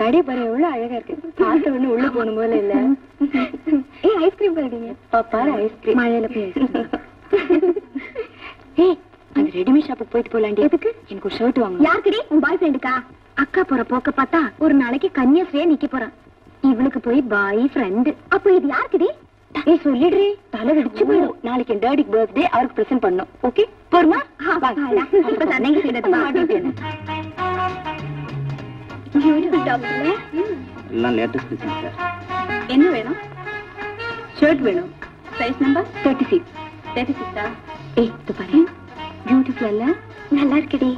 கடை பாரு எவ்வளவு அழகா இருக்கு பார்த்த உடனே உள்ள போகணும் போல இல்ல ஏ ஐஸ்கிரீம் பாருங்க பாரு ஐஸ்கிரீம் மழையில போய் ஏய் அந்த ரெடிமேட் ஷாப்புக்கு போயிட்டு போலாண்டி எதுக்கு எனக்கு ஒரு ஷர்ட் வாங்க யாருக்குடி உன் பாய் ஃப்ரெண்டுக்கா அக்கா போற போக்க பார்த்தா ஒரு நாளைக்கு கன்னியாஸ்ரீயா நிக்க போறான் இவனுக்கு போய் பாய் ஃப்ரெண்டு அப்ப இது யாருக்குடி ஏய் சொல்லிடுறே தலை வெடிச்சு போயிடும் நாளைக்கு என் டேடிக்கு பர்த்டே அவருக்கு பிரசன்ட் பண்ணணும் ஓகே போருமா அப்ப சண்டைக்கு செய்ததுமா? எல்லாம் லேட்டஸ்ட் டிசைன் சார் என்ன வேணும் ஷர்ட் வேணும் size number thirty six thirty சிக்ஸா ஏய் இது பாரு பியூட்டிஃபுல் இல்ல நல்லா இருக்குடி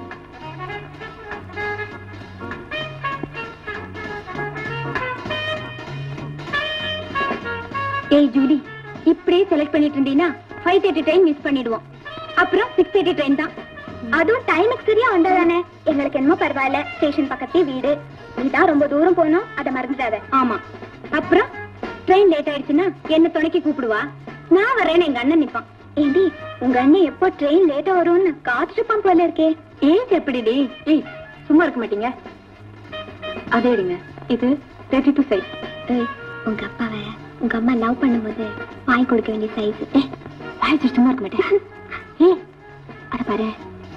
ஏய் ஜூலி இப்படியே செலக்ட் பண்ணிட்டு இருந்தீங்கன்னா ஃபைவ் தேர்ட்டி ட்ரெயின் மிஸ் பண்ணிடுவோம் அப்புறம் சிக்ஸ் தேர்ட்டி ட்ரெயின் தான் அதுவும் டைமுக்கு சரியா வந்தாதானே எங்களுக்கு என்னமோ பரவாயில்ல ஸ்டேஷன் பக்கத்தே வீடு நீதான் ரொம்ப தூரம் போகணும் அதை மறந்துடாத ஆமா அப்புறம் ட்ரெயின் லேட் ஆயிடுச்சுன்னா என்ன துணைக்கு கூப்பிடுவா நான் வரேன்னு எங்க அண்ணன் நிப்பான் ஏண்டி உங்க அண்ணன் எப்போ ட்ரெயின் லேட்டா வரும்னு காத்துருப்பான் போல இருக்கே ஏன் எப்படிடி ஏய் சும்மா இருக்க மாட்டீங்க அதே எடுங்க இது தேர்ட்டி டூ சைஸ் ஏய் உங்க அப்பாவை உங்க அம்மா லவ் பண்ணும்போது வாங்கி கொடுக்க வேண்டிய சைஸ் வாய்ச்சி சும்மா இருக்க மாட்டேன் ஏய் அத பாரு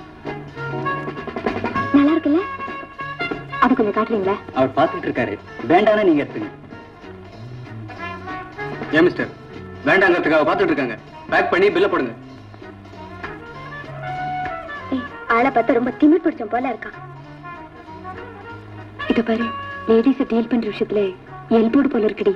நல்லா இருக்குல்ல அது கொஞ்சம் காட்டுறீங்களா அவர் பார்த்துட்டு இருக்காரு வேண்டாம்னா நீங்க எடுத்துங்க ஏன் மிஸ்டர் வேண்டாங்கிறதுக்காக பார்த்துட்டு இருக்காங்க பேக் பண்ணி பில்ல போடுங்க ஏய் ஆளை பார்த்தா ரொம்ப திமிர் பிடிச்ச போல இருக்கான் இத பாரு லேடிஸ் டீல் பண்ற விஷயத்துல எல்போடு போல இருக்குடி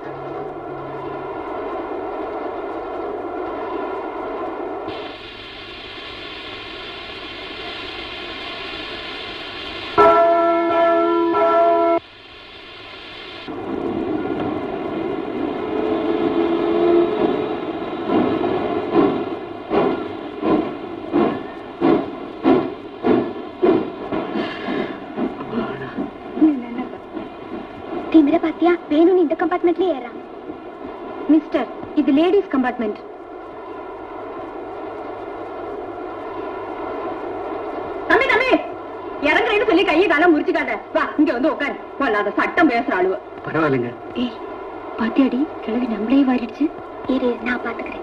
திமிர பாத்தியா வேணும்னு இந்த கம்பார்ட்மெண்ட்லயே ஏறான் மிஸ்டர் இது லேடிஸ் கம்பார்ட்மெண்ட் தம்பி தம்பி இறங்குறேன்னு சொல்லி கையை காலம் முறிச்சுக்காத வா இங்க வந்து உட்காரு பொல்லாத சட்டம் பேசுற ஆளுவ பரவாயில்லைங்க ஏய் பாத்தியாடி கிழவி நம்மளே வாரிடுச்சு இரு நான் பாத்துக்கிறேன்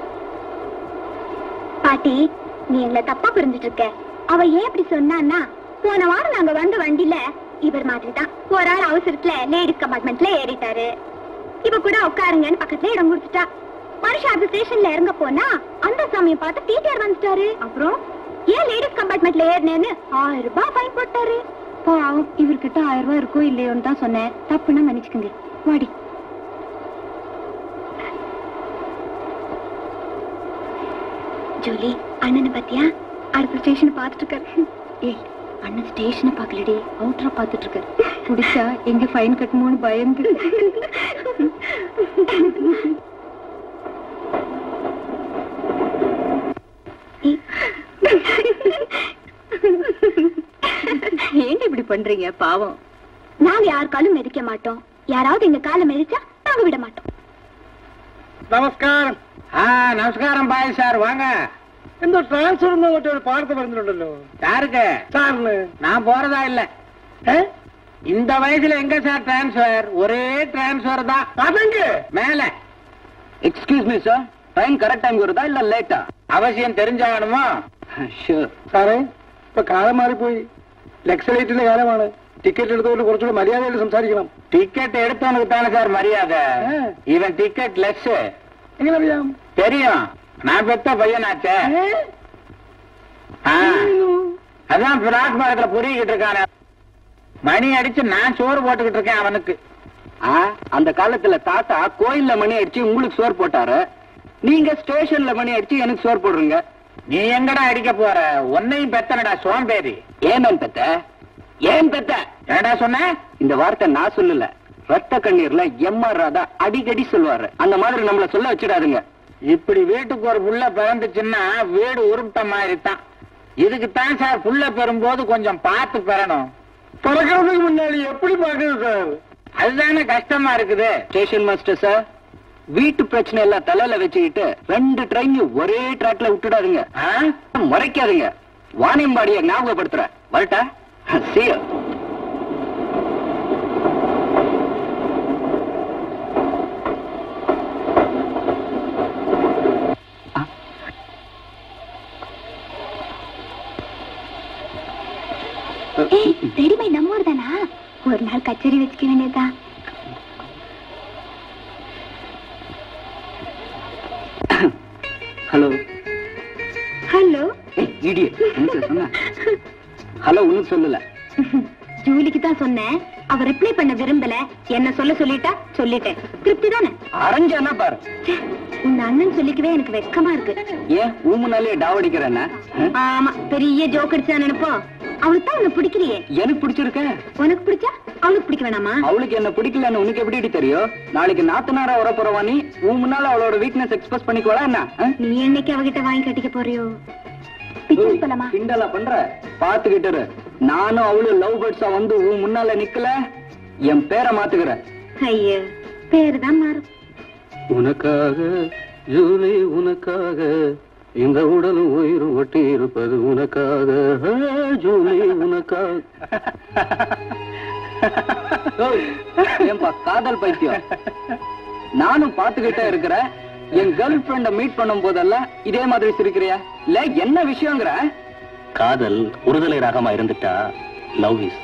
பாட்டி நீ எங்களை தப்பா புரிஞ்சிட்டு இருக்க அவ ஏன் இப்படி சொன்னான்னா போன வாரம் நாங்க வந்த வண்டியில இவர் மாதிரி தான் ஒரு ஆள் அவசரத்துல லேடிஸ் கம்பார்ட்மெண்ட்ல ஏறிட்டாரு இவ கூட உட்காருங்கன்னு பக்கத்துல இடம் கொடுத்துட்டா மனுஷன் அந்த ஸ்டேஷன்ல இறங்க போனா அந்த சமயம் பார்த்து டீச்சர் வந்துட்டாரு அப்புறம் ஏன் லேடிஸ் கம்பார்ட்மெண்ட்ல ஏறினேன்னு ஆயிரம் ரூபாய் ஃபைன் போட்டாரு பாவம் இவர்கிட்ட ஆயிரம் ரூபாய் இருக்கோ இல்லையோன்னு தான் சொன்னேன் தப்புன்னா மன்னிச்சுக்கோங்க வாடி ஜூலி அண்ணனை பத்தியா அடுத்த ஸ்டேஷன் பார்த்துட்டு இருக்காரு ஏய் அண்ணன் ஸ்டேஷனை பார்க்கலடி அவுட்டரா பார்த்துட்டு இருக்காரு புடிச்சா எங்க ஃபைன் கட்டணும்னு பயந்து ஏன் இப்படி பண்றீங்க பாவம் நாங்க யார் காலும் மிதிக்க மாட்டோம் யாராவது எங்க காலை மிதிச்சா நாங்க விட மாட்டோம் നമസ്കാരം ആ നമസ്കാരം ബായ് സാർ വാങ്ങ എന്തോ ട്രാൻസ്ഫർ എന്ന് മറ്റേ ഒരു പാടത്ത് പറഞ്ഞിട്ടുണ്ടല്ലോ யாருக்கு സാറിന് நான் போறதா இல்ல ഏ? இந்த வயசுல எங்க சார் டிரான்ஸ்ஃபர் ஒரே டிரான்ஸ்ஃபர் தான் അതെങ്ക് மேல excuse me sir train correct time வருதா இல்ல லேட்டா அவசியம் தெரிஞ்சாகணுமா ஷூர் സാറേ ഇപ്പൊ കാലം മാറിപ്പോയി ലക്സലേറ്റിന്റെ കാലമാണ് ടിക്കറ്റ് എടുത്തുകൊണ്ട് കുറച്ചുകൂടെ മര്യാദയായിട്ട് സംസാരിക്കണം டிக்கெட் எடுத்தவனுக்கு தானே சார் மரியாதை ஆ. இவன் டிக்கெட் லெஸ் എങ്ങനെ അറിയാം தெரியும் நான் பெத்த பையனாச்சே ഏ? ஆ. அதான் பிளாக் மரத்துல புரிகிட்டு இருக்கானே மணி அடிச்சு நான் சோறு போட்டுக்கிட்டு இருக்கேன் அவனுக்கு அந்த காலத்துல தாத்தா கோயில்ல மணி அடிச்சு உங்களுக்கு சோறு போட்டாரு நீங்க ஸ்டேஷன்ல மணி அடிச்சு எனக்கு சோறு போடுறீங்க நீ எங்கடா அடிக்க போற உன்னையும் பெத்தனடா சோம்பேறி ஏன் பெத்த ஏன் பெத்த என்னடா சொன்ன இந்த வார்த்தை நான் சொல்லல ரத்த கண்ணீர்ல எம்ஆர் ராதா அடிக்கடி சொல்லுவாரு அந்த மாதிரி நம்மள சொல்ல வச்சிடாதுங்க இப்படி வீட்டுக்கு ஒரு புள்ள பிறந்துச்சுன்னா வீடு உருப்பிட்ட மாதிரி தான் இதுக்கு தான் சார் புள்ள பெறும்போது கொஞ்சம் பார்த்து பெறணும் பிறக்கிறதுக்கு முன்னாடி எப்படி பாக்குறது சார் அதுதானே கஷ்டமா இருக்குது ஸ்டேஷன் மாஸ்டர் சார் வீட்டு பிரச்சனை எல்லாம் தலையில வச்சுக்கிட்டு ரெண்டு ட்ரெயின் ஒரே ட்ராக்ல விட்டுடாதீங்க முறைக்காதீங்க வாணியம்பாடிய ஞாபகப்படுத்துற வரட்டா See you. ஏய் ரெடிமேட் நம்ம ஊர் தானா ஒரு நாள் கச்சேரி வச்சுக்க வேண்டியதுதான் ஹலோ ஹலோ இடியட் உனக்கு சொன்ன ஹலோ உனக்கு சொல்லல ஜூலிக்கு தான் சொன்னேன் அவ ரிப்ளை பண்ண விரும்பல என்ன சொல்ல சொல்லிட்டா சொல்லிட்டேன் திருப்தி தானே அரைஞ்சானா பாரு உங்க அண்ணன் சொல்லிக்கவே எனக்கு வெக்கமா இருக்கு ஏன் ஊமுனாலே டாவடிக்கிறேன்னா ஆமா பெரிய ஜோக் அடிச்சா நினைப்போ அவளுக்கு தான் உன்னை பிடிக்கலையே எனக்கு பிடிச்சிருக்க உனக்கு பிடிச்சா அவளுக்கு பிடிக்க வேணாமா அவளுக்கு என்ன பிடிக்கலன்னு உனக்கு எப்படி தெரியும் நாளைக்கு நாத்தனாரா வர போறவா நீ உன் முன்னால அவளோட வீக்னஸ் எக்ஸ்பிரஸ் பண்ணிக்குவா என்ன ஆ? நீ என்னைக்கு அவகிட்ட வாங்கி கட்டிக்க போறியோ பிக்னிக் போலாமா கிண்டலா பண்ற பாத்துக்கிட்டு இரு. நானும் அவளும் லவ் பேர்ட்ஸா வந்து உன் முன்னால நிக்கல என் பேரை மாத்துக்கிறேன் ஐயோ பேரு தான் மாறும் உனக்காக ஜூலி உனக்காக இந்த உடலும் உயிரும் ஒட்டி இருப்பது உனக்காக ஆ, ஜூலி உனக்காக ஓய், ஏன்பா காதல் பைத்தியம் நானும் பாத்துக்கிட்டே இருக்கிறேன் என் கேர்ள் ஃபிரெண்ட மீட் பண்ணும் போதெல்லாம் இதே மாதிரி சிரிக்கிறியா இல்ல என்ன விஷயங்கிற காதல் ஒருதலை ராகமா இருந்துட்டா love is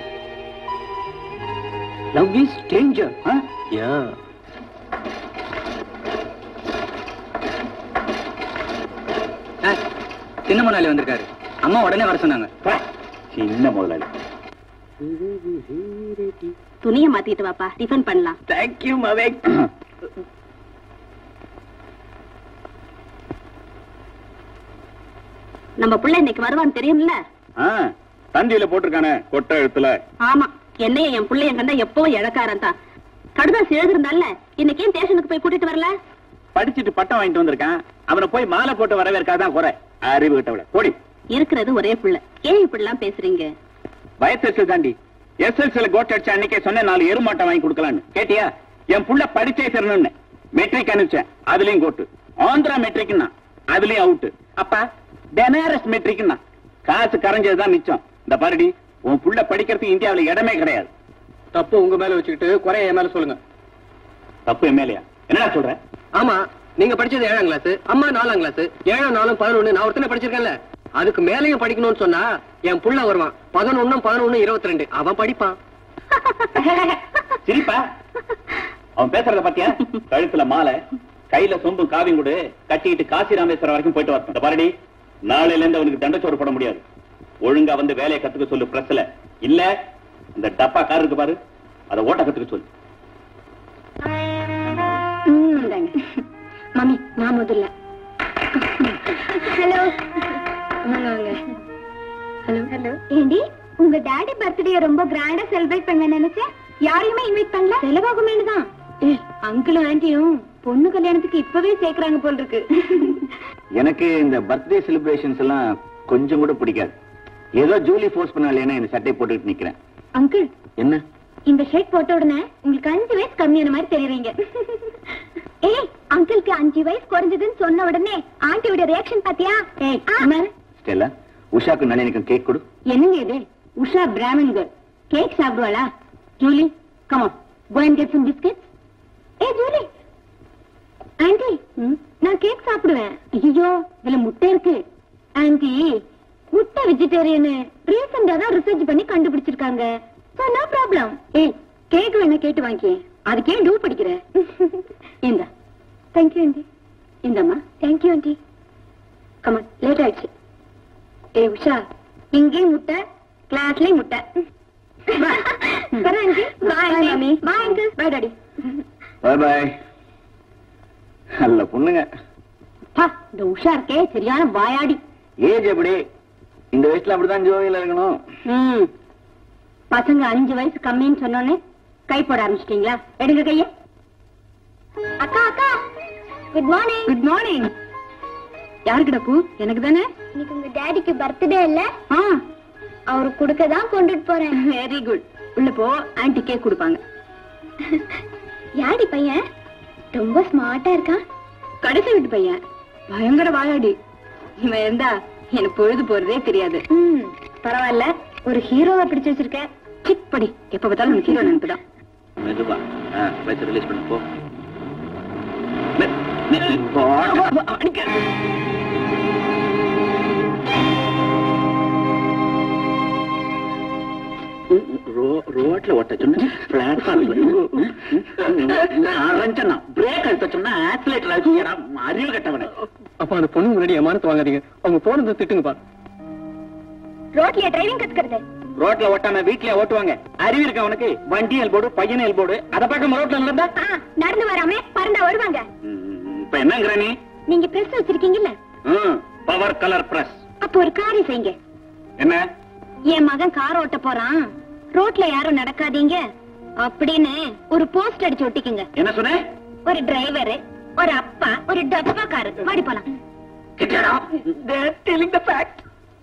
love is danger யா சின்ன முதலாளி வந்திருக்காரு அம்மா உடனே வர சொன்னாங்க சின்ன முதலாளி துணிய மாத்திட்டு வாப்பா டிஃபன் பண்ணலாம் தேங்க்யூ மவேக் நம்ம புள்ள இன்னைக்கு வருவான்னு தெரியும்ல தந்தியில போட்டிருக்கானே கொட்டை எழுத்துல ஆமா என்னைய என் புள்ளைய கண்டா எப்பவும் இழக்காரன் தான் கடுதாசி எழுதிருந்தால இன்னைக்கு ஏன் ஸ்டேஷனுக்கு போய் கூட்டிட்டு வரல படிச்சுட்டு பட்டம் வாங்கிட்டு வந்திருக்கான் அவனை போய் மாலை போட்டு வரவேற்காதான் குறை அறிவு கிட்டவள போடி இருக்கிறது ஒரே புள்ள ஏன் இப்படிலாம் பேசுறீங்க வயசு தாண்டி எஸ்எல்சில கோட் அடிச்ச அன்னைக்கே சொன்னேன் நாலு எருமாட்டம் வாங்கி கொடுக்கலான்னு கேட்டியா என் புள்ள படிச்சே சேரணும்னு மெட்ரிக் அனுப்பிச்சேன் அதுலயும் கோட்டு ஆந்திரா மெட்ரிக்னா அதுலயும் அவுட் அப்பா பெனாரஸ் மெட்ரிக்னா காசு கரைஞ்சதுதான் மிச்சம் இந்த பாருடி உன் புள்ள படிக்கிறதுக்கு இந்தியாவுல இடமே கிடையாது தப்பு உங்க மேல வச்சுக்கிட்டு குறைய என் மேல சொல்லுங்க தப்பு எம்எல்ஏயா என்னடா சொல்ற ஆமா நீங்க படிச்சது ஏழாம் கிளாஸ் அம்மா நாலாம் கிளாஸ் ஏழாம் நாலும் பதினொன்னு நான் ஒருத்தனை படிச்சிருக்கேன்ல அதுக்கு மேலயும் படிக்கணும்னு சொன்னா என் புள்ள வருவான் பதினொன்னும் பதினொன்னு இருபத்தி ரெண்டு அவன் படிப்பான் சிரிப்பா அவன் பேசுறத பாத்தியா கழுத்துல மாலை கையில சொம்பு காவியும் கூட கட்டிட்டு காசி ராமேஸ்வரம் வரைக்கும் போயிட்டு வரட்டும் இந்த பாருடி நாளையில இருந்து அவனுக்கு தண்டச்சோறு போட முடியாது ஒழுங்கா வந்து வேலையை கத்துக்க சொல்லு பிரஸ்ல இல்ல இந்த டப்பா கார் இருக்கு பாரு அதை ஓட்ட கத்துக்க சொல்லு மம்மி நான் முதல்ல ஹலோ வாங்க வாங்க ஹலோ ஹலோ ஏண்டி உங்க டாடி பர்த்டே ரொம்ப கிராண்டா செலிப்ரேட் பண்ண நினைச்சேன் யாரையுமே இன்வைட் பண்ணல செலவாகுமேனு தான் அங்கிளும் ஆண்டியும் பொண்ணு கல்யாணத்துக்கு இப்பவே சேர்க்கறாங்க போல் இருக்கு எனக்கு இந்த பர்த்டே செலிப்ரேஷன்ஸ் எல்லாம் கொஞ்சம் கூட பிடிக்காது ஏதோ ஜூலி ஃபோர்ஸ் பண்ணாலேன்னு இந்த சட்டை போட்டுக்கிட்டு நிக்கிறேன் அங்கிள் என்ன இந்த ஷர்ட் போட்ட உடனே உங்களுக்கு அஞ்சு வயசு கம்மியான மாதிரி தெரியுறீங்க ஏய் அங்கிளுக்கு அஞ்சு வயசு குறைஞ்சதுன்னு சொன்ன உடனே ஆண்டியோட ரியாக்ஷன் பாத்தியா ஸ்டெல்லா உஷாக்கு நளினிக்கும் கேக் கொடு என்னங்க இது உஷா பிராமன் கேர்ள் கேக் சாப்பிடுவாளா Julie come on go and get some biscuits ஏ ஜூலி ஆண்டி நான் கேக் சாப்பிடுவேன் ஐயோ இதுல முட்டை இருக்கு ஆண்டி முட்டை வெஜிடேரியன் ரீசெண்டா தான் ரிசர்ச் பண்ணி கண்டுபிடிச்சிருக்காங்க சோ நோ ப்ராப்ளம் ஏய் கேக் வேணா கேட்டு வாங்கி அதுக்கே டூ படிக்கிற இந்த தேங்க்யூ ஆண்டி இந்தம்மா தேங்க்யூ ஆண்டி கமான் லேட் ஆயிடுச்சு ஏ உஷா இங்கேயும் முட்டை கிளாஸ்லயும் முட்டை பாய் மாமி bye uncle bye daddy bye பாய் நல்ல பொண்ணுங்க பா இந்த உஷா இருக்கே சரியான வாயாடி ஏஜ் எப்படி இந்த வயசுல அப்படிதான் ஜோவியில இருக்கணும் ம் பசங்க அஞ்சு வயசு கம்மின்னு சொன்னோன்னே கை போட ஆரம்பிச்சிட்டீங்களா எடுங்க கைய அக்கா அக்கா குட் மார்னிங் குட் மார்னிங் யாருக்குடா பூ எனக்கு தானே இன்னைக்கு உங்க டாடிக்கு பர்த்டே இல்ல ஆ அவருக்கு கொடுக்க தான் கொண்டுட்டு போறேன் வெரி குட் உள்ள போ ஆன்ட்டி கேக் கொடுப்பாங்க யாடி பையன் ரொம்ப ஸ்மார்ட்டா இருக்கான் கடைசி வீட்டு பையன் பயங்கர வாயாடி இவன் இருந்தா எனக்கு பொழுது போறதே தெரியாது ம் பரவாயில்ல ஒரு ஹீரோவை பிடிச்சு வச்சிருக்க சிக் படி எப்ப பார்த்தாலும் உனக்கு ஹீரோ நினைப்புதான் மெதுவா வயசு ரிலீஸ் பண்ணு போ மெ- மெ- போ. ஃபிளாட்ல ஓட்ட சொன்ன பிளாட்ஃபார்ம்ல அரைஞ்சனா பிரேக் அழுத்த சொன்னா ஆக்சிலேட்டர் அழுத்தியடா அறிவு கட்டவனே அப்ப அந்த பொண்ணு முன்னாடி ஏமானத்து வாங்காதீங்க அவங்க போனதை திட்டுங்கப்பா ரோட்லயே டிரைவிங் கத்துக்கிறது ரோட்ல ஓட்டாம வீட்லயே ஓட்டுவாங்க அறிவு இருக்கு அவனுக்கு வண்டி எல்போடு பையன் எல்போடு அத பக்கம் ரோட்ல நடந்தா ஆ, நடந்து வராம பறந்தா வருவாங்க ம், இப்ப என்னங்கிற நீ நீங்க பிரஸ் வச்சிருக்கீங்கல்ல பவர் கலர் பிரஸ் அப்போ ஒரு காரியம் செய்யுங்க என்ன என் மகன் கார் ஓட்ட போறான் ரோட்ல யாரும் நடக்காதீங்க அப்படின்னு ஒரு போஸ்ட் அடிச்சு ஒட்டிக்குங்க என்ன சொன்ன ஒரு டிரைவர் ஒரு அப்பா ஒரு டப்பா காரு வாடி போலாம் கிட்டடா டெலிங் த ஃபேக்ட்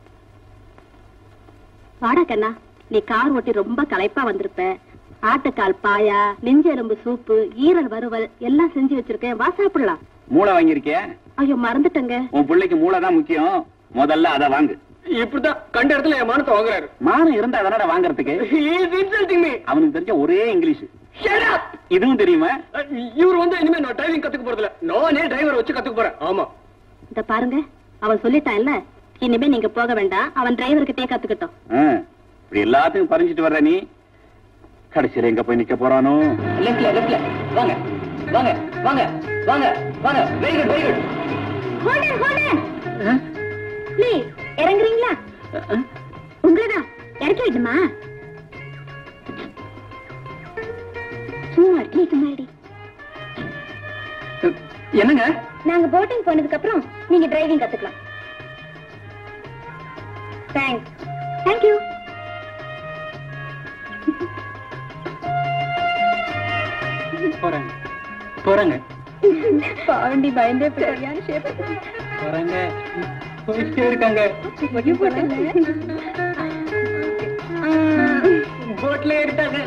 வாடா கண்ணா நீ கார் ஓட்டி ரொம்ப களைப்பா வந்திருப்ப ஆட்டுக்கால் பாயா நெஞ்செலும்பு சூப்பு ஈரல் வறுவல் எல்லாம் செஞ்சு வச்சிருக்கேன் வா சாப்பிடலாம் மூளை வாங்கியிருக்கிய ஐயோ மறந்துட்டேங்க உன் பிள்ளைக்கு மூளை தான் முக்கியம் முதல்ல அத வாங்கு இப்படிதான் கண்ட இடத்துல ஏமானத்தை வாங்குறாரு மானம் இருந்தா அதனடா வாங்குறதுக்கு இன்சல்டிங் மீ அவனுக்கு தெரிஞ்ச ஒரே இங்கிலீஷ் இதுவும் தெரியுமா இவர் வந்து இனிமே நான் டிரைவிங் கத்துக்க போறதில்ல நானே டிரைவர் வச்சு கத்துக்க போறேன் ஆமா இந்த பாருங்க அவன் சொல்லிட்டான் இல்ல இனிமே நீங்க போக வேண்டாம் அவன் டிரைவர்கிட்டயே கத்துக்கிட்டோம் ஆ, இப்படி எல்லாத்தையும் பறிஞ்சிட்டு வர்ற நீ கடைசியில எங்க போய் நிக்க போறானோ லெஃப்ட்ல லெஃப்ட்ல வாங்க வாங்க வாங்க வாங்க வாங்க very good very good hold on hold on please இறங்குறீங்களா உங்களதான் இறக்கி விடுமா சும்மா நீ சும்மா இரு. என்னங்க நாங்க போட்டிங் போனதுக்கு அப்புறம் நீங்க டிரைவிங் கத்துக்கலாம் தேங்க்ஸ் தேங்க்யூ போறாங்க போறாங்க பாவண்டி பயந்தே போயான்னு ஷேப் போறாங்க போயிட்டே இருக்காங்க போட்ல ஏறிட்டாங்க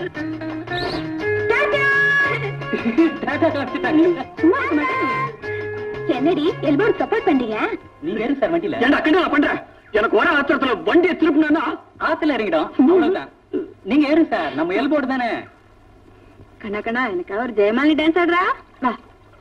என்னடி எல்போர்டு சப்போர்ட் பண்றீங்க நீங்க ஏறு சார் வண்டியில ஏன்டா கண்டா பண்றேன் எனக்கு வர ஆத்திரத்துல வண்டியை திருப்பினா ஆத்துல இறங்கிடும் அவ்வளவுதான் நீங்க ஏறு சார் நம்ம எல்போர்டு தானே கண்ணா கண்ணா எனக்கு ஒரு ஜெயமாலி டான்ஸ் ஆடுறா வா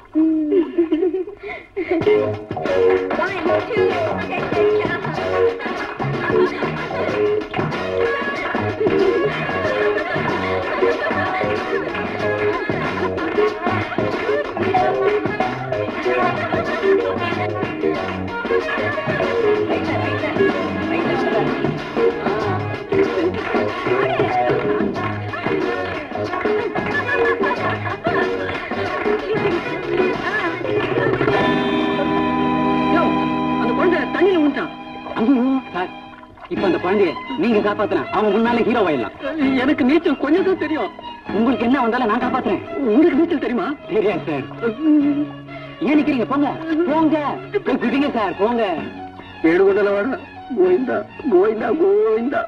அந்த குழந்தை தண்ணியில விழுந்தான் சார் இப்ப அந்த குழந்தைய நீங்க காப்பாத்தலாம் அவன் முன்னாலே ஹீரோ ஆயிடலாம் எனக்கு நீச்சல் கொஞ்சம் தான் தெரியும் உங்களுக்கு என்ன வந்தாலும் நான் காப்பாத்துறேன் உங்களுக்கு நீச்சல் தெரியுமா தெரியாது சார் ஏன் நிக்கிறீங்க போங்க போங்க போய் குதிங்க சார் போங்க ఏడుగుండల వాడ గోయిందా గోయిందా గోయిందా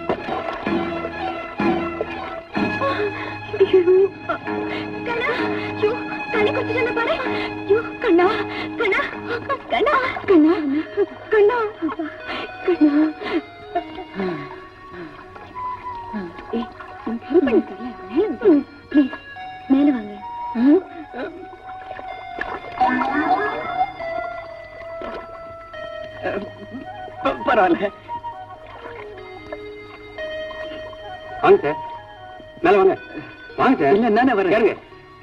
கண்ணா ஐயோ தண்ணி குடிச்சு பாரு ஐயோ கண்ணா கண்ணா கண்ணா கண்ணா கண்ணா கண்ணா ஏய், எனக்கு help பண்ணி தரியா? மேல வந்து. Please, மேல வாங்க பரவாயில்ல வாங்க சார் மேல வாங்க வாங்க சார் இல்ல நானே வரேன் ஏறுங்க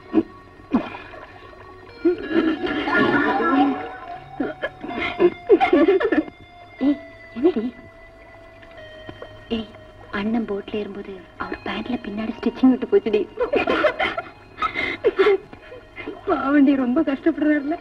ஏய் என்னடி ஏய் அண்ணன் போட்ல ஏறும்போது அவர் பேண்ட்ல பின்னாடி ஸ்டிச்சிங் விட்டு போச்சுடி பாவண்டி ரொம்ப கஷ்டப்படுறாருல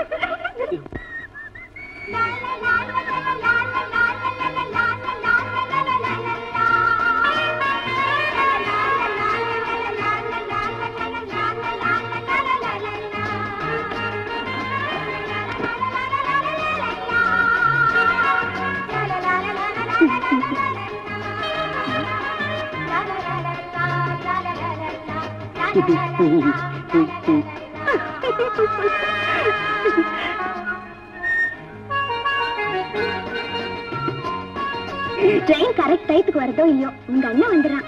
ட்ரெயின் கரெக்ட் டயத்துக்கு வரதோ இல்லையோ உங்க அண்ணன் வந்துடுறான்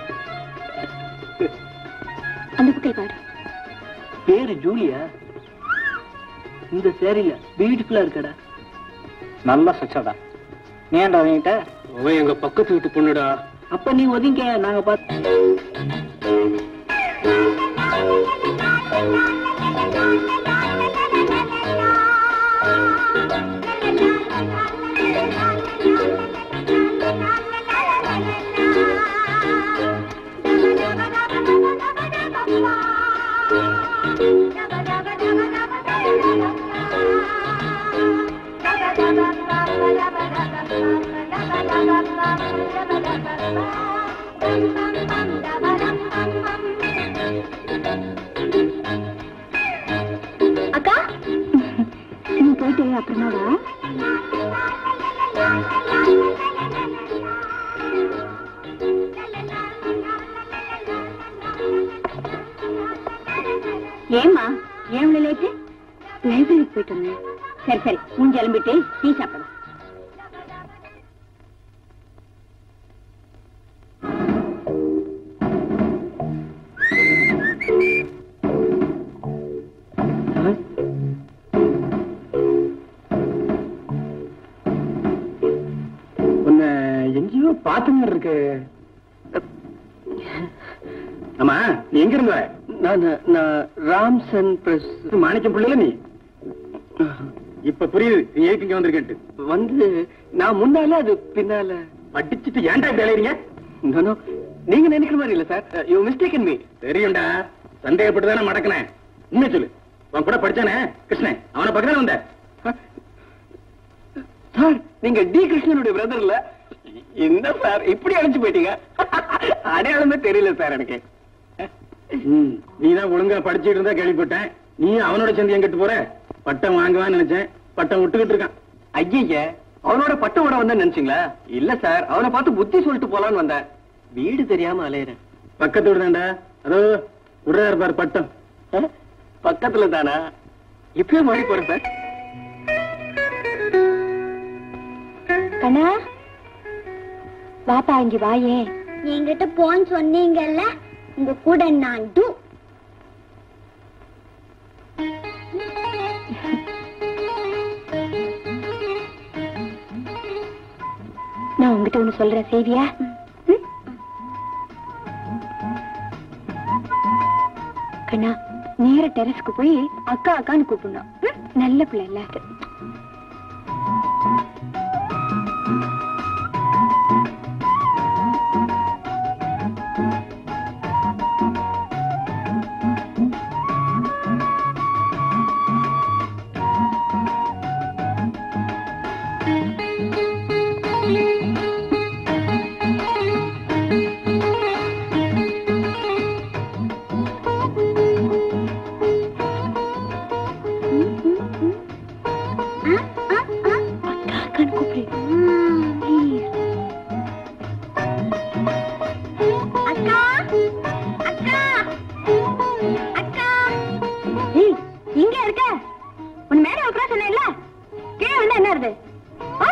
அந்த புக்கை பாரு பேரு ஜூலியா இந்த சேரில பியூட்டிஃபுல்லா இருக்கடா நல்ல சச்சடா ஏன்டா அவன்கிட்ட அவன் எங்க பக்கத்து வீட்டு பொண்ணுடா அப்ப நீ ஒதுங்க நாங்க பார்த்து அக்கா நீ போயிட்டு அப்புறமா வா ஏம்மா ஏன் இவ்வளவு லேட்டு லைப்ரரிக்கு போயிட்டு வந்தேன் சரி சரி மூஞ்சி கிளம்பிட்டு டீ சாப்பிடலாம் உன்னை எங்கேயோ பார்த்த மாதிரி இருக்கு ஆமா நீ எங்க இருந்து வர நான் நான் ராம்சன் பிரஸ் மாணிக்கம் பிள்ளைல நீ இப்ப புரியுது நீ எதுக்கு இங்க வந்திருக்கேன்ட்டு வந்து நான் முன்னால அது பின்னால படிச்சுட்டு ஏன்டா இப்படி அலையறீங்க No, no. நீங்க நினைக்கிற மாதிரி இல்ல சார் யூ மிஸ்டேக்கன் மீ தெரியும்டா சந்தேகப்பட்டு தானே மடக்கினேன் உண்மை சொல்லு உன் கூட படிச்சானே கிருஷ்ணன் அவனை பக்கத்துல வந்த சார் நீங்க டி கிருஷ்ணனுடைய பிரதர் இல்ல என்ன சார் இப்படி அழைச்சு போயிட்டீங்க அடையாளமே தெரியல சார் எனக்கு நீ தான் ஒழுங்கா படிச்சுட்டு இருந்தா கேள்விப்பட்டேன் நீ அவனோட சேர்ந்து எங்கிட்டு போற பட்டம் வாங்குவான்னு நினைச்சேன் பட்டம் விட்டுக்கிட்டு இருக்கான் ஐய அவனோட பட்டம் விட வந்தேன்னு நினைச்சீங்களா இல்ல சார் அவனை பார்த்து புத்தி சொல்லிட்டு போலான்னு வந்தேன் வீடு தெரியாம அலையறேன் பக்கத்து வீடு தான்டா அதோ விடுறாரு பாரு பட்டம் ஆ? பக்கத்துல தானா இப்பயே மாறி போறேன் சார் கண்ணா வாப்பா இங்க வாயே என்கிட்ட போன்னு சொன்னீங்கல்ல உங்க கூட நான் டூ நான் உங்ககிட்ட ஒண்ணு சொல்றேன் செய்வியா கண்ணா நேர டெரஸ்க்கு போய் அக்கா அக்கான்னு கூப்பிடணும் ம்? நல்ல பிள்ளை இல்ல அக்கா அக்கான்னு கூப்பிடு Please. அக்கா அக்கா அக்கா ஏய் இங்க இருக்க உன் மேல உட்கார சொன்னேன்ல கீழே வந்து என்ன இருது ஆ?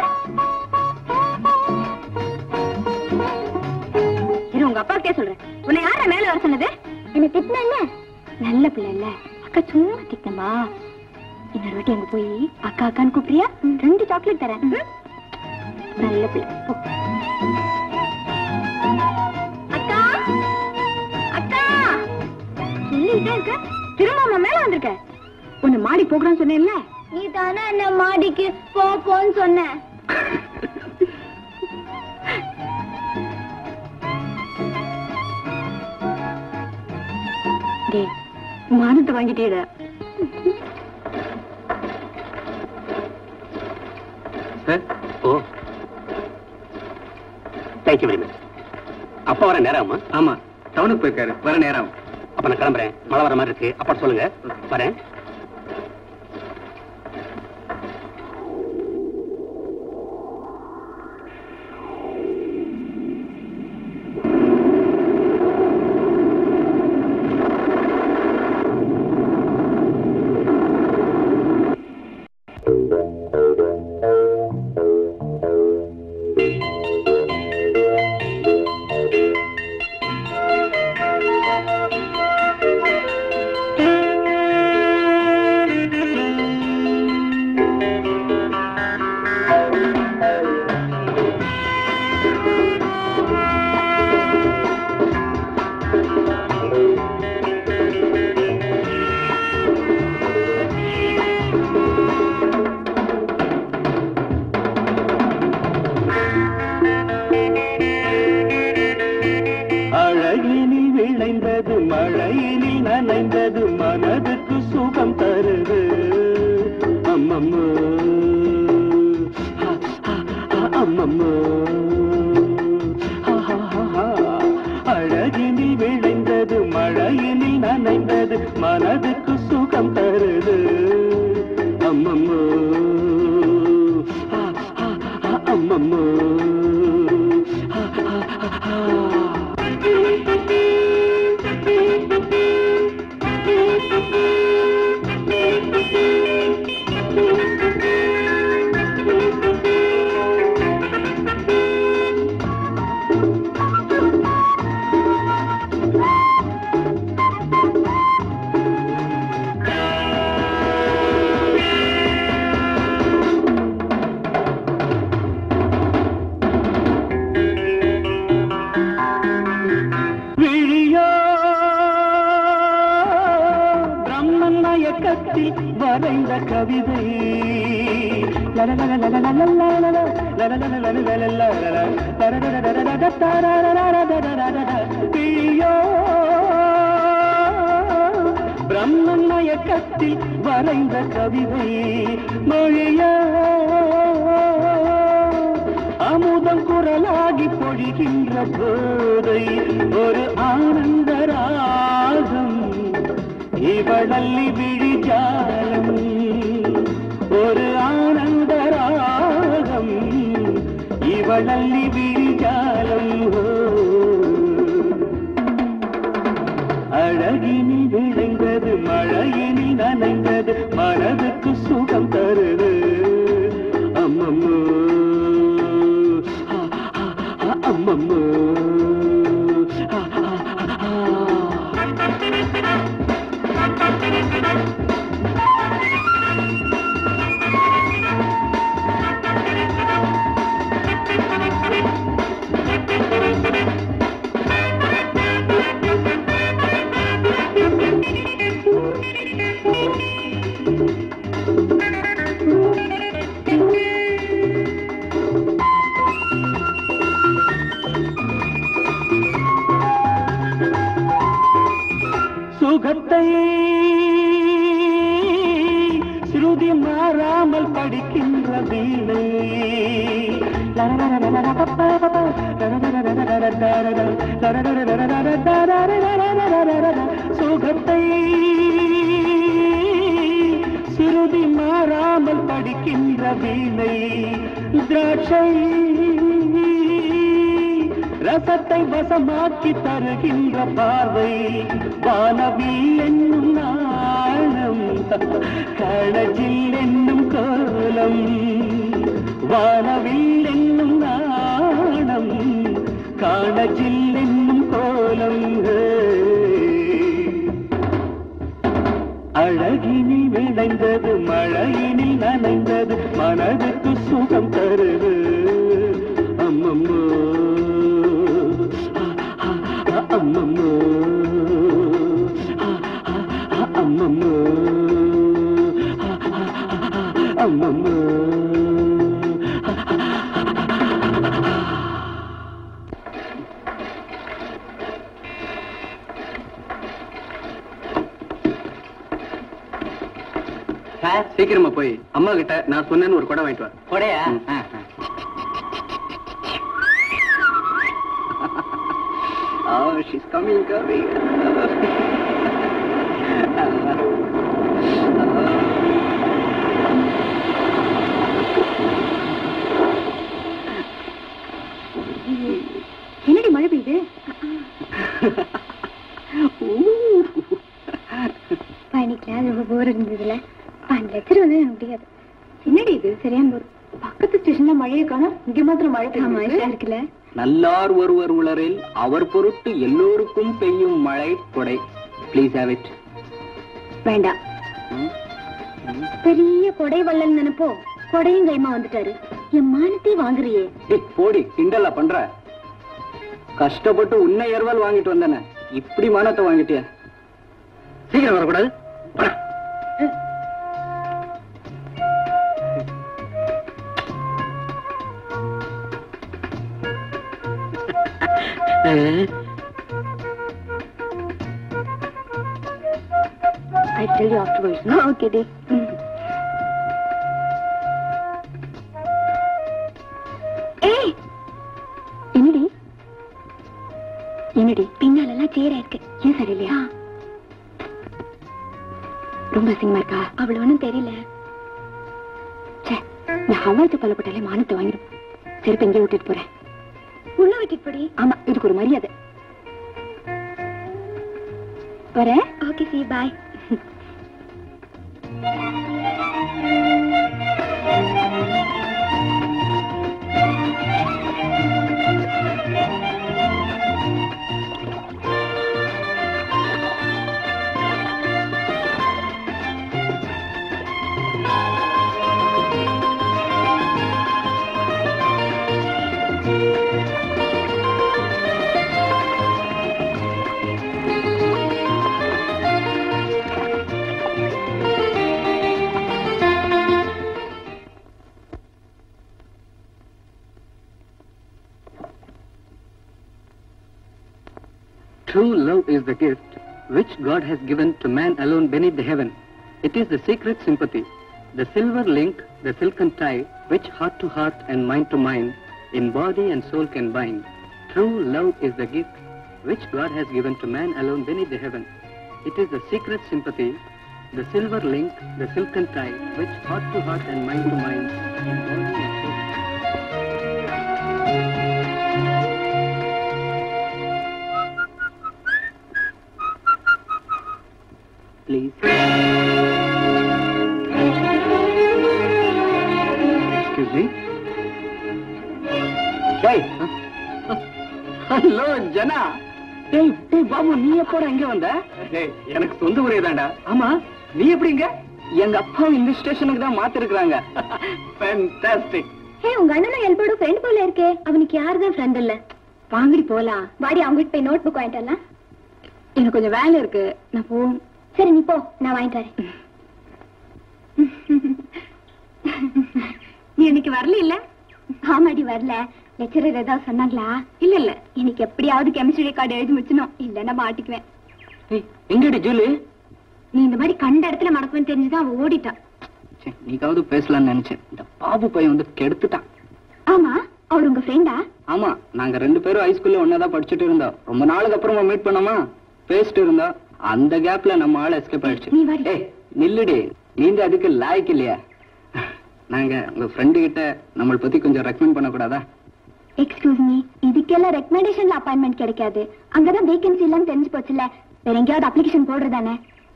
இரு உங்க அப்பாக்கே சொல்றேன் உன்னை யார மேல வர சொன்னது என்ன திட்டினல்ல நல்ல பிள்ளை இல்ல அக்கா சும்மா திட்டமா இன்னொரு வாட்டி அங்க போய் அக்கா அக்கான்னு கூப்பிடுறியா ரெண்டு சாக்லேட் தரேன் ம்? நல்ல பிள்ளை போ. அக்கா அக்கா சொல்லிட்டே இருக்க திரும்ப அம்மா மேல வந்திருக்க உன்னை மாடி போகிறேன்னு சொன்னேன்ல நீ தானே என்ன மாடிக்கு போ போன்னு சொன்ன டேய் மானத்தை வாங்கிட்டேடா sir oh thank you very much அப்பா வர நேரமா ஆமா டவுனுக்கு போயிருக்காரு வர நேரம் அப்ப நான் கிளம்புறேன் மழை வர மாதிரி இருக்கு அப்பா சொல்லுங்க வரேன் அழகினில் விளைந்தது மழையினில் நனைந்தது மனதுக்கு சுகம் தருது அம்மம்மா அம்மம்மா அம்மம்மோ ஆஹாஹாஹா. அழகினில் விளைந்தது மழையினில் நனைந்தது மனதுக்கு சுகம் தருது அம்மம்மோ ஆ, ஆ, ஆ, அம்மம்மோ ஆ, ஆ, ஆ, ஆ. விழியோ பிரம்மன் மயக்கத்தில் வரைந்த கவிதை விழியோ பிரம்மன் மயக்கத்தில் வரைந்த கவிதை மொழியோ அமுதம் குரலாகி பொழிகின்ற போதை ஒரு ஆனந்த ராகம் இவளல்லி விழிஜாலம் ஒரு ஆனந்த ராகம் இவளல்லி விழிஜாலம் ஓ. அழகினில் விளைந்தது மழையினில் நனைந்தது மனதுக்கு சுகம் தருது அம்மம்மோ ஆ, ஆ, ஆ, அம்மம்மோ ஆ, ஆ, ஆ, ஆ. சுகத்தை ஸ்ருதி மாறாமல் படிக்கின்ற வீணை சுகத்தை சிறுதி மாறாமல் படிக்கின்ற வீணை திராட்சை ரசத்தை வசமாக்கி தருகின்ற பார்வை வானவில் என்னும் நாணம் கணஜில் என்னும் கோலம் வானவில் என்னும் நாணம் காணஜில் என்னும் கோலம் அழகினில் விளைந்தது மழையினில் நனைந்தது மனதுக்கு சுகம் தருது அம்மம்மோ ஆ, ஆ, ஆ, அம்மம்மோ ஆ, ஆ, ஆ, அம்மம்மோ ஆ, ஆ, ஆ, அம்மம்மோ சார் சீக்கிரமா போய் அம்மா கிட்ட நான் சொன்னேன்னு ஒரு குடம் வாங்கிட்டு வா கொடையா ம். ஆ, ஆ. Oh, she's coming, coming. என்னடி மழை பெய்யுது பயணிக்கலாம் ரொம்ப போர் இருந்ததுல அந்த லெக்சர் வந்து எனக்கு முடியாது என்னடி இது சரியான போர் பக்கத்து ஸ்டேஷன்ல மழையை காணும் இங்க மாத்திரம் மழை ஆமா இருக்குல்ல நல்லார் ஒருவர் உளரில் அவர் பொருட்டு எல்லோருக்கும் பெய்யும் மழை கொடை ப்ளீஸ் ஹேவ் இட் வேண்டாம் பெரிய கொடை வள்ளல் நினைப்போ கொடையும் கைமா வந்துட்டாரு என் மானத்தை வாங்குறியே போடி கிண்டலா பண்ற கஷ்டப்பட்டு உன்னை ஏர்வால் வாங்கிட்டு வந்தேனே இப்படி மானத்தை வாங்கிட்டியா சீக்கிரம் வரக்கூடாது போடா. I tell you afterwards. No? Okay, டி. ஏய் என்னடி பின்னால எல்லாம் சேர இருக்கு ஏன் சரியில்லையா ரொம்ப அசிங்கமா இருக்கா அவ்வளவு ஒண்ணும் தெரியல ச்சே நான் அவாழ்த்து கொல்லப்பட்டாலே மானத்தை வாங்கிடும் செருப்பு எங்கேயே விட்டுட்டு போறேன் உள்ள விட்டுட்டு போடி ஆமா இதுக்கு ஒரு மரியாதை வரேன் okay see bye True love is the gift which God has given to man alone beneath the heaven. It is the secret sympathy, the silver link, the silken tie, which heart to heart and mind to mind, in body and soul can bind. True love is the gift which God has given to man alone beneath the heaven. It is the secret sympathy, the silver link, the silken tie, which heart to heart and mind to mind, in body and soul. Please. Excuse me. டேய் hello Jana டேய் டேய் பாபு நீ எப்போடா இங்க வந்த டேய் எனக்கு சொந்த ஊரே தான்டா ஆமா நீ எப்படிங்க எங்க அப்பாவும் இந்த ஸ்டேஷனுக்கு தான் மாத்திருக்காங்க ஃபேண்டாஸ்டிக் ஹே உங்க அண்ணனும் எல்போட ஃப்ரெண்ட் போல இருக்கே அவனுக்கு யாருதான் ஃப்ரெண்ட் இல்ல வாங்கடி போலாம் வாடி அவங்க கிட்ட போய் நோட் புக் வாங்கிட்டு வரலாம் எனக்கு கொஞ்சம் வேலை இருக்கு நான் போ சரி நீ போ நான் வாங்கிட்டு வரேன் நீ இன்னைக்கு வரல இல்ல ஆமாடி வரல லெக்சரர் ஏதாவது சொன்னாங்களா இல்ல இல்ல எனக்கு எப்படியாவது கெமிஸ்ட்ரி ரெக்கார்டு எழுதி முடிச்சணும் இல்லைன்னா மாட்டிக்குவேன் ஏய், எங்கடி ஜூலி நீ இந்த மாதிரி கண்ட இடத்துல மடக்குவேன்னு தெரிஞ்சுதான் அவ ஓடிட்டான் சே, நீக்காவது பேசலாம்னு நினைச்சேன் இந்த பாபு பையன் வந்து கெடுத்துட்டான் ஆமா அவர் உங்க ஃப்ரெண்டா ஆமா நாங்க ரெண்டு பேரும் ஹைஸ்கூல்ல ஒன்னாதான் படிச்சுட்டு இருந்தோம் ரொம்ப நாளுக்கு அப்புறமா மீட் பண்ணோமா பேசிட்டு இருந்தோம் அந்த கேப்ல நம்ம ஆள் எஸ்கேப் ஆயிடுச்சு நீ வாடி. ஏய் நில்லுடி நீங்க அதுக்கு லாய்க்கு இல்லையா நாங்க உங்க ஃப்ரெண்டு கிட்ட நம்மளை பத்தி கொஞ்சம் ரெக்கமெண்ட் பண்ணக்கூடாதா எக்ஸ்கியூஸ் மீ இதுக்கெல்லாம் ரெக்கமெண்டேஷன்ல அப்பாயின்மெண்ட் கிடைக்காது அங்கதான் வேகன்சி எல்லாம் தெரிஞ்சு போச்சுல வேற எங்கேயாவது அப்ளிகேஷன் போடுறதானே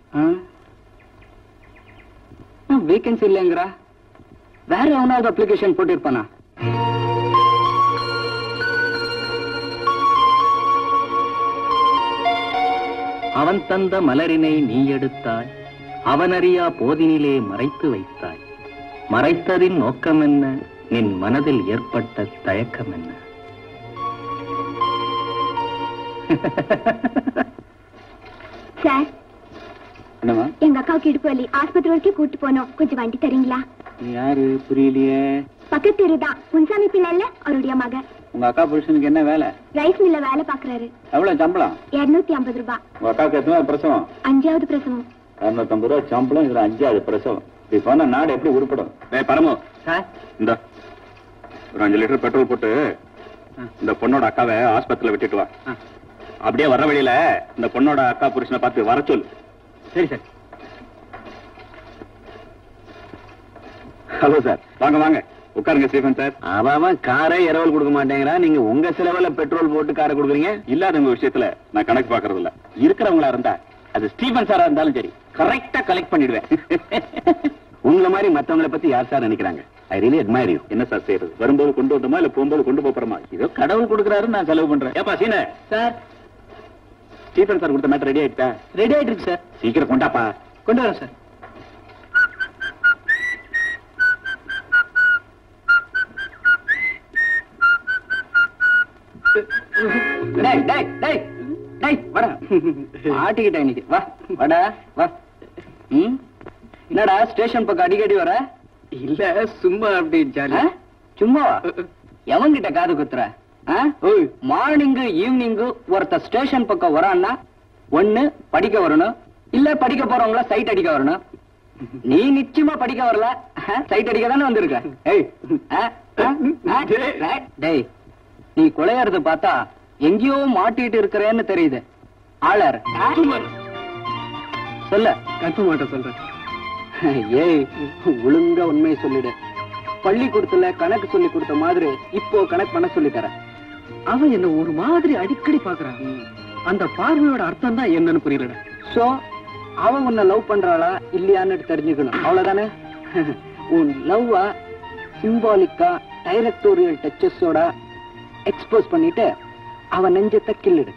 வேகன்சி இல்லைங்கிறா வேற எவனாவது அப்ளிகேஷன் போட்டிருப்பானா அவன் தந்த மலரினை நீ எடுத்தாய் அவனறியா போதினிலே மறைத்து வைத்தாய் மறைத்ததின் நோக்கம் என்ன நின் மனதில் ஏற்பட்ட தயக்கம் என்ன சார் என்னமா எங்க அக்காவுக்கு இடுப்பு வலி ஆஸ்பத்திரி வரைக்கும் கூட்டு போனோம் கொஞ்சம் வண்டி தரீங்களா யாரு புரியலையே பக்கத்து தெரு தான் முன்சாமி பிள்ளை இல்ல அவருடைய மகன் உங்க அக்கா புருஷனுக்கு என்ன வேலை ரைஸ் மில்ல வேலை பாக்குறாரு எவ்வளவு சம்பளம் இருநூத்தி ஐம்பது ரூபாய் உங்க அக்காவுக்கு எத்தனை பிரசவம் அஞ்சாவது பிரசவம் இரநூத்தம்பது ரூபா சம்பளம் இதுல அஞ்சாவது பிரசவம் இப்படி சொன்னா நாடு எப்படி உருப்படும் டேய் பரமு சார் இந்த ஒரு அஞ்சு லிட்டர் பெட்ரோல் போட்டு இந்த பொண்ணோட அக்காவை ஆஸ்பத்திரியில விட்டுட்டு வா ஆ. அப்படியே வர்ற வழியில இந்த பொண்ணோட அக்கா புருஷனை பார்த்து வர சொல்லு சரி சார் ஹலோ சார் வாங்க வாங்க உட்காருங்க ஸ்டீஃபன் சார் அவன் காரே இரவல் கொடுக்க மாட்டேங்கிறான் நீங்க உங்க செலவுல பெட்ரோல் போட்டு காரை கொடுக்குறீங்க இல்லாதவங்க விஷயத்துல நான் கணக்கு பாக்குறது இல்ல இருக்கிறவங்களா இருந்தா அது ஸ்டீஃபன் சாரா இருந்தாலும் சரி கரெக்டா கலெக்ட் பண்ணிடுவேன் உங்களை மாதிரி மத்தவங்கள பத்தி யார் சார் நினைக்கிறாங்க ஐ ரியலி admire you என்ன சார் செய்யறது வரும்போது கொண்டு வந்தோமா இல்ல போகும்போது கொண்டு போறோமா ஏதோ கடவுள் கொடுக்குறாரு நான் செலவு பண்றேன் ஏப்பா சீன சார் ஸ்டீஃபன் சார் கொடுத்த மேட்டர் ரெடி ஆயிட்டா ரெடி ஆயிட்டு இருக்கு சார் சீக்கிரம் கொண்டாப்பா கொண்டு வரேன் சார் டேய் டேய் டேய் டேய் வாடா மாட்டிக்கிட்டேன் இன்னைக்கு வா வாடா வா ம் என்னடா ஸ்டேஷன் பக்கம் அடிக்கடி வர இல்ல சும்மா அப்படி ஜாலி ஆ? சும்மாவா எவன்கிட்ட காது குத்துற மார்னிங் ஈவினிங் ஒருத்த ஸ்டேஷன் பக்கம் வரான்னா ஒண்ணு படிக்க வரணும் இல்ல படிக்க போறவங்கள சைட் அடிக்க வரணும் நீ நிச்சயமா படிக்க வரல சைட் அடிக்க தானே வந்திருக்க ஏய் ஆ? ஆ? ஆ? டேய் நீ குலையறது பார்த்தா எங்கேயோ மாட்டிட்டு இருக்கிறேன்னு தெரியுது ஆளர் சொல்ல கன்ஃபார்ம் மாட்ட சொல்றேன் ஏய் ஒழுங்கா உண்மையை சொல்லிடு பள்ளிக்கூடத்துல கணக்கு சொல்லி கொடுத்த மாதிரி இப்போ கணக்கு பண்ண சொல்லி தரேன் அவன் என்ன ஒரு மாதிரி அடிக்கடி பாக்குறான் அந்த பார்வையோட அர்த்தம் தான் என்னன்னு புரியல சோ அவன் உன்னை லவ் பண்றாளா இல்லையான்னு தெரிஞ்சுக்கணும் அவ்வளவுதானே உன் லவ்வ சிம்பாலிக்கா டைரக்டோரியல் டச்சஸோட எக்ஸ்போஸ் பண்ணிட்டு அவன் நெஞ்சத்தை கிள்ளிடு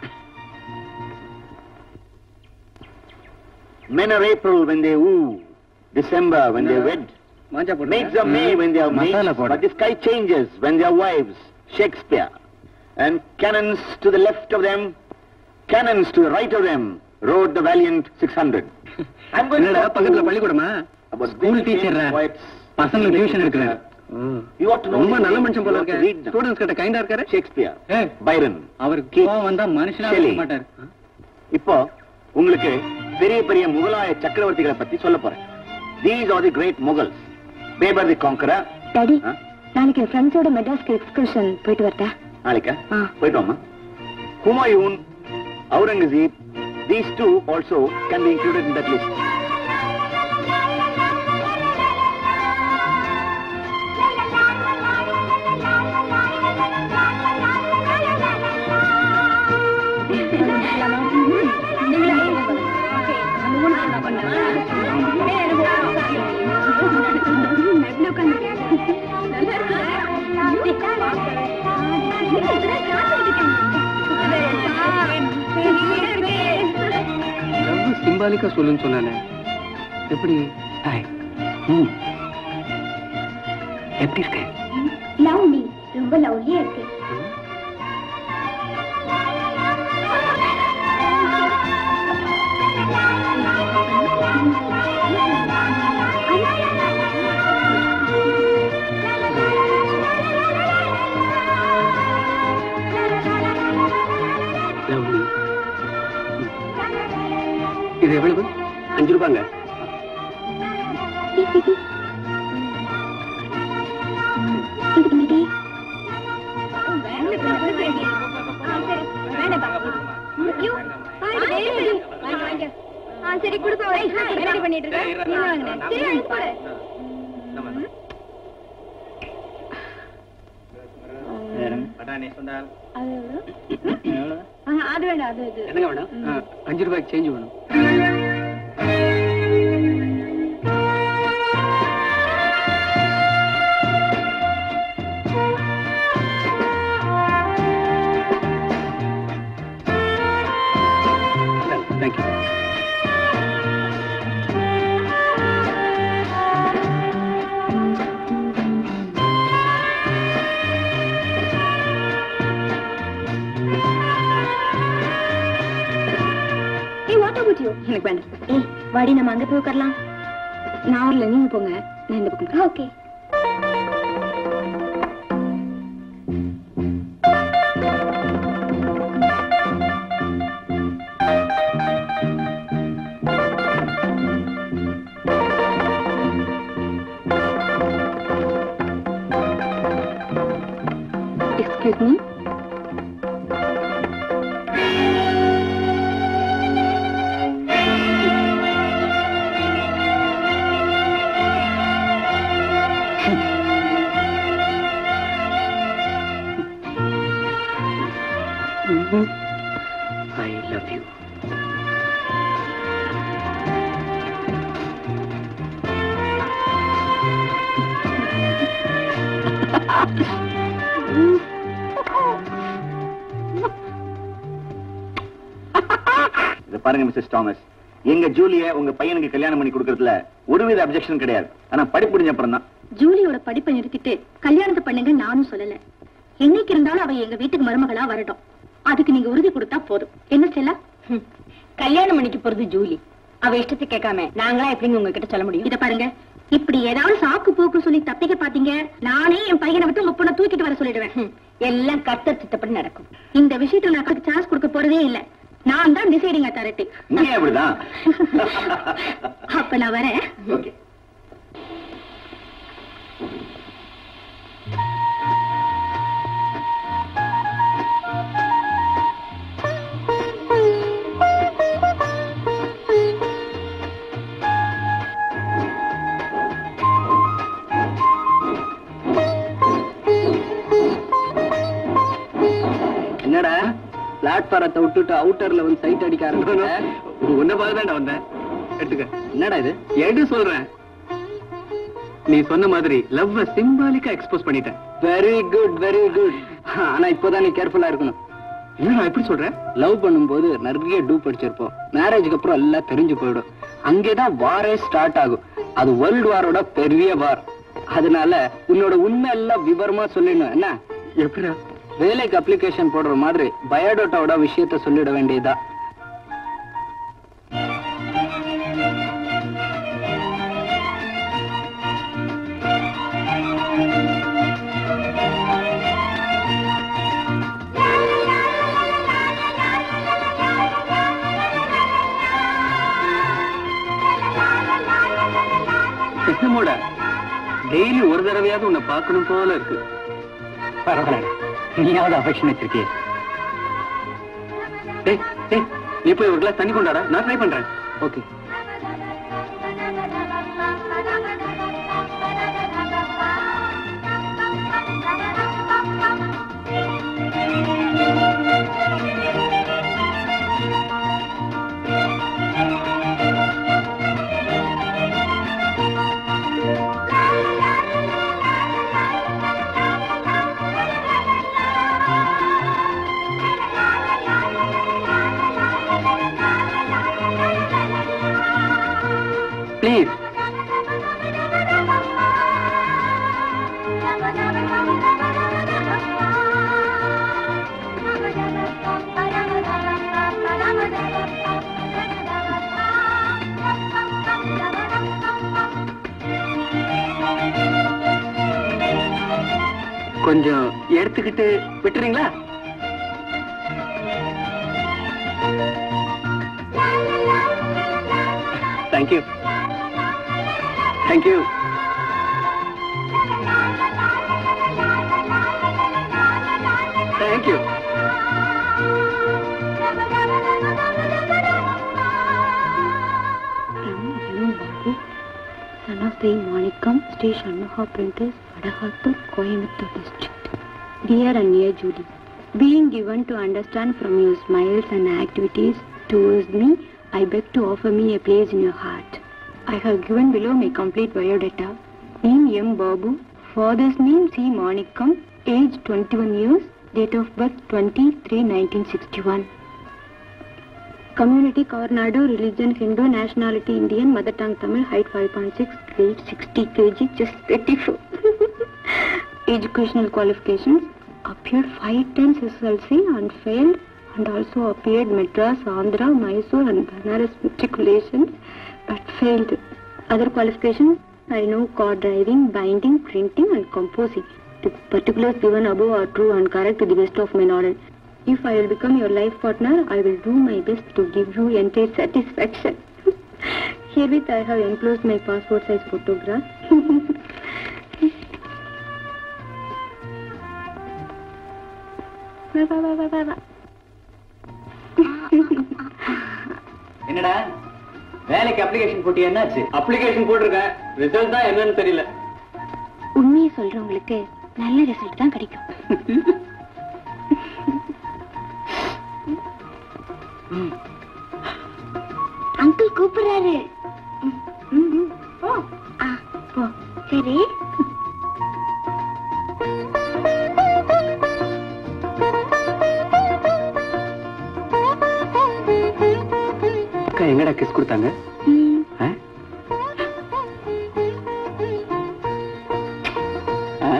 Men are April when they woo, December when they wed, மாஞ்சா maids are May when they are மசாலா maids, போடு. but the sky changes when they are wives, Shakespeare. And cannons to the left of them, cannons to the right of them, rode the valiant 600. I'm going to என்னடா talk to பக்கத்துல you பள்ளிக்கூடமா about school Benjamin teacher White's பசங்களுக்கு tuition எடுக்கிறேன் You ought to know ரொம்ப his நல்ல name. மனுஷன் போல You ought to இருக்க read them. ஸ்டூடெண்ட்ஸ் கிட்ட கைண்டா இருக்காரு Shakespeare, ஏய், Byron, அவருக்கு Keats, கோவம் வந்தா மனுஷனா Shelley. இருக்க மாட்டாரு இப்போ உங்களுக்கு பெரிய பெரிய முகலாய சக்கரவர்த்திகளை பத்தி சொல்ல போறேன் these are the great Mughals Babur the conqueror daddy நாளைக்கு என் ஃப்ரெண்ட்ஸோட மெட்ராஸ்க்கு எக்ஸ்கர்ஷன் போயிட்டு வரட்டா நாளைக்கா ஆ. போயிட்டு வாமா Humayun Aurangzeb these two also can be included in that list love சிம்பாலிக்கா சொல்லுன்னு சொன்னானே எப்படி ம். எப்படி இருக்க லவ் மீ ரொம்ப லவ்லியா இருக்கு லவ்லி இது எவ்வளவு அஞ்சு ரூபாங்க சரி கொடுப்பா ரெடி பண்ணிட்டு இருக்கேன் நீ வாங்கினேன் சரி வாங்கி போடு ஆ, அது வேண்டாம் அது இது என்னங்க வேணும் ஆ, அஞ்சு ரூபாய்க்கு சேஞ்ச் வேணும் தேங்க்யூ ஏய் வாட் அபௌட் யூ எனக்கு வேண்டாம் ஏய் வாடி நம்ம அங்க போய் உட்காரலாம் நான் வரல நீங்க போங்க நான் இந்த பக்கம் okay excuse me I love you இத பாருங்க மிஸ்ஸஸ் தாமஸ் எங்க ஜூலிய உங்க பையனுக்கு கல்யாணம் பண்ணி கொடுக்கறதுல ஒருவித அப்செக்ஷன் கிடையாது ஆனா படிப்பு முடிஞ்ச அப்புறம் தான் ஜூலியோட படிப்பை நிறுத்திட்டு கல்யாணத்தை பண்ணுங்க நானும் சொல்லல என்னைக்கு இருந்தாலும் அவ எங்க வீட்டுக்கு மருமகளா வரட்டும் அதுக்கு நீங்க உறுதி கொடுத்தா போதும் என்ன செல்லா கல்யாணம் பண்ணிக்க போறது ஜூலி அவ இஷ்டத்தை கேட்காம நாங்களா எப்படிங்க உங்ககிட்ட சொல்ல முடியும் இத பாருங்க இப்படி ஏதாவது சாக்கு போக்கு சொல்லி தப்பிக்க பாத்தீங்க நானே என் பையனை விட்டு உங்க பொண்ணை தூக்கிட்டு வர சொல்லிடுவேன் எல்லாம் கத்த சித்தப்படி நடக்கும் இந்த விஷயத்துல நான் சான்ஸ் கொடுக்க போறதே இல்ல நான் தான் டிசைடிங் அத்தாரிட்டி நீ அப்படிதான் அப்ப நான் வரேன் ஓகே என்னடா பிளாட்பாரத்தை விட்டுட்டு அவுட்டர்ல வந்து சைட் அடிக்க ஆரம்பிச்ச உன்ன பார்த்து வந்தேன் எடுத்துக்க என்னடா இது எடு சொல்றேன் நீ சொன்ன மாதிரி லவ் சிம்பாலிக்கா எக்ஸ்போஸ் பண்ணிட்டேன் வெரி குட் வெரி குட் ஆனா இப்போதான் நீ கேர்ஃபுல்லா இருக்கணும் என்ன நான் எப்படி சொல்றேன் லவ் பண்ணும்போது நிறைய டூ படிச்சிருப்போம் மேரேஜுக்கு அப்புறம் எல்லாம் தெரிஞ்சு போயிடும் அங்கேதான் வாரே ஸ்டார்ட் ஆகும் அது வேர்ல்டு வாரோட பெரிய வார் அதனால உன்னோட உண்மை எல்லாம் விவரமா சொல்லிடணும் என்ன எப்படிடா வேலைக்கு அப்ளிகேஷன் போடுற மாதிரி பயோடேட்டாவோட விஷயத்த சொல்லிட வேண்டியதா என்னமோட டெய்லி ஒரு தடவையாவது உன்னை பார்க்கணும் போல இருக்கு பரவாயில்ல நீயாவது அஃபெக்ஷன் வச்சிருக்கிய டேய் டேய் நீ போய் ஒரு கிளாஸ் தண்ணி கொண்டாடா நான் ட்ரை பண்றேன் ஓகே ப்ளீஸ் கொஞ்சம் எடுத்துக்கிட்டு விட்டுறீங்களா thank you thank you thank you From M. Babu, son of the Manikam, Sri Shanmuha Printers, Vadahattur, Coimbatore district. Dear and dear Judy, being given to understand from your smiles and activities towards me, I beg to offer me a place in your heart. I have given below my complete biodata. Name M. Babu, father's name C. Manikam, age 21 years, date of birth 23-1961. Community Karnado, religion Hindu, nationality Indian, mother tongue Tamil, height 5.6, weight 60 kg, just 34. Educational qualifications, appeared five times SSLC and failed and also appeared Madras, Andhra, Mysore and Banaras matriculations but failed. Other qualifications, I know car driving, binding, printing and composing. The particulars given above are true and correct to the best of my knowledge. If I will become your life partner, I will do my best to give you entire satisfaction. Herewith I have enclosed my passport size photograph. வா, வா, வா, வா, வா, வா. என்னடா வேலைக்கு application போட்டி என்னாச்சு அப்ளிகேஷன் போட்டிருக்கேன் ரிசல்ட் தான் என்னன்னு தெரியல உண்மையை சொல்றவங்களுக்கு நல்ல ரிசல்ட் தான் கிடைக்கும் அங்கிள் கூப்பிடுறாரு ம், ம், ம். போ ஆ போ சரி அக்கா எங்கடா கிஸ் கொடுத்தாங்க ம், ஆ? ஆ?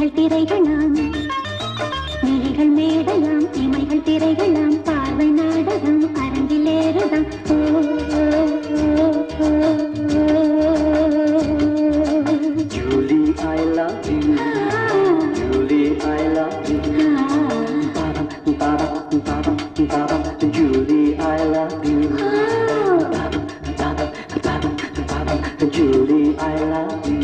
இமைகள் திரைகளாம் விழிகள் மேடையாம் இமைகள் திரைகளாம் பார்வை நாடகம் அரங்கிலேறுதாம் ஓ, ஓ, ஓ, ஓ, ஓ. Julie, I love you. Julie, I love you. Ba-dum, ba-dum, ba-dum, ba-dum. Julie, I love you. Ba-dum, ba-dum, ba-dum, ba-dum. Julie, I love you.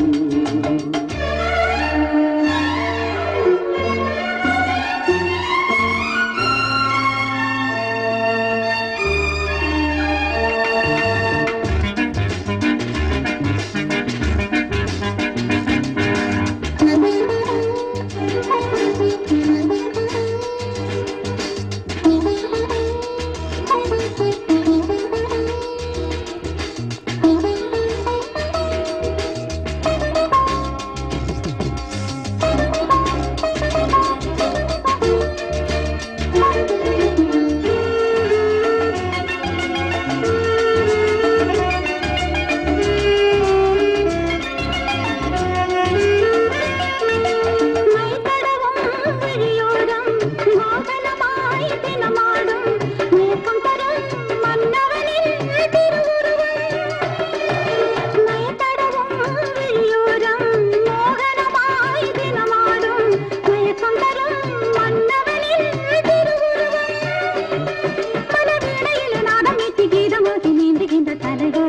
மைத்தடவும் விழியோரம் மோகனமாய் தினமாடும் மேகம் தரும் மன்னவனின் திருவுருவம் மைத்தடவும் விழியோரம் மோகனமாய் தினமாடும் மேகம் தரும் மன்னவனின் திருவுருவம் மனவீணையில் நாதம் மீட்டி கீதமாகி நீந்துகின்ற தலைகள்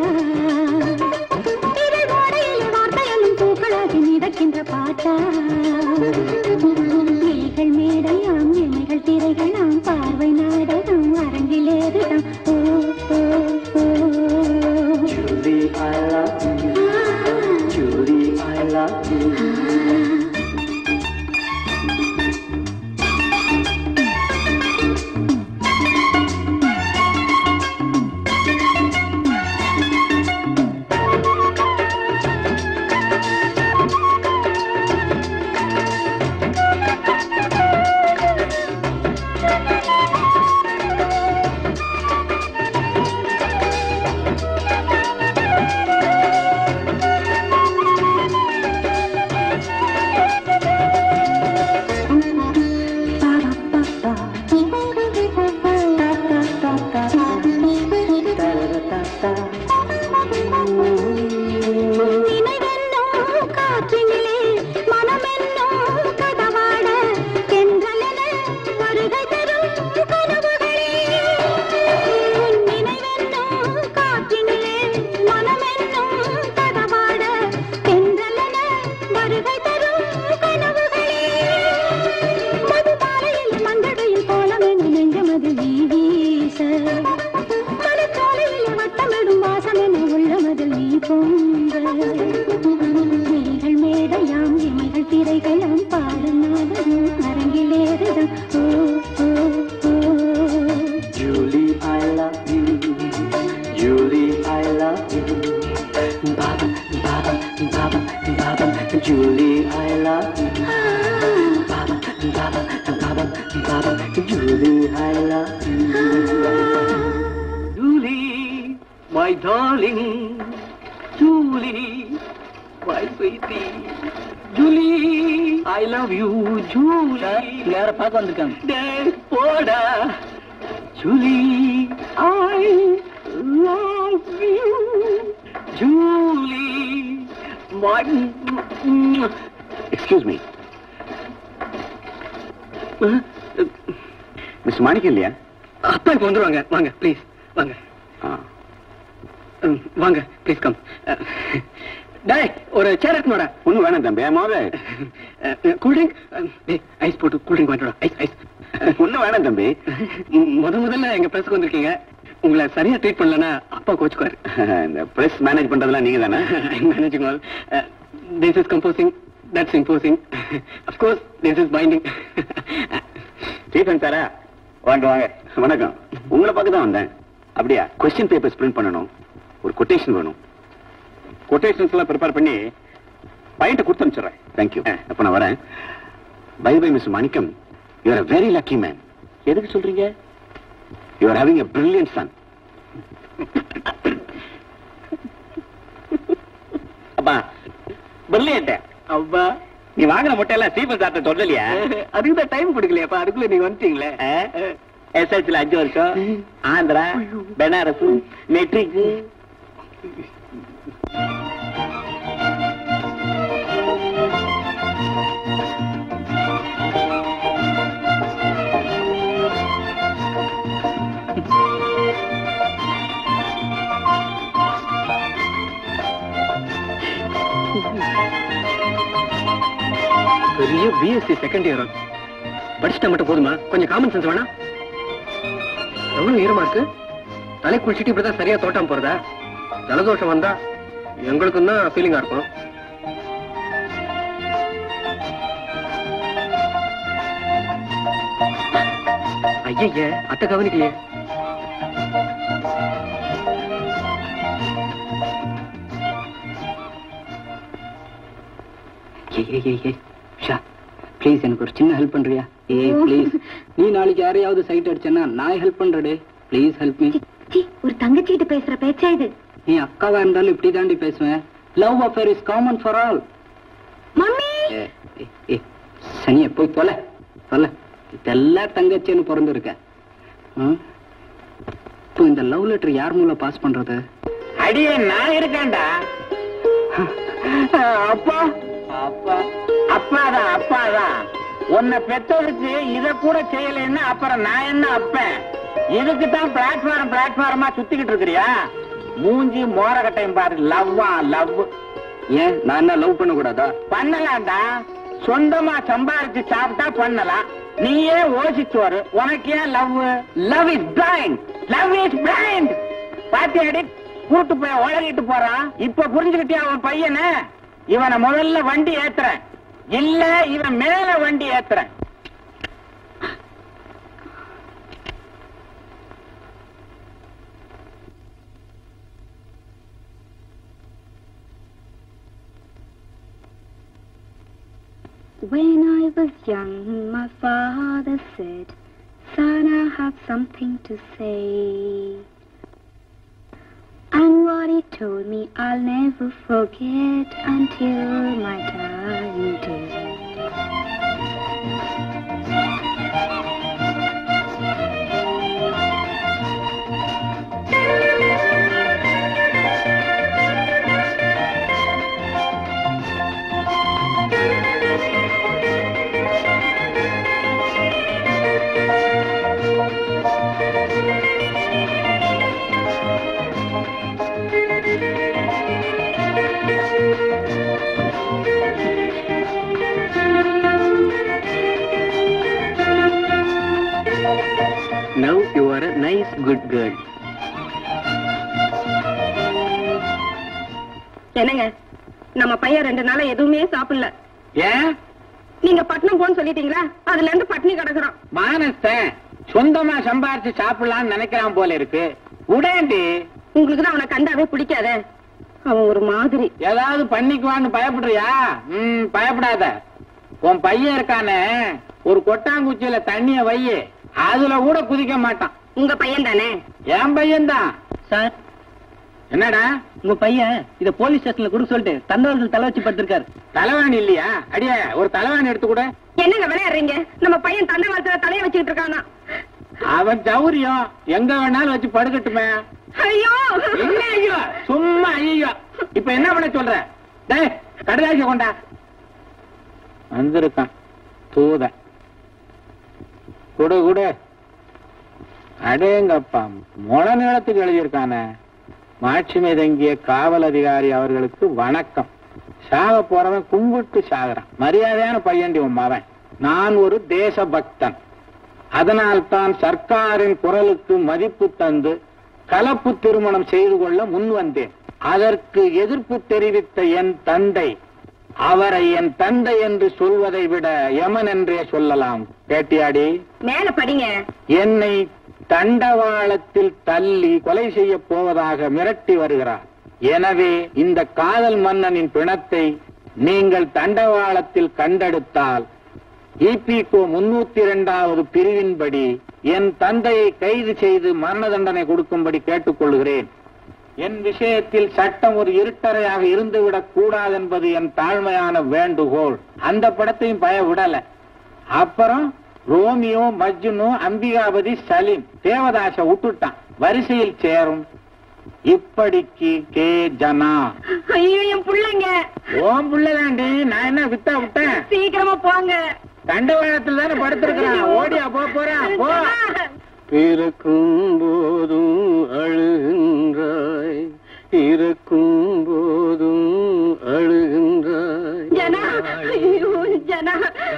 இதழ் ஓடையில் வார்த்தையெல்லாம் பூக்களாகி மிதக்கின்ற பாட்டா இலைகள் மேடையாம் இமைகள் திரைகளாம் பார்வை நாடகம் அரங்கிலேறுதாம் ஓ ஓ ஓ Julie, I love you. Julie, I love you. நினைவென்னும் காற்றினிலே மனமென்னும் கதவாட தென்றலென வருகை தரும் கனவுகளே உன் நினைவென்னும் காற்றினிலே மனமென்னும் கதவாட தென்றலென வருகை தரும் கனவுகளே மதுபாலையில் மந்தடையில் கோலமென நெஞ்சமது நீ வீச மனச்சோலையில் வட்டமிடும் வாசமென உள்ளமதில் நீ பொங்க விழிகள் மேடையாம் இமைகள் திரைகளாம் பாடும் நாடகம் அரங்கிலேறுதாம் ஓ ஓ ஓ Julie, I love you. Julie, I love you. Baba, Baba, Baba, Baba. Julie, I love you. Baba, Baba, Baba, Baba. Julie, I love you. Julie, my darling. Julie, my sweetie. Julie, I love you. Julie. யார பார்க்க வந்திருக்காங்க டேய், போடா Julie I love you Julie excuse me miss Manickam இல்லையா அப்பா இப்ப வந்துருவாங்க வாங்க ப்ளீஸ் வாங்க ஆ. ம், வாங்க ப்ளீஸ் கம் டேய் ஒரு சேர் எடுத்துனோடா ஒண்ணும் வேணாம் தம்பி மாவே கூல்ட்ரிங்க் ஐஸ் போட்டு கூல்ட்ரிங்க் வாங்கிட்டு ஐஸ் ஐஸ் ஒண்ணும் வேணாம் தம்பி முத முதல்ல எங்க பிரஸ்க்கு வந்திருக்கீங்க உங்களை சரியா ட்ரீட் பண்ணலன்னா அப்பா கோச்சுக்குவாரு இந்த பிரஸ் மேனேஜ் பண்றதெல்லாம் நீங்க தானே managing all. Uh, this is composing, that's imposing. of course, this is binding. Stephen சாரா வாங்க வாங்க வணக்கம் உங்களை பார்க்க தான் வந்தேன் அப்படியா கொஸ்டின் பேப்பர்ஸ் பிரிண்ட் பண்ணணும் ஒரு கொட்டேஷன் வேணும் கொட்டேஷன்ஸ் எல்லாம் ப்ரிப்பேர் பண்ணி பையன்ட்ட கொடுத்து அனுப்பிச்சிடுறேன் தேங்க்யூ அப்ப நான் வரேன் bye bye miss Manickam you are very lucky man எதுக்கு சொல்றீங்க you are having a brilliant son அப்பா பிரில்லியன்ட் அவ்வா நீ வாங்கின முட்டையெல்லாம் ஸ்டீபன் சார்ட்ட சொல்லலையா அதுக்கு தான் டைம் கொடுக்கலையாப்பா அதுக்குள்ள நீங்க வந்துட்டீங்களே எஸ்ஹெச்ல அஞ்சு வருஷம் ஆந்திரா பெனாரஸ் மெட்ரிக் பெரிய பிஎஸ்சி செகண்ட் இயர் படிச்சுட்டா மட்டும் போதுமா கொஞ்சம் காமன் சென்ஸ் வேணா எவ்வளவு ஈரமா இருக்கு தலை குளிச்சுட்டு இப்படிதான் சரியா தோட்டம் போறதா ஜலதோஷம் வந்தா எங்களுக்கும் தான் ஃபீலிங்கா இருக்கும் ஐய அத்தை கவனிக்கலையே ஏய் ஏய் ஏய் ஏய் ஷா ப்ளீஸ் எனக்கு ஒரு சின்ன ஹெல்ப் பண்றியா ஏய் ப்ளீஸ் நீ நாளைக்கு யாரையாவது சைட் அடிச்சேன்னா நான் ஹெல்ப் பண்றடே ப்ளீஸ் ஹெல்ப் மீ சி, சி, ஒரு தங்கச்சிட்டு பேசுற பேச்சா இது நீ அக்காவா இருந்தாலும் இப்படி தாண்டி பேசுவேன் love affair is common for all mummy சனிய போய் தொலை தொலை இதெல்லாம் தங்கச்சின்னு பிறந்திருக்க ம்? இப்போ இந்த லவ் லெட்டர் யார் மூலம் பாஸ் பண்றது அடியே நான் இருக்கேன்டா அப்பா அப்பா அப்பாதான் அப்பாதான் உன்னை பெத்ததுக்கு இத கூட செய்யலைன்னா அப்புறம் நான் என்ன அப்பேன் இதுக்கு தான் பிளாட்ஃபார்ம் பிளாட்ஃபார்மா சுத்திக்கிட்டு இருக்கிறியா மூஞ்சி மோரகட்டையும் பாரு லவ்வா லவ் ஏன் நான் என்ன லவ் பண்ண கூடாதா பண்ணலாம்டா சொந்தமா சம்பாரிச்சு சாப்பிட்டா பண்ணலாம் நீயே ஓசிச்சோரு உனக்கு ஏன் love love is blind love is blind பாத்தியாடி கூட்டு போய் உளறிட்டு போறான் இப்ப புரிஞ்சுக்கிட்டியா அவன் பையனை இவனை முதல்ல வண்டி ஏத்துறேன் இல்ல இவன் மேல வண்டி ஏத்துறேன் When I was young, my father said, Son, I have something to say. And what he told me, I'll never forget until my dying day. Now you are a nice good girl என்னங்க நம்ம பையன் ரெண்டு நாளா எதுவுமே சாப்பிடல ஏன் நீங்க பட்னம் போன்னு சொல்லிட்டீங்களா அதுல இருந்து பட்னி கிடக்குறோம் மானஸ்தன் சொந்தமா சம்பாரிச்சு சாப்பிடலாம்னு நினைக்கிறான் போல இருக்கு உடேண்டி உங்களுக்கு தான் அவனை கண்டாவே பிடிக்காத அவன் ஒரு மாதிரி ஏதாவது பண்ணிக்குவான்னு பயப்படுறியா ம் பயப்படாத உன் பையன் இருக்கானே ஒரு கொட்டாங்குச்சியில தண்ணிய வையு அதுல கூட குதிக்க மாட்டான் உங்க பையன் தானே என் பையன் தான் சார் என்னடா உங்க பையன் இத போலீஸ் ஸ்டேஷன்ல கொடுக்க சொல்லிட்டு தண்டவாளத்தில் தலை வச்சு படுத்திருக்காரு தலைவாணி இல்லையா அடியே ஒரு தலைவாணி எடுத்து கூட என்னங்க விளையாடுறீங்க நம்ம பையன் தண்டை வளர்த்துல தலைய வச்சுக்கிட்டு இருக்கானா அவன் சௌரியம் எங்க வேணாலும் வச்சு படுக்கட்டுமே ஐயோ என்ன ஐயோ சும்மா ஐயோ இப்ப என்ன பண்ண சொல்ற டேய் கடலாசி கொண்டா வந்திருக்கான் தூத குடு குடு அடேங்கப்பா முள நீளத்துக்கு எழுதியிருக்கானே மாட்சிமை தங்கிய காவல் அதிகாரி அவர்களுக்கு வணக்கம் சாக போறவன் கும்பிட்டு சாகுறான் மரியாதையான பையன்டி உன் மவன் நான் ஒரு தேசபக்தன் அதனால்தான் சர்க்காரின் குரலுக்கு மதிப்பு தந்து கலப்பு திருமணம் செய்து கொள்ள முன் வந்தேன் அதற்கு எதிர்ப்பு தெரிவித்த என் தந்தை அவரை என் தந்தை என்று சொல்வதை விட யமன் என்றே சொல்லலாம் கேட்டியாடி மேல படிங்க என்னை தண்டவாளத்தில் தள்ளி கொலை செய்ய போவதாக மிரட்டி வருகிறார் எனவே இந்த காதல் மன்னனின் பிணத்தை நீங்கள் தண்டவாளத்தில் கண்டெடுத்தால் இபிகோ முன்னூத்தி இரண்டாவது பிரிவின்படி என் தந்தையை கைது செய்து மரண தண்டனை கொடுக்கும்படி கேட்டுக்கொள்கிறேன் என் விஷயத்தில் சட்டம் ஒரு இருட்டறையாக இருந்துவிடக் கூடாது என்பது என் தாழ்மையான வேண்டுகோள் அந்த படத்தையும் பய விடல அப்புறம் ரோமியோ மஜ்னு அம்பிகாபதி சலீம் தேவதாச விட்டுட்டான் வரிசையில் சேரும் இப்படிக்கு கே ஜனா ஐயோ என் பிள்ளைங்க ஓம் புள்ளதாண்டி நான் என்ன வித்தா விட்டேன் சீக்கிரமா போங்க தண்டவாளத்துல தானே படுத்திருக்கிறான் ஓடியா போ போறான் போ பிறக்கும் போதும் அழுகின்றாய் இறக்கும் போதும் அழுகின்றாய் ஜனா ஐயோ ஜனா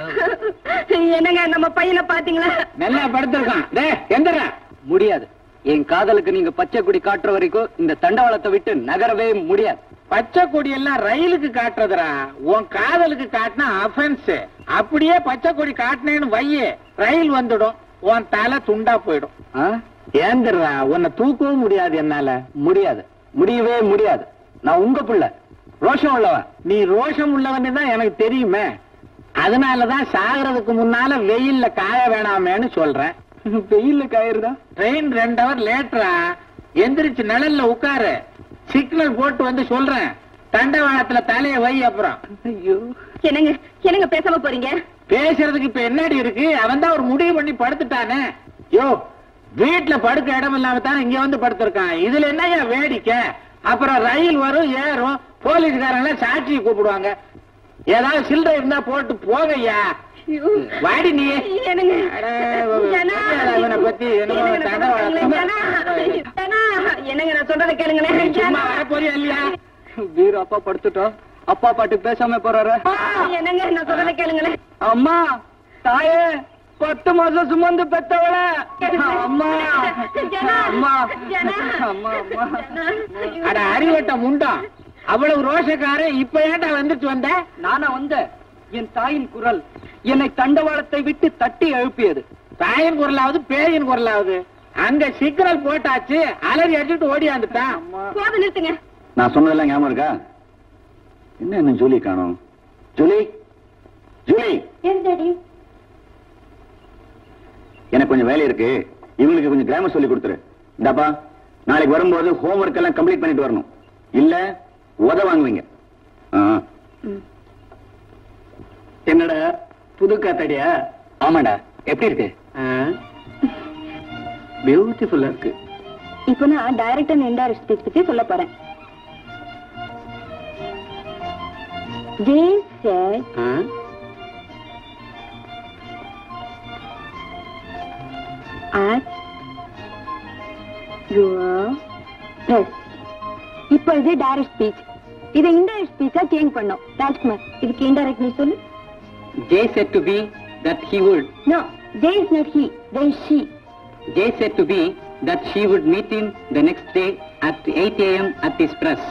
என்னங்க நம்ம பையனை பாத்தீங்களா நல்லா படுத்திருக்கான் டே எந்திரா முடியாது என் காதலுக்கு நீங்க பச்சை கொடி காட்டுற வரைக்கும் இந்த தண்டவாளத்தை விட்டு நகரவே முடியாது பச்சை கொடி எல்லாம் ரயிலுக்கு காட்டுறதுடா உன் காதலுக்கு காட்டினா அஃபென்ஸ் அப்படியே பச்சை கொடி காட்டினேன்னு வையே ரயில் வந்துடும் உன் தலை துண்டா போயிடும் ஆ? ஏந்திரா உன்னை தூக்கவும் முடியாது என்னால முடியாது முடியவே முடியாது நான் உங்க புள்ள ரோஷம் உள்ளவன் நீ ரோஷம் உள்ளவன்னு தான் எனக்கு தெரியுமே அதனாலதான் சாகிறதுக்கு முன்னால வெயில்ல காய வேணாமேன்னு சொல்றேன் வெயில்ல காயிருதா ட்ரெயின் ரெண்டு ஹவர் லேட்டரா எந்திரிச்சு நிழல்ல உட்காரு சிக்னல் போட்டு வந்து சொல்றேன் தண்டவாளத்துல தலைய வை அப்புறம் ஐயோ என்னங்க என்னங்க பேசாம போறீங்க பேசுறதுக்கு இப்ப என்னடி இருக்கு அவன் தான் ஒரு முடிவு பண்ணி படுத்துட்டானே யோ வீட்டுல படுக்க இடம் இல்லாம தானே இங்க வந்து படுத்திருக்கான் இதுல என்னய்யா வேடிக்கை அப்புறம் ரயில் வரும் ஏறும் போலீஸ்காரங்க சாட்சியை கூப்பிடுவாங்க ஏதாவது சில்லறை இருந்தா போட்டு போங்கய்யா வாடி நீ என்னங்க அட, ஜனா, இவனை பத்தி என்னமோ என்னங்க நான் தண்டவாளம். சொல்றேன், ஜனா, ஜனா, என்னங்க நான் சொல்றதை கேளுங்களேன் சும்மா ஜனா. வரப்போறியா இல்லையா வீர அப்பா படுத்துட்டோம் அப்பா பாட்டு பேசாம போறாரு என்னங்க நான் சொல்றதை கேளுங்களேன் அம்மா தாயே பத்து மாசம் சுமந்து பெத்தவள அம்மா ஜனா, அம்மா ஜனா, அம்மா அம்மா ஜனா, ஐயோ. அட அறிவட்ட முண்டம் அவ்வளவு ரோஷக்காரன் இப்ப ஏன்டா வந்துட்டு வந்த நானா வந்த என் தாயின் குரல் என்னை தண்டவாளத்தை விட்டு தட்டி எழுப்பியது தாயின் குரலாவது பேயின் குரலாவது அங்க சிக்னல் போட்டாச்சு அலறி அடிச்சுட்டு ஓடியாந்துட்டான் போதும் நிறுத்துங்க நான் சொன்னதெல்லாம் ஞாபகம் இருக்கா என்ன என்ன ஜூலி காணோம் ஜூலி ஜூலி எஸ் டாடி எனக்கு கொஞ்சம் வேலை இருக்கு இவங்களுக்கு கொஞ்சம் கிராமர் சொல்லி கொடுத்துரு இந்தாப்பா நாளைக்கு வரும்போது ஹோம்ஒர்க் எல்லாம் கம்ப்ளீட் பண்ணிட்டு வரணும் இல்ல உத வாங்குவீங்க ஆ. என்னடா புது காத்தாடியா ஆமாடா எப்படி இருக்கு பியூட்டிஃபுல்லா இருக்கு இப்போ நான் டைரக்ட் அண்ட் இன்டைரக்ட் ஸ்பீச் பத்தி சொல்ல போறேன் They said at your best. இப்பொழுது டைரக்ட் ஸ்பீச் இதை இன்டைரக்ட் ஸ்பீச்சா சேஞ்ச் பண்ணோம் ராஜ்குமார் இதுக்கு இன்டைரக்ட் நீ சொல்லு Jay said to be that he would no they is not he they is she Jay said to be that she would meet him the next day at 8 a.m. at his press.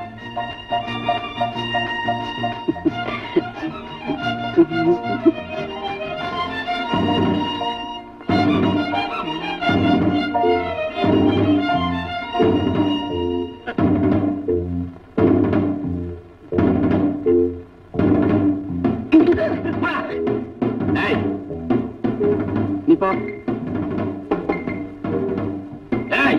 ஏய், நீ போ ஏய்.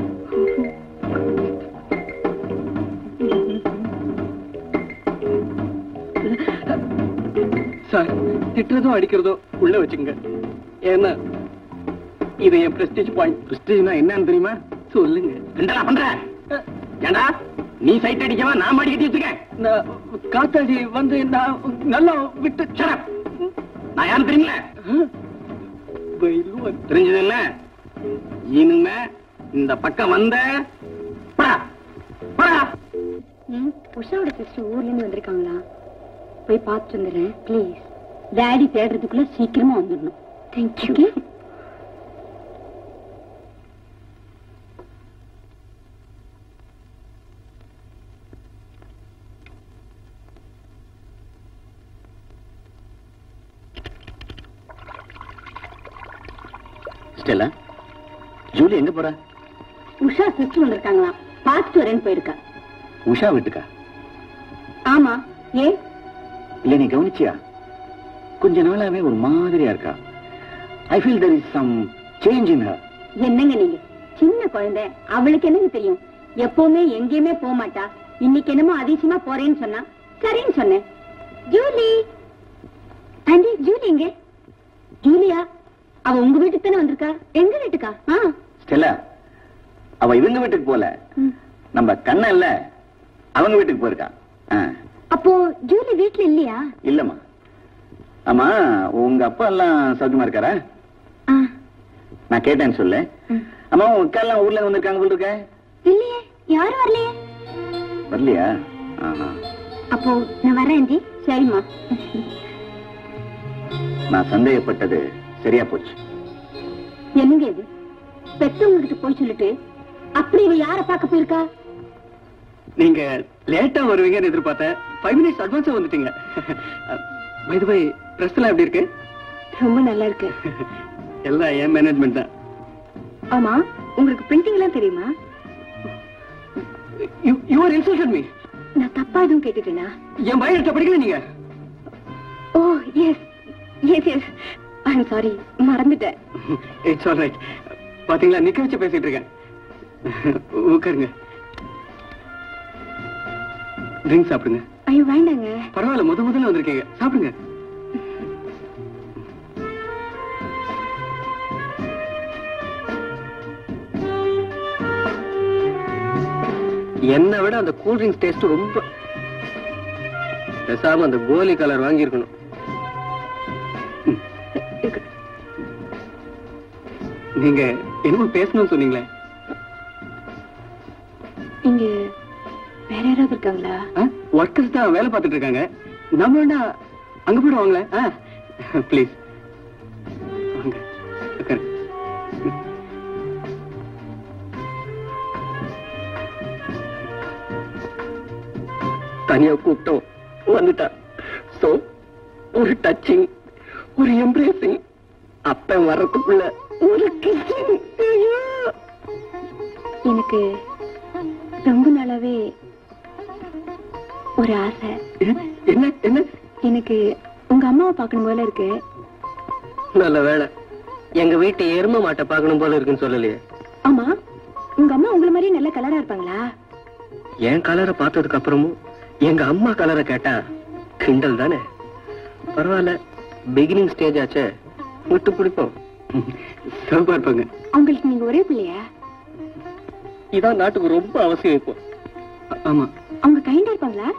Sir திட்டுறதும் அடிக்கிறதும் உள்ள வச்சுங்க ஏன்னா இது என் prestige point பிரஸ்டீஜ்னா என்னன்னு தெரியுமா சொல்லுங்க என்னடா பண்ற ஏண்டா நீ சைட் அடிக்கவா நான் மாடிக்கிட்டு வச்சுக்கேன் நான் காத்தாடி வந்து நான் நல்லா விட்டு Shut up. நான் யாரும் தெரியுமில்ல பயிலுவன் தெரிஞ்சது இல்ல இனிமே இந்த பக்கம் வந்த போடா, போடா. ம் உஷாவோட சிஸ்டர் ஊர்ல இருந்து வந்திருக்காங்களா போய் பார்த்துட்டு வந்துடுறேன் ப்ளீஸ் டாடி தேடுறதுக்குள்ள சீக்கிரமா வந்துடணும் தேங்க்யூ ஸ்டெல்லா ஜூலி எங்க போறா உஷா சிஸ்டர் வந்திருக்காங்களா பார்த்துட்டு வரேன்னு போயிருக்கா உஷா வீட்டுக்கா ஆமா ஏ இல்ல நீ கவனிச்சியா கொஞ்ச நாளாவே ஒரு மாதிரியா இருக்கா I feel there is some change in her என்னங்க நீங்க சின்ன குழந்தை அவளுக்கு என்னங்க தெரியும் எப்பவுமே எங்கேயுமே போக மாட்டா இன்னைக்கு என்னமோ அதிசயமா போறேன்னு சொன்னா சரின்னு சொன்னேன் ஜூலி ஆண்டி ஜூலி எங்க ஜூலியா அவ உங்க வீட்டுக்கு தானே வந்திருக்கா எங்க வீட்டுக்கா ஆ ஸ்டெல்லா அவ இவங்க வீட்டுக்கு போல நம்ம கண்ண இல்ல அவங்க வீட்டுக்கு போயிருக்கா ஆ, அப்போ ஜூலி வீட்ல இல்லையா இல்லம்மா ஆமா உங்க அப்பா எல்லாம் சௌக்கியமா இருக்காரா ஆ, நான் கேட்டேன்னு சொல்லு ஆமா உங்க அக்கா எல்லாம் ஊர்ல வந்திருக்காங்க போல இருக்க இல்லையே யாரும் வரலையே வரலையா ஆஹா. அப்போ நான் வரேன் ஆண்டி சரிம்மா நான் சந்தேகப்பட்டது சரியா போச்சு என்னங்க இது பெத்தவங்க கிட்ட போய் சொல்லிட்டு அப்படி இவ யார பார்க்க போயிருக்கா நீங்க லேட்டா வருவீங்கன்னு எதிர்பார்த்தேன் ஃபைவ் மினிட்ஸ் அட்வான்ஸா வந்துட்டீங்க பை பை ட்ரெஸ் எல்லாம் எப்படி இருக்கு ரொம்ப நல்லா இருக்கு எல்லாம் என் மேனேஜ்மெண்ட் தான் ஆமா உங்களுக்கு பிரிண்டிங் எல்லாம் தெரியுமா யூ ஆர் இன்சல்டட் மீ நான் தப்பா எதுவும் கேட்டுட்டேனா என் பையன் படிக்கல நீங்க oh yes yes yes I am sorry மறந்துட்டேன் இட்ஸ் ஆல் ரைட் பாத்தீங்களா நிக்க வச்சு பேசிட்டு இருக்கேன் உட்காருங்க ட்ரிங்க் சாப்பிடுங்க ஐயோ வேண்டாங்க பரவாயில்ல முத முதல்ல வந்திருக்கீங்க சாப்பிடுங்க என்னை விட அந்த கூல் ட்ரிங்க்ஸ் டேஸ்ட் ரொம்ப பேசாம அந்த கோலி கலர் வாங்கி இருக்கணும் நீங்க என்னமோ பேசணும்னு சொன்னீங்களே இங்க வேற யாராவது இருக்காங்களா ஒர்க்கர்ஸ் தான் வேலை பார்த்துட்டு இருக்காங்க நம்ம வேணா அங்க போயிட்டு வாங்களேன் ப்ளீஸ் வாங்க உட்காரு. தனியா கூப்பிட்டோம் வந்துட்டா சோ ஒரு டச்சிங் ஒரு எம்ப்ரேசிங் அப்ப வர்றதுக்குள்ள ஒரு கிச்சிங் எனக்கு ரொம்ப நாளாவே ஒரு ஆசை என்ன என்ன எனக்கு உங்க அம்மாவை பார்க்கணும் போல இருக்கு நல்ல வேலை எங்க வீட்டு எரும மாட்டை பார்க்கணும் போல இருக்குன்னு சொல்லலையே ஆமா உங்க அம்மா உங்களை மாதிரி நல்ல கலரா இருப்பாங்களா என் கலரை பார்த்ததுக்கு அப்புறமும் எங்க அம்மா கலரை கேட்டா கிண்டல் தானே பரவாயில்ல பிகினிங் ஸ்டேஜ் ஆச்சே விட்டு பிடிப்போம் சிறப்பா இருப்பாங்க அவங்களுக்கு நீங்க ஒரே பிள்ளையா இதான் நாட்டுக்கு ரொம்ப அவசியம் இப்போ ஆமா அவங்க கைண்டா இருப்பாங்களா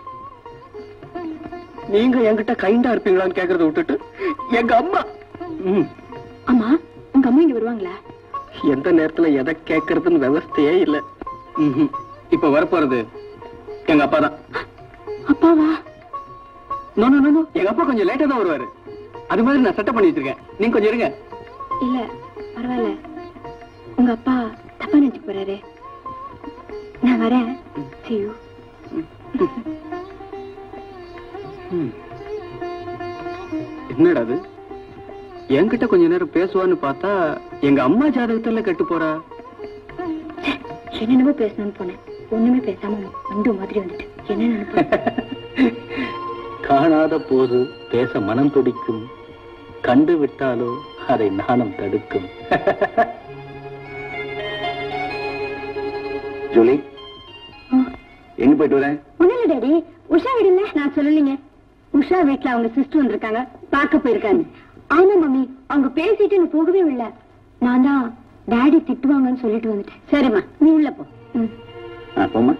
நீங்க என்கிட்ட கைண்டா இருப்பீங்களான்னு கேக்குறத விட்டுட்டு எங்க அம்மா ம், ஆமா உங்க அம்மா இங்க வருவாங்களா எந்த நேரத்துல எதை கேக்குறதுன்னு விவஸ்தையே இல்ல ம்ஹும். இப்ப வரப்போறது எங்க அப்பா தான் அப்பாவா நோ நோ நோ, நோ எங்க அப்பா கொஞ்சம் லேட்டா தான் வருவாரு அது மாதிரி நான் செட்டப் பண்ணி வச்சிருக்கேன் நீங்க கொஞ்சம் இருங்க இல்ல பரவாயில்ல உங்க அப்பா தப்பா நினைச்சு போறாரு நான் வரேன் See you. என்னடா அது என்கிட்ட கொஞ்ச நேரம் பேசுவான்னு பார்த்தா எங்க அம்மா ஜாதகத்துல கெட்டு போறா என்னென்னமோ பேசணும்னு போனேன் ஒண்ணுமே பேசாம வந்து மாதிரி வந்துட்டு என்ன நினைப்பேன் காணாத போது பேச மனம் துடிக்கும் கண்டு விட்டாலோ அதை நாணம் தடுக்கும் ஜூலி எங்க போயிட்டு வரேன் ஒண்ணும் இல்ல டாடி உஷா வீடுல நான் சொல்லலைங்க உஷா வீட்டுல அவங்க சிஸ்டர் வந்திருக்காங்க பார்க்க போயிருக்காங்க ஆமா மம்மி அவங்க பேசிட்டு நான் போகவே இல்ல நான் தான் டாடி திட்டுவாங்கன்னு சொல்லிட்டு வந்துட்டேன் சரிம்மா நீ உள்ள போ ம். ஆ, போம்மா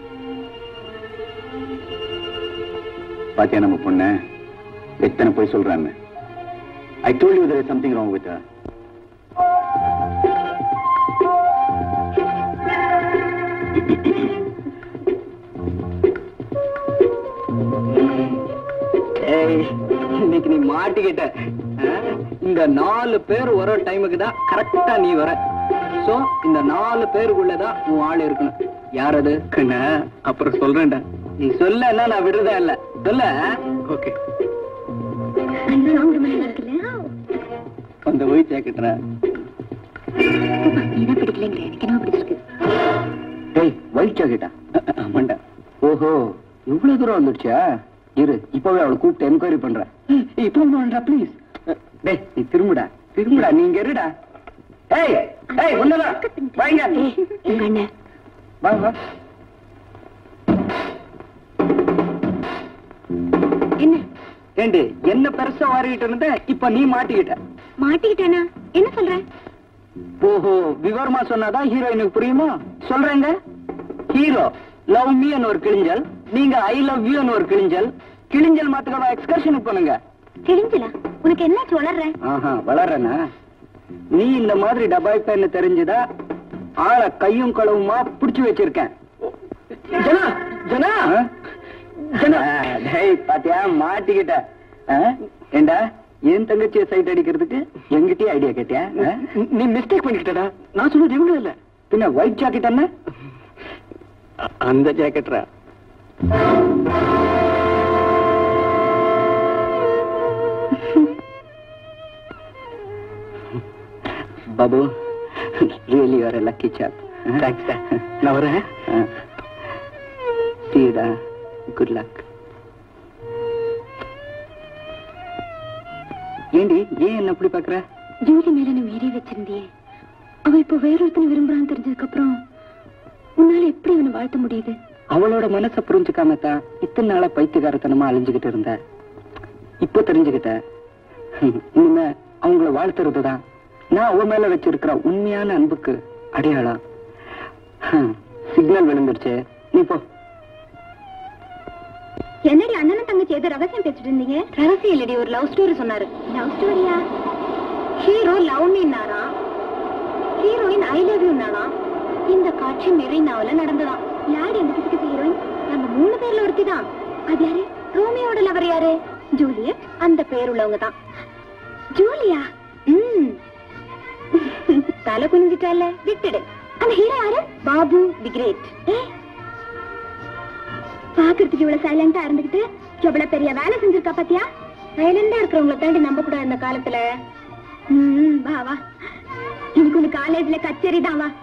பாத்தியா நம்ம பொண்ண எத்தனை போய் சொல்றான்னு I told you there something wrong with ஏய் இன்னைக்கு நீ மாட்டிக்கிட்ட ஆ? இந்த நாலு பேர் வர டைமுக்கு தான் கரெக்டா நீ வர சோ இந்த நாலு பேருக்குள்ளதான் உன் ஆள் இருக்கணும் யார் அது கண்ணா அப்புறம் சொல்றேன்டா நீ சொல்ல நான் விடுறதா இல்ல சொல்ல ஓகே ஐயோ அவங்க மேல இருக்குல்ல அந்த போய் சேர்க்கிட்டேன் நீதான் பிடிக்கலங்கிற எனக்கு என்ன பிடிச்சிருக்கு டேய் ஒயிட் ஜாக்கெட்டா ஆமாண்டா ஓஹோ இவ்வளவு தூரம் வந்துடுச்சா இரு இப்பவே அவளை கூப்பிட்டு என்கொயரி பண்றேன் இப்போ ஒன்று ப்ளீஸ் டேய் நீ திரும்புடா திரும்புடா நீங்க இருடா ஏய் ஏய் ஒண்ணுதான் வாங்க ஏய், உங்க அண்ணன் வா வா என்ன ஏண்டி என்ன பெருசா வாரிக்கிட்டு இருந்த இப்ப நீ மாட்டிக்கிட்ட மாட்டிக்கிட்டேனா என்ன சொல்ற ஓஹோ விவரமா சொன்னாதான் ஹீரோயினுக்கு புரியுமா சொல்றேங்க ஹீரோ லவ் மீன்னு ஒரு கிழிஞ்சல் நீங்க ஐ லவ் யூன்னு ஒரு கிழிஞ்சல் கிழிஞ்சல் மாத்துக்கவா எக்ஸ்கர்ஷனுக்கு போனுங்க தெரிஞ்சல உனக்கு என்ன வளர்ற ஆஹா வளரனா நீ இந்த மாதிரி டபாய் பேன்னு தெரிஞ்சுதா ஆளை கையும் களவுமா புடிச்சு வச்சிருக்கேன் ஜனா ஜனா ஜனா டேய் பாத்தியா மாட்டிக்கிட்ட ஆ? ஏண்டா என் தங்கச்சியை சைட் அடிக்கிறதுக்கு எங்கிட்டயே ஐடியா கேட்டியா ஆ? நீ மிஸ்டேக் பண்ணிக்கிட்டடா நான் சொன்னது இவங்க இல்ல பின்ன ஒயிட் ஜாக்கெட் என்ன அந்த ஜாக்கெட்ரா Babu really you are lucky chap thanks நான் வரேன் சீடா குட் லக் ஏண்டி ஏன் என்ன அப்படி பாக்குற ஜூலி மேல நீ உயிரே வச்சிருந்தியே அவ இப்ப வேறொருத்தனை விரும்புறான்னு தெரிஞ்சதுக்கு அப்புறம் உன்னால எப்படி அவனை வாழ்த்த முடியுது அவளோட மனசை புரிஞ்சுக்காம தான் இத்தனை நாளா பைத்தியகாரத்தனமா அழிஞ்சுகிட்டு இருந்த இப்போ தெரிஞ்சுக்கிட்ட ஹம், இனிமே அவங்கள வாழ்த்துறதுதான் நான் அவ மேல வச்சிருக்கிற உண்மையான அன்புக்கு அடையாளம் சிக்னல் விழுந்துருச்சு நீ போ என்னடி அண்ணனும் தங்கச்சி ஏதோ ரகசியம் பேசிட்டு இருந்தீங்க ரகசியம் இல்லடி ஒரு லவ் ஸ்டோரி சொன்னாரு லவ் ஸ்டோரியா ஹீரோ லவ் மீனாரா ஹீரோயின் ஐ லவ் யூனாரா இந்த காட்சி மெரினாவில நடந்ததாம் யார் இந்த கிசுகிசு ஹீரோயின் நம்ம மூணு பேர்ல ஒருத்தி தான் அது யாரு ரோமியோட லவர் யாரு ஜூலியட் அந்த பேர் உள்ளவங்க தான் ஜூலியா ம் தலை குனிஞ்சிட்டால விட்டுடு அந்த ஹீரோ யாரு பாபு தி கிரேட் ஏ பாக்குறதுக்கு இவ்வளவு சைலண்டா இருந்துகிட்டு எவ்வளவு பெரிய வேலை செஞ்சிருக்கா பாத்தியா சைலண்டா இருக்கிறவங்கள தாண்டி நம்ப கூடாது இந்த காலத்துல ம், வா வா இன்னைக்கு உனக்கு காலேஜ்ல கச்சேரி தான் வா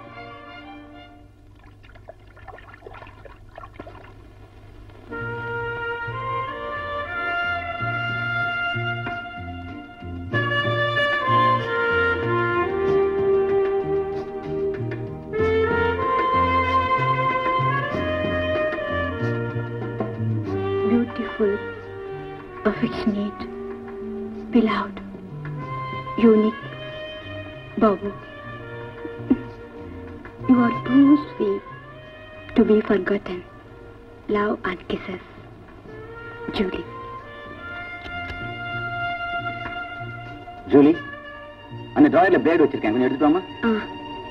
beautiful, affectionate, beloved, unique, Babu. You are too sweet to be forgotten. Love and kisses. Julie. Julie அந்த டிராயர்ல பிளேட் வச்சிருக்கேன் கொஞ்சம் எடுத்துட்டு வாமா Ah.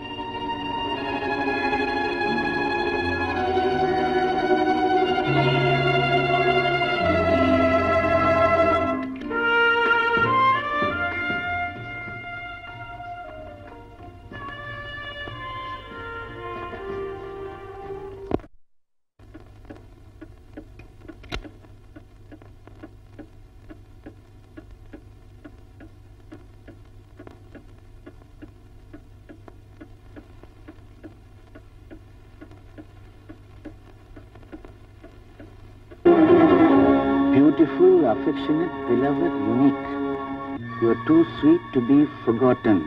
Beautiful, affectionate, beloved, unique. You are too sweet to be forgotten.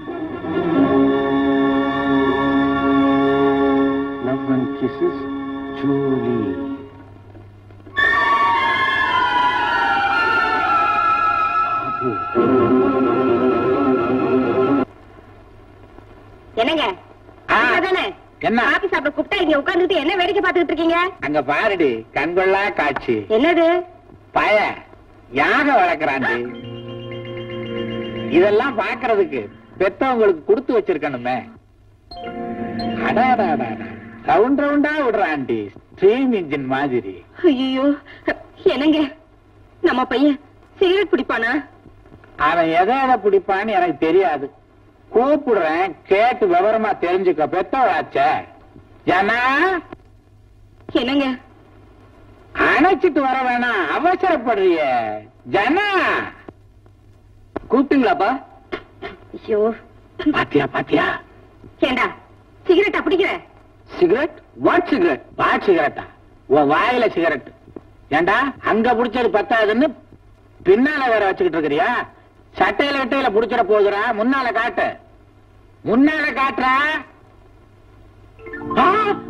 Love and kisses, Julie. என்னங்க ஆ. தானே என்ன coffee சாப்பிட கூப்பிட்டா இங்க உட்கார்ந்துட்டு என்ன வேடிக்கை பார்த்துட்டு இருக்கீங்க அங்க பாருடி கண்கொள்ளா காட்சி என்னது பய யாக வளர்க்கறாண்டி இதெல்லாம் பாக்குறதுக்கு பெத்தவங்களுக்கு கொடுத்து வச்சிருக்கணுமே அடாடாடா ரவுண்ட் ரவுண்டா விடுறாண்டி ஸ்ட்ரீம் இன்ஜின் மாதிரி ஐயோ என்னங்க நம்ம பையன் சிகரெட் பிடிப்பானா அவன் எதை எதை பிடிப்பான்னு எனக்கு தெரியாது கூப்பிடுறேன் கேட்டு விவரமா தெரிஞ்சுக்க பெத்தவளாச்சே ஜனா என்னங்க அணைச்சிட்டு வர வேணாம் அவசரப்படுறிய ஜனா கூப்பிட்டீங்களாப்பா ஐயோ பாத்தியா பாத்தியா ஏண்டா சிகரெட்டா பிடிக்கிற சிகரெட் வாட் சிகரெட் வாட் சிகரெட்டா உன் வாயில சிகரெட் ஏண்டா அங்க புடிச்சது பத்தாதுன்னு பின்னால வேற வச்சுக்கிட்டு இருக்கிறியா சட்டையில வெட்டையில புடிச்சிட போகுதுடா முன்னால காட்டு முன்னால காட்டுறா ஆ!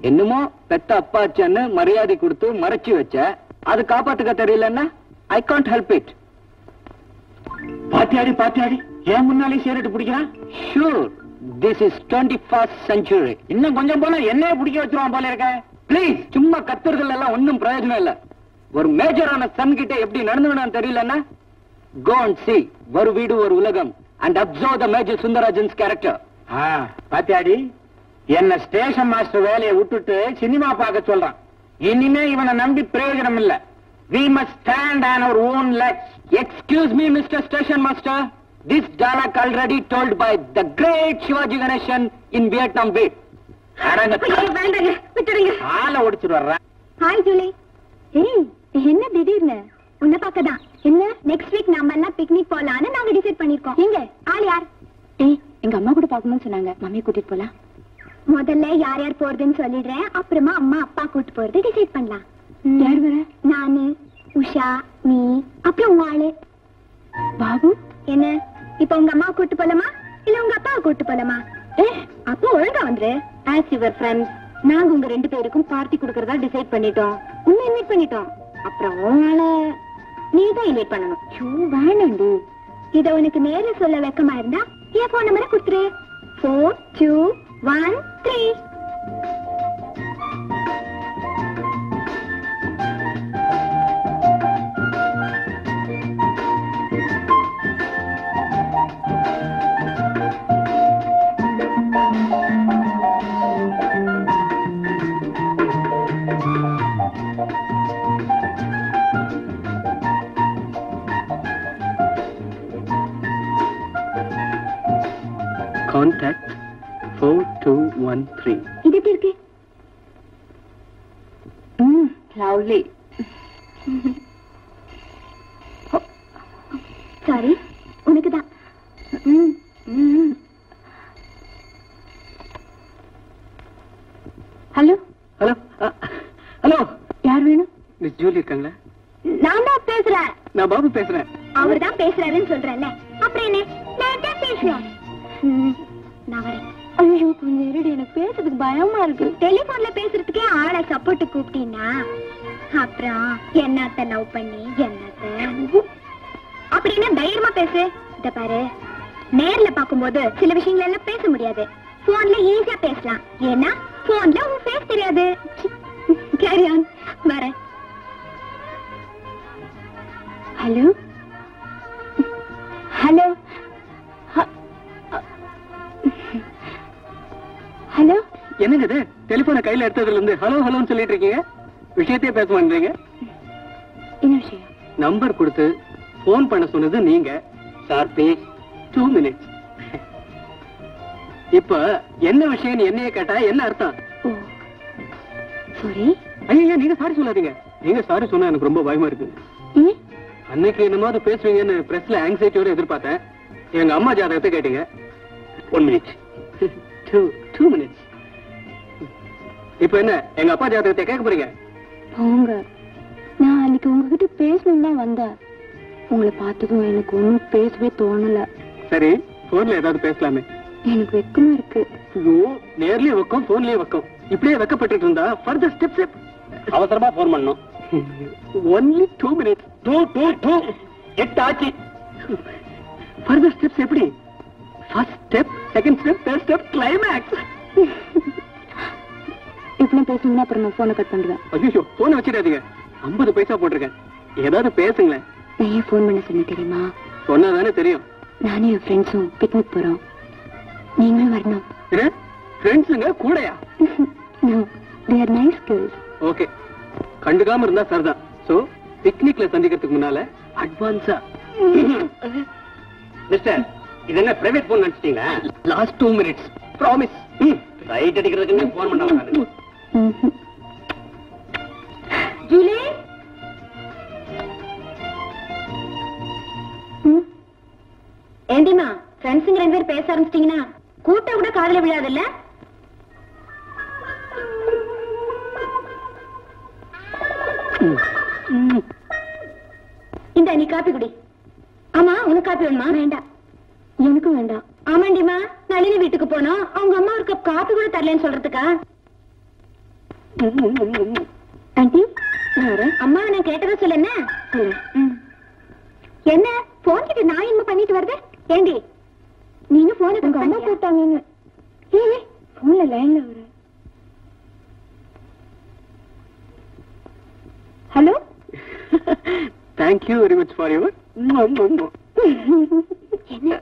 என்னமோ பெத்த அப்பாச்சான்னு மரியாதை கொடுத்து மறைச்சு வச்ச அது காப்பாத்துக்க தெரியலன்னா ஐ காண்ட் ஹெல்ப் இட் பாத்தியாடி பாத்தியாடி ஏன் முன்னாலே சிகரெட் பிடிக்கிறான் sure this is twenty first century இன்னும் கொஞ்சம் போனா என்னைய பிடிக்க வச்சிருவான் போல இருக்க ப்ளீஸ் சும்மா கத்துறதுல எல்லாம் ஒண்ணும் பிரயோஜனம் இல்ல ஒரு மேஜரான சன் கிட்ட எப்படி நடந்துக்கணும் தெரியலன்னா கோ அண்ட் சி ஒரு வீடு ஒரு உலகம் and observe the major Sundararajan's character ஆ, பாத்தியாடி என்ன ஸ்டேஷன் மாஸ்டர் வேலையை விட்டுட்டு சினிமா பார்க்க சொல்றான் இனிமே இவனை நம்பி பிரயோஜனம் இல்ல we must stand on our own legs excuse me mister station master this dialogue already told by the great Sivaji Ganesan in Vietnam Veedu அடங்க ஐயோ, வேண்டாங்க விட்டுடுங்க ஆளை ஒடிச்சிட்டு வர்றான் ஹாய் ஜூலி ஏய் என்ன திடீர்னு உன்னை பார்க்கதான் என்ன நெக்ஸ்ட் வீக் நாம எல்லாம் பிக்னிக் போலான்னு நாங்க டிசைட் பண்ணிருக்கோம் எங்க ஆள் யார் ஏய் எங்க அம்மா கூட பார்க்கணும்னு சொன்னாங்க மம்மியை கூட்டிட்டு போலாம் முதல்ல யார் யார் போறதுன்னு சொல்லிடுறேன் அப்புறமா அம்மா அப்பா கூட்டு போறது டிசைட் பண்ணலாம் யார் வர நானு உஷா நீ அப்புறம் உங்க ஆளு பாபு என்ன இப்ப உங்க அம்மா கூட்டு போலாமா இல்ல உங்க அப்பாவை கூட்டு போலாமா ஏ அப்போ ஒழுங்கா வந்துரு ஆஸ் யுவர் ஃப்ரெண்ட்ஸ் நாங்க உங்க ரெண்டு பேருக்கும் பார்ட்டி கொடுக்கறதா டிசைட் பண்ணிட்டோம் உன்னை இன்வைட் பண்ணிட்டோம் அப்புறம் உன்னால நீ தான் இன்வைட் பண்ணணும் ஐயோ வேணாண்டி இத உனக்கு நேர்ல சொல்ல வெக்கமா இருந்தா என் போன் நம்பரை கொடுத்துரு four two one three contact four two one three இது எப்படி இருக்கு ம் லவ்லி சாரி உனக்கு தான் ம் ம் ஹலோ ஹலோ ஹலோ யார் வேணும் மிஸ் ஜூலி இருக்காங்களா நான் தான் பேசுறேன் நான் பாபு பேசுறேன் அவர் தான் பேசுறாருன்னு சொல்றேன்ல அப்புறம் என்ன நான் தான் பேசுறேன் ம், நான் வரேன் ஐயோ கொஞ்சம் இருடி எனக்கு பேசுறதுக்கு பயமா இருக்கு டெலிபோன்ல பேசுறதுக்கே ஆளை சப்போர்ட் கூப்பிட்டீங்கன்னா அப்புறம் என்னத்த லவ் பண்ணி என்னத்த அப்படின்னு தைரியமா பேசு இத பாரு நேர்ல பாக்கும்போது சில விஷயங்கள் எல்லாம் பேச முடியாது போன்ல ஈஸியா பேசலாம் ஏன்னா போன்ல உன் ஃபேஸ் தெரியாது கேரி ஆன் வரேன் ஹலோ ஹலோ ஹலோ என்னங்க இது டெலிபோனை கையில எடுத்ததுல இருந்து ஹலோ ஹலோன்னு சொல்லிட்டு இருக்கீங்க விஷயத்தையே பேச மாட்டீங்க என்ன விஷயம் நம்பர் கொடுத்து போன் பண்ண சொன்னது நீங்க சார் ப்ளீஸ் டூ மினிட்ஸ் இப்ப என்ன விஷயம் என்னைய கேட்டா என்ன அர்த்தம் ஓ சாரி ஐயா நீங்க சாரி சொல்லாதீங்க நீங்க சாரி சொன்னா எனக்கு ரொம்ப பயமா இருக்கு ஏன் அன்னைக்கு என்னமாவது பேசுவீங்கன்னு பிரஸ்ல ஆங்ஸைட்டியோட எதிர்பார்த்தேன் எங்க அம்மா ஜாதகத்தை கேட்டீங்க one minute two two minutes இப்போ என்ன எங்க அப்பா ஜாதகத்தை கேட்க போறீங்க போங்க நான் அன்னைக்கு உங்ககிட்ட பேசணும் தான் வந்தேன் உங்களை பார்த்ததும் எனக்கு ஒன்றும் பேசவே தோணல சரி போன்ல ஏதாவது பேசலாமே எனக்கு வெக்கமா இருக்கு ஐயோ நேர்லயே வைக்கும் போன்லயே வைக்கும் இப்படியே வைக்கப்பட்டு இருந்தா ஃபர்தர் ஸ்டெப்ஸ் அவசரமா போன் பண்ணும் only two minutes two two two எட்டு ஆச்சு ஃபர்தர் ஸ்டெப்ஸ் எப்படி first step second step third step climax இப்படிலாம் பேசணும்னா அப்புறம் நான் ஃபோனை கட் பண்ணுவேன் ஐயோ போனை வச்சிடாதீங்க ஐம்பது பைசா போட்டிருக்கேன் ஏதாவது பேசுங்களேன் நான் ஏன் ஃபோன் பண்ண சொன்னேன் தெரியுமா சொன்னாதானே தெரியும் நானும் என் ஃப்ரெண்ட்ஸும் பிக்னிக் போறோம் நீங்களும் வரணும் என்ன ஃப்ரெண்ட்ஸுங்க கூடயா no they are nice girls okay கண்டுக்காம இருந்தா சரிதான் சோ பிக்னிக்ல சந்திக்கிறதுக்கு முன்னால அட்வான்ஸா மிஸ்டர் இது என்ன பிரைவேட் போன் நினைச்சிட்டீங்களா last two minutes promise right அடிக்கிறதுக்கு போன் பண்ண வராது ஜூலி ஏண்டிமா ஃப்ரெண்ட்ஸுங்க ரெண்டு பேர் பேச ஆரம்பிச்சிட்டீங்கன்னா கூட்டம் கூட காதுல விழாதுல்ல இந்த நீ காப்பி குடி ஆமா உனக்கு காப்பி வேணுமா வேண்டாம் எனக்கும் வேண்டாம் ஆமாண்டிமா நளினி வீட்டுக்கு போனோம் அவங்க அம்மா ஒரு கப் காப்பி கூட தரலன்னு சொல்றதுக்கா ஆண்டி அம்மா நான் கேட்டதை சொல்லு என்ன ம். என்ன போன் கிட்ட நான் என்ன பண்ணிட்டு வருது ஏண்டி நீங்க போன உங்க அம்மா போட்டாங்கன்னு ஏய் போன்ல லைன்ல வர hello thank you very much for your என்ன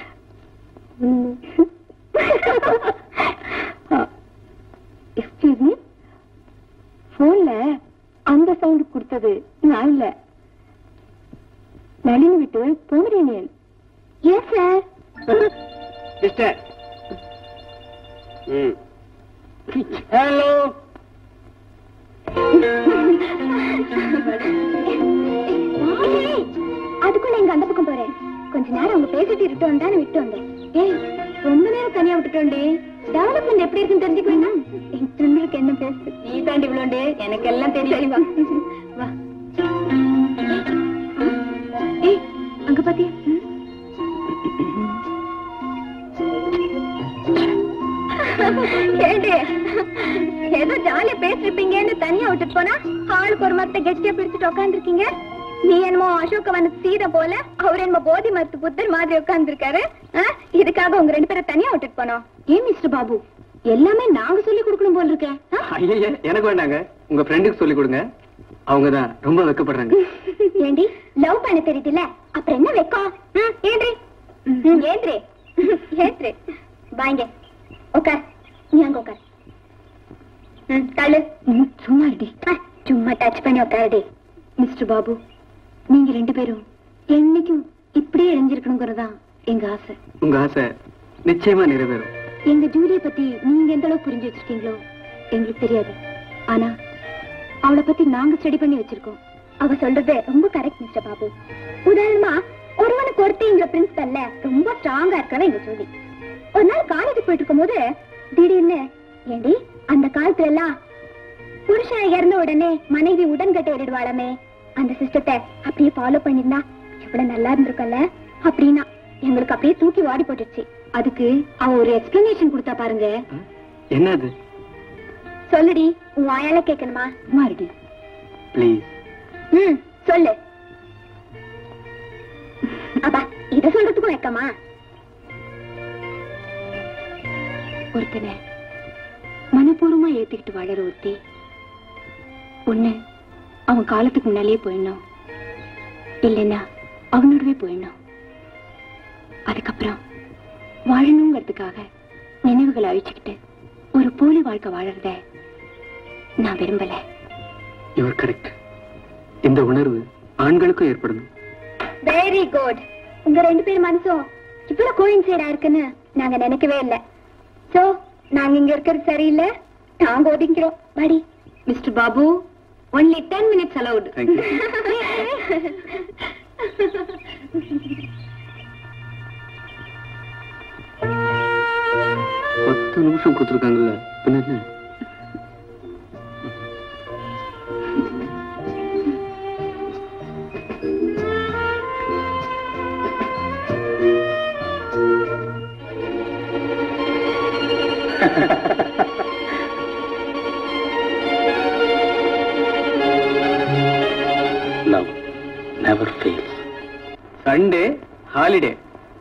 எக்ஸ்கியூஸ் மீ போன்ல அந்த சவுண்ட் கொடுத்தது நான் இல்ல நளினி விட்டு Pomeranian yes sir mister hello அதுக்குள்ள எங்க அந்த பக்கம் போறேன் கொஞ்ச நேரம் அவங்க பேசிட்டு இருக்கட்டும் தான் விட்டு வந்தேன் ஏய் ரொம்ப நேரம் தனியா விட்டுட்டோண்டி டெவலப்மெண்ட் எப்படி இருக்குன்னு தெரிஞ்சுக்கணும் என் ஃப்ரெண்டுக்கு என்ன பேசு நீ தாண்டி இவ்வளோண்டு எனக்கு எல்லாம் சரி தெரியும் வா வா ஏய் அங்க பாத்தியா ஏண்டி ஏதோ ஜாலியா பேசிருப்பீங்கன்னு தனியா விட்டுட்டு போனா ஆளுக்கு ஒரு மரத்தை கெட்டியா பிடிச்சிட்டு உட்காந்துருக்கீங்க நீ என்னமோ அசோக வன சீதை போல அவர் என்னமோ போதி மரத்து புத்தர் மாதிரி உட்கார்ந்துருக்காரு இதுக்காக உங்க ரெண்டு பேரை தனியா விட்டுட்டு போனோம் ஏன் மிஸ்டர் பாபு எல்லாமே நாங்க சொல்லி கொடுக்கணும் போல் இருக்கேன் ஆ? ஐயா எனக்கு வேண்டாங்க உங்க ஃப்ரெண்டுக்கு சொல்லி கொடுங்க அவங்க தான் ரொம்ப வெக்கப்படுறாங்க ஏண்டி லவ் பண்ண தெரியுதுல்ல அப்புறம் என்ன வெக்கம் ம், ஏன்றி ம், ஏன்றி ஏன்றி வாங்க உட்கார் நீ அங்க உட்கார் ம், தள்ளு ம், சும்மா இருடி ஆ, சும்மா டச் பண்ணி உட்காருடி மிஸ்டர் பாபு நீங்க ரெண்டு பேரும் என்னைக்கும் இப்படியே இணைஞ்சிருக்கணுங்கிறதுதான் எங்க ஆசை உங்க ஆசை நிச்சயமா நிறைவேறும் எங்க ஜூலிய பத்தி நீங்க எந்த அளவுக்கு புரிஞ்சு வச்சிருக்கீங்களோ எங்களுக்கு தெரியாது ஆனா அவளை பத்தி நாங்க ஸ்டடி பண்ணி வச்சிருக்கோம் அவ சொல்றது ரொம்ப கரெக்ட் மிஸ்டர் பாபு உதாரணமா ஒருவனுக்கு ஒருத்திங்கிற பிரின்சிபல்ல ரொம்ப ஸ்ட்ராங்கா இருக்கிறவ எங்க ஜோதி ஒரு நாள் காலேஜ் போயிட்டு இருக்கும்போது திடீர்னு ஏண்டி அந்த காலத்துல எல்லாம் புருஷன் இறந்த உடனே மனைவி உடன்கட்டை ஏறிடுவாளமே அந்த சிஸ்டத்தை அப்படியே ஃபாலோ பண்ணிருந்தா எவ்வளவு நல்லா இருந்திருக்கல அப்படின்னா எங்களுக்கு அப்படியே தூக்கி வாடி போட்டுருச்சு அதுக்கு அவ ஒரு எக்ஸ்பிளனேஷன் கொடுத்தா பாருங்க என்னது சொல்லுடி உன் வாயால கேட்கணுமா சும்மா இருடி ப்ளீஸ் ம் சொல்லு அப்பா இத சொல்றதுக்கும் வைக்கமா ஒருத்தனை மனப்பூர்வமா ஏத்துக்கிட்டு வாழற ஒருத்தி ஒண்ணு அவன் காலத்துக்கு முன்னாலேயே போயிடணும் இல்லைன்னா அவனோடவே போயிடணும் அதுக்கப்புறம் வாழணுங்கிறதுக்காக நினைவுகளை அழிச்சுக்கிட்டு ஒரு போலி வாழ்க்கை வாழறத நான் விரும்பல யுவர் கரெக்ட் இந்த உணர்வு ஆண்களுக்கும் ஏற்படணும் வெரி குட் உங்க ரெண்டு பேர் மனசும் இவ்வளவு கோயின்சைடா இருக்குன்னு நாங்க நினைக்கவே இல்ல சோ நாங்க இங்க இருக்கிறது சரியில்லை நாங்க ஒதுங்கிறோம் படி mister Babu only ten minutes allowed thank you பத்து நிமிஷம் கொடுத்துருக்காங்கல்ல பின்ன என்ன love never fails Sunday holiday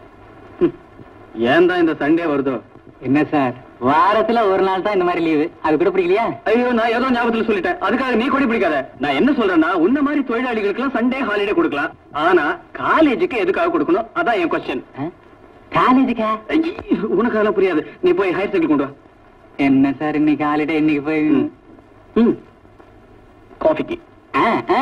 ஏன் தான் இந்த சண்டே வருதோ என்ன சார் வாரத்துல ஒரு நாள் தான் இந்த மாதிரி லீவு அது கூட பிடிக்கலையா ஐயோ நான் ஏதோ ஞாபகத்துல சொல்லிட்டேன் அதுக்காக நீ கொடி பிடிக்காத நான் என்ன சொல்றேன்னா உன்ன மாதிரி தொழிலாளிகளுக்கு சண்டே ஹாலிடே கொடுக்கலாம் ஆனா காலேஜுக்கு எதுக்காக கொடுக்கணும் அதான் என் கொஸ்டின் காலேஜுக்கா உனக்கு அதெல்லாம் புரியாது நீ போய் ஹையர் செகண்டரி கொண்டு வா என்ன சார் இன்னைக்கு ஹாலிடே இன்னைக்கு போய் ம். ம் காஃபிக்கு ஆ, ஆ.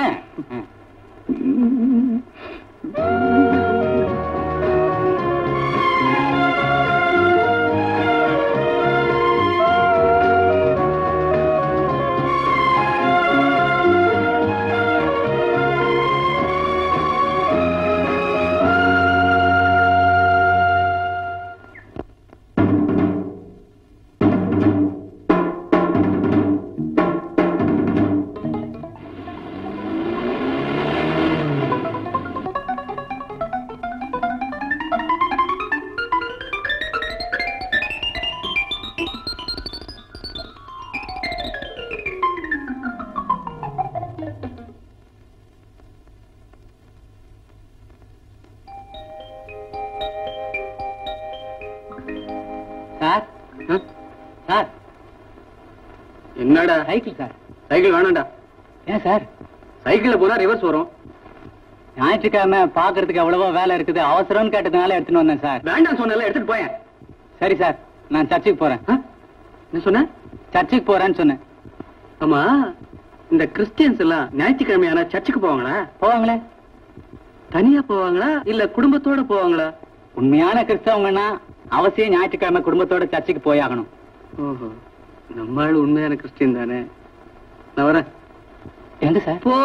சார் சார் என்னடா சைக்கிள் சார் சைக்கிள் வேணாம்டா ஏன் சார் சைக்கிள்ல போனா ரிவர்ஸ் வரும் ஞாயிற்றுக்கிழமை பாக்குறதுக்கு எவ்வளவோ வேலை இருக்குது அவசரம்னு கேட்டதுனால எடுத்துட்டு வந்தேன் சார் வேண்டாம் சொன்னல எடுத்துட்டு போயேன் சரி சார் நான் சர்ச்சுக்கு போறேன் என்ன சொன்ன சர்ச்சுக்கு போறேன்னு சொன்னேன் ஆமா இந்த கிறிஸ்டியன்ஸ் எல்லாம் ஞாயிற்றுக்கிழமையான சர்ச்சுக்கு போவாங்களா போவாங்களே தனியா போவாங்களா இல்ல குடும்பத்தோட போவாங்களா உண்மையான கிறிஸ்தவங்கன்னா அவசியம் ஞாயிற்றுக்கிழமை குடும்பத்தோட சர்ச்சுக்கு போயாகணும் ஓஹோ நம்ம ஆளு உண்மையான கிறிஸ்டியன் தானே நான் வரேன் எங்க சார் போ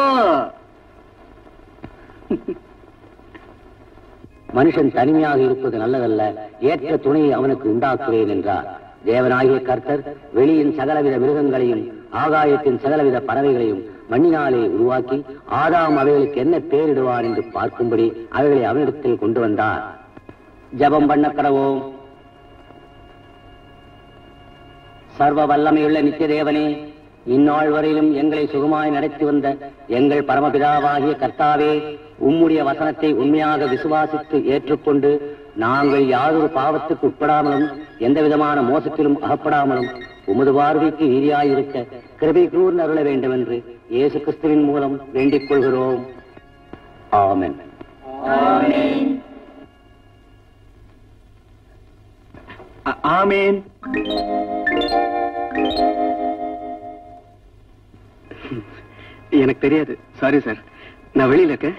மனுஷன் தனிமையாக இருப்பது நல்லதல்ல ஏற்ற துணையை அவனுக்கு உண்டாக்குவேன் என்றார் தேவனாகிய கர்த்தர் வெளியின் சகலவித மிருகங்களையும் ஆகாயத்தின் சகலவித பறவைகளையும் மண்ணினாலே உருவாக்கி ஆதாம் அவைகளுக்கு என்ன பேரிடுவார் என்று பார்க்கும்படி அவைகளை அவனிடத்தில் கொண்டு வந்தார் ஜெபம் பண்ண கடவோம் சர்வ வல்லமையுள்ள நித்திய தேவனே இந்நாள் வரையிலும் எங்களை சுகமாய் நடத்தி வந்த எங்கள் பரமபிதாவாகிய கர்த்தாவே உம்முடைய வசனத்தை உண்மையாக விசுவாசித்து ஏற்றுக்கொண்டு நாங்கள் யாதொரு பாவத்துக்கு உட்படாமலும் எந்த விதமான மோசத்திலும் அகப்படாமலும் உமது பார்வைக்கு நீதியாயிருக்க கிருபை கூர்ந்து அருள வேண்டும் என்று இயேசு கிறிஸ்துவின் மூலம் வேண்டிக் கொள்கிறோம் ஆமென் ஆமேன் எனக்கு தெரியாது சாரி சார் நான் வெளியில இருக்கேன்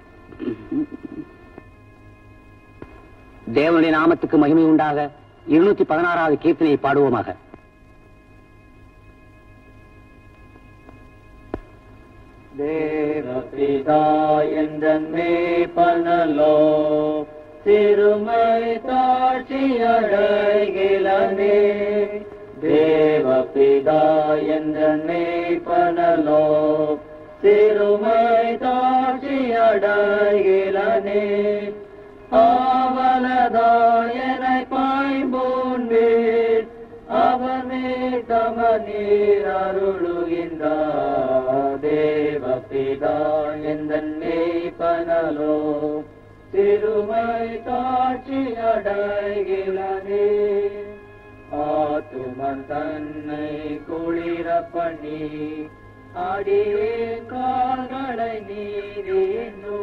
தேவனுடைய நாமத்துக்கு மகிமை உண்டாக இருநூத்தி பதினாறாவது கீர்த்தனையை பாடுவோமாக தேவபிதா என்றே பனலோ சிறுமை தாட்சி அடைகிலனே தேவபிதா என்றே பனலோ சிறுமை தாட்சி அடைகிலனே ஆவலதாயனை பாய்போன்பேன் அவனே தம நீர் அருளுகின்றார் தேவபிதா எந்தன்னே பனலோ திருமை காட்சி அடைகிறனே ஆத்துமன் தன்னை குளிர பண்ணி அடியே கால்களை நீரேனோ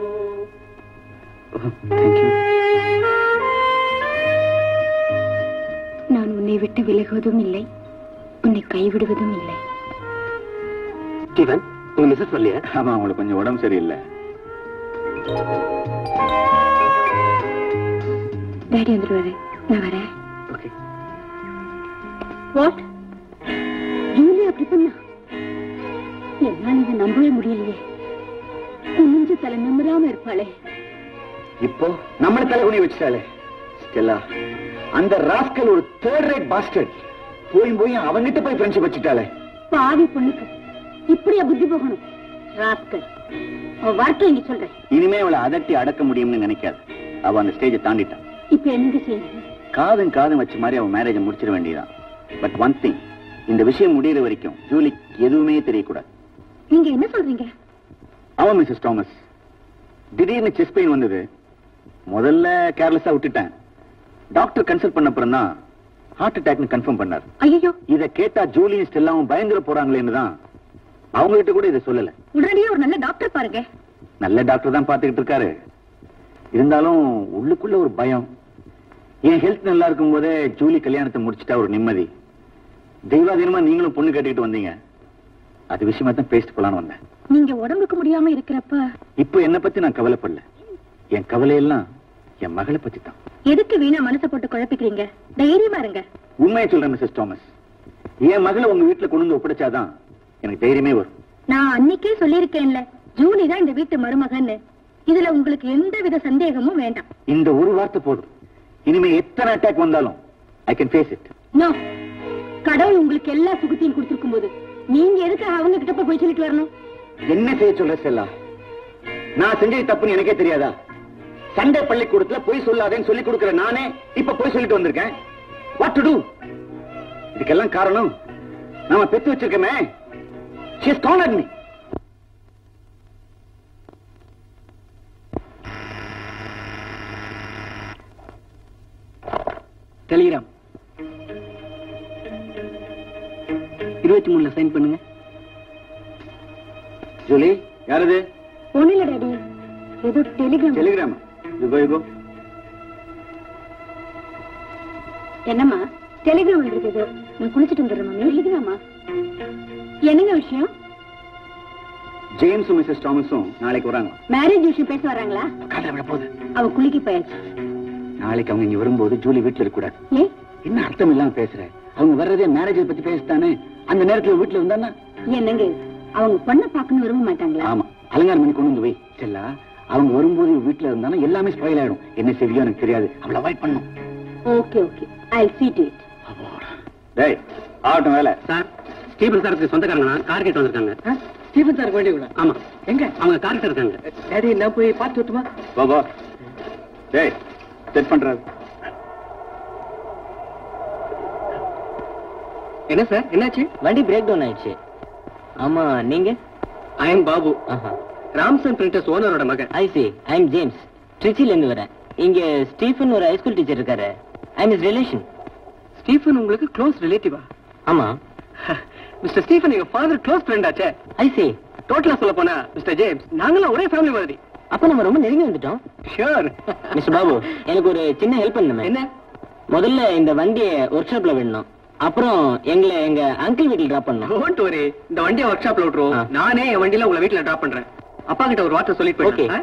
நான் உன்னை விட்டு விலகுவதும் இல்லை உன்னை கைவிடுவதும் இல்லை ஸ்டீவன் உங்க மிஸ்ஸஸ் வரலையா ஆமா அவங்களுக்கு கொஞ்சம் உடம்பு சரியில்லை டேடி வந்துருவாரு நான் வரேன் ஓகே வாட் ஜூலி அப்படி பண்ணா என்னால இதை நம்பவே முடியலையே குனிஞ்சு தலை நிமிராம இருப்பாளே இப்போ நம்மள தலைகுனி வச்சுட்டாளே ஸ்டெல்லா அந்த ராஸ்கல் ஒரு தேர்ட் ரேட் பாஸ்டர் போய் போய் அவங்கிட்ட போய் ஃப்ரெண்ட்ஷிப் வச்சுட்டாளே பாவி பொண்ணுக்கு இப்படியா புத்தி போகணும் ராஸ்கல் அவ வார்த்தை நீ சொல்ற இனிமே அவளை அதட்டி அடக்க முடியும்னு நினைக்காது அவ அந்த ஸ்டேஜை தாண்டிட்டான் இப்ப என்னங்க செய்யணும் காதும் காதும் வச்ச மாதிரி அவன் மேரேஜை முடிச்சிட வேண்டியதான் பட் ஒன் திங் இந்த விஷயம் முடியிற வரைக்கும் ஜூலிக்கு எதுவுமே தெரியக்கூடாது நீங்க என்ன சொல்றீங்க அவன் மிஸ்ஸஸ் தாமஸ் திடீர்னு செஸ்ட் பெயின் வந்தது முதல்ல கேர்லெஸ்ஸா விட்டுட்டேன் டாக்டர் கன்சல்ட் பண்ண அப்புறம் தான் ஹார்ட் அட்டாக்னு கன்ஃபார்ம் பண்ணார் ஐயோ இத கேட்டா ஜூலியும் ஸ்டெல்லாவும் பயந்துட போறாங்களேன்னு தான் அவங்க கிட்ட கூட இதை சொல்லல உடனடியே ஒரு நல்ல டாக்டர் பாருங்க நல்ல டாக்டர் தான் பாத்துக்கிட்டு இருக்காரு இருந்தாலும் உள்ளுக்குள்ள ஒரு பயம் என் ஹெல்த் நல்லா இருக்கும் போதே ஜூலி கல்யாணத்தை முடிச்சிட்டா ஒரு நிம்மதி தெய்வாதீனமா நீங்களும் பொண்ணு கேட்டுக்கிட்டு வந்தீங்க அது விஷயமா தான் பேசிட்டு போலான்னு வந்தேன் நீங்க உடம்புக்கு முடியாம இருக்கிறப்ப இப்போ என்ன பத்தி நான் கவலைப்படல என் கவலையெல்லாம் என் மகளை பத்தி தான் எதுக்கு வீணா மனசை போட்டு குழப்பிக்கிறீங்க தைரியமா இருங்க உண்மையை சொல்றேன் மிஸ்ஸஸ் தாமஸ் என் மகளை உங்க வீட்டுல கொண்டு வந்து ஒப்படைச்சாதான் எனக்கு தைரியமே வரும் நான் அன்னைக்கே சொல்லியிருக்கேன்ல ஜூலி தான் இந்த வீட்டு மருமகன்னு இதுல உங்களுக்கு எந்த வித சந்தேகமும் வேண்டாம் இந்த ஒரு வார்த்தை போதும் இனிமே எத்தனை அட்டாக் வந்தாலும் I can face it no கடவுள் உங்களுக்கு எல்லா சுகத்தையும் கொடுத்திருக்கும் போது நீங்க எதுக்காக அவங்க கிட்ட போய் போய் சொல்லிட்டு வரணும் என்ன செய்ய சொல்ற செல்லா நான் செஞ்சது தப்புன்னு எனக்கே தெரியாதா சண்டே பள்ளிக்கூடத்துல போய் சொல்லாதேன்னு சொல்லி கொடுக்கிற நானே இப்ப போய் சொல்லிட்டு வந்திருக்கேன் வாட் டு டு இதுக்கெல்லாம் காரணம் நாம பெத்து வச்சிருக்கோமே she has cornered me telegram இருபத்தி மூணுல சைன் பண்ணுங்க ஜூலி யார் இது ஒண்ணு இல்ல டாடி ஏதோ டெலிகிராம் டெலிகிராம் யுகோ யுகோ என்னம்மா டெலிகிராம் இருக்குது நான் குளிச்சிட்டு வந்துடுறேன் மம்மி டெலிகிராமா என்னங்க விஷயம் ஜேம்ஸும் மிஸ்ஸஸ் தாமஸும் நாளைக்கு வராங்க மேரேஜ் விஷயம் பேச வராங்களா காதல விட போகுது அவ குளிக்க போயாச்சு நாளைக்கு அவங்க இங்க வரும்போது ஜூலி வீட்டுல இருக்க கூடாது ஏ என்ன அர்த்தம் இல்லாம பேசுற அவங்க வர்றதே மேரேஜ் பத்தி பேசத்தானே அந்த நேரத்துல வீட்டுல இருந்தானா என்னங்க அவங்க பொண்ணை பார்க்கணும் விரும்ப மாட்டாங்களா ஆமா அலங்காரம் பண்ணி கொண்டு வந்து வை செல்லா அவங்க வரும்போது இவ வீட்டுல இருந்தாலும் எல்லாமே ஸ்பாயில் ஆயிடும் என்ன செய்வியோ எனக்கு தெரியாது அவளை அவாய்ட் பண்ணும் okay okay I see to it டேய் ஆகட்டும் வேலை சார் ஸ்டீபன் சாருக்கு சொந்தக்காரங்க கார் கேட்டு வந்திருக்காங்க ஸ்டீபன் சாருக்கு வேண்டிய கூட ஆமா எங்க அவங்க கார் கிட்ட இருக்காங்க டேடி நான் போய் பார்த்து விட்டுமா போ போ டேய் செட் பண்றாரு என்ன சார் என்னாச்சு வண்டி பிரேக் டவுன் ஆயிடுச்சு ஆமா நீங்க I am Babu Ramson printers ஓனரோட மகன் I see I am James ட்ரிச்சில இருந்து வரேன் இங்க ஸ்டீஃபன் ஒரு ஹைஸ்கூல் டீச்சர் இருக்காரு I am is relation Stephen உங்களுக்கு க்ளோஸ் ரிலேட்டிவா ஆமா மிஸ்டர் ஸ்டீஃபன் எங்க ஃபாதர் க்ளோஸ் ஃப்ரெண்ட் ஆச்சே ஐ சி டோட்டலா சொல்ல போனா மிஸ்டர் ஜேம்ஸ் நாங்களாம் ஒரே ஃபேமிலி மாதிரி அப்ப நம்ம ரொம்ப நெருங்கி வந்துட்டோம் ஷூர் மிஸ்டர் பாபு எனக்கு ஒரு சின்ன ஹெல்ப் பண்ணுமே என்ன முதல்ல இந்த வண்டியை ஒர்க் ஷாப்ல விடணும் அப்புறம் எங்களை எங்க அங்கிள் வீட்டில் டிராப் பண்ணணும் டோன்ட் வரி இந்த வண்டியை ஒர்க் ஷாப்ல விட்டுருவோம் ஆ. நானே என் வண்டியில உங்களை வீட்ல டிராப் பண்றேன் அப்பா கிட்ட ஒரு வார்த்தை சொல்லிட்டு Okay. போயிடுறேன்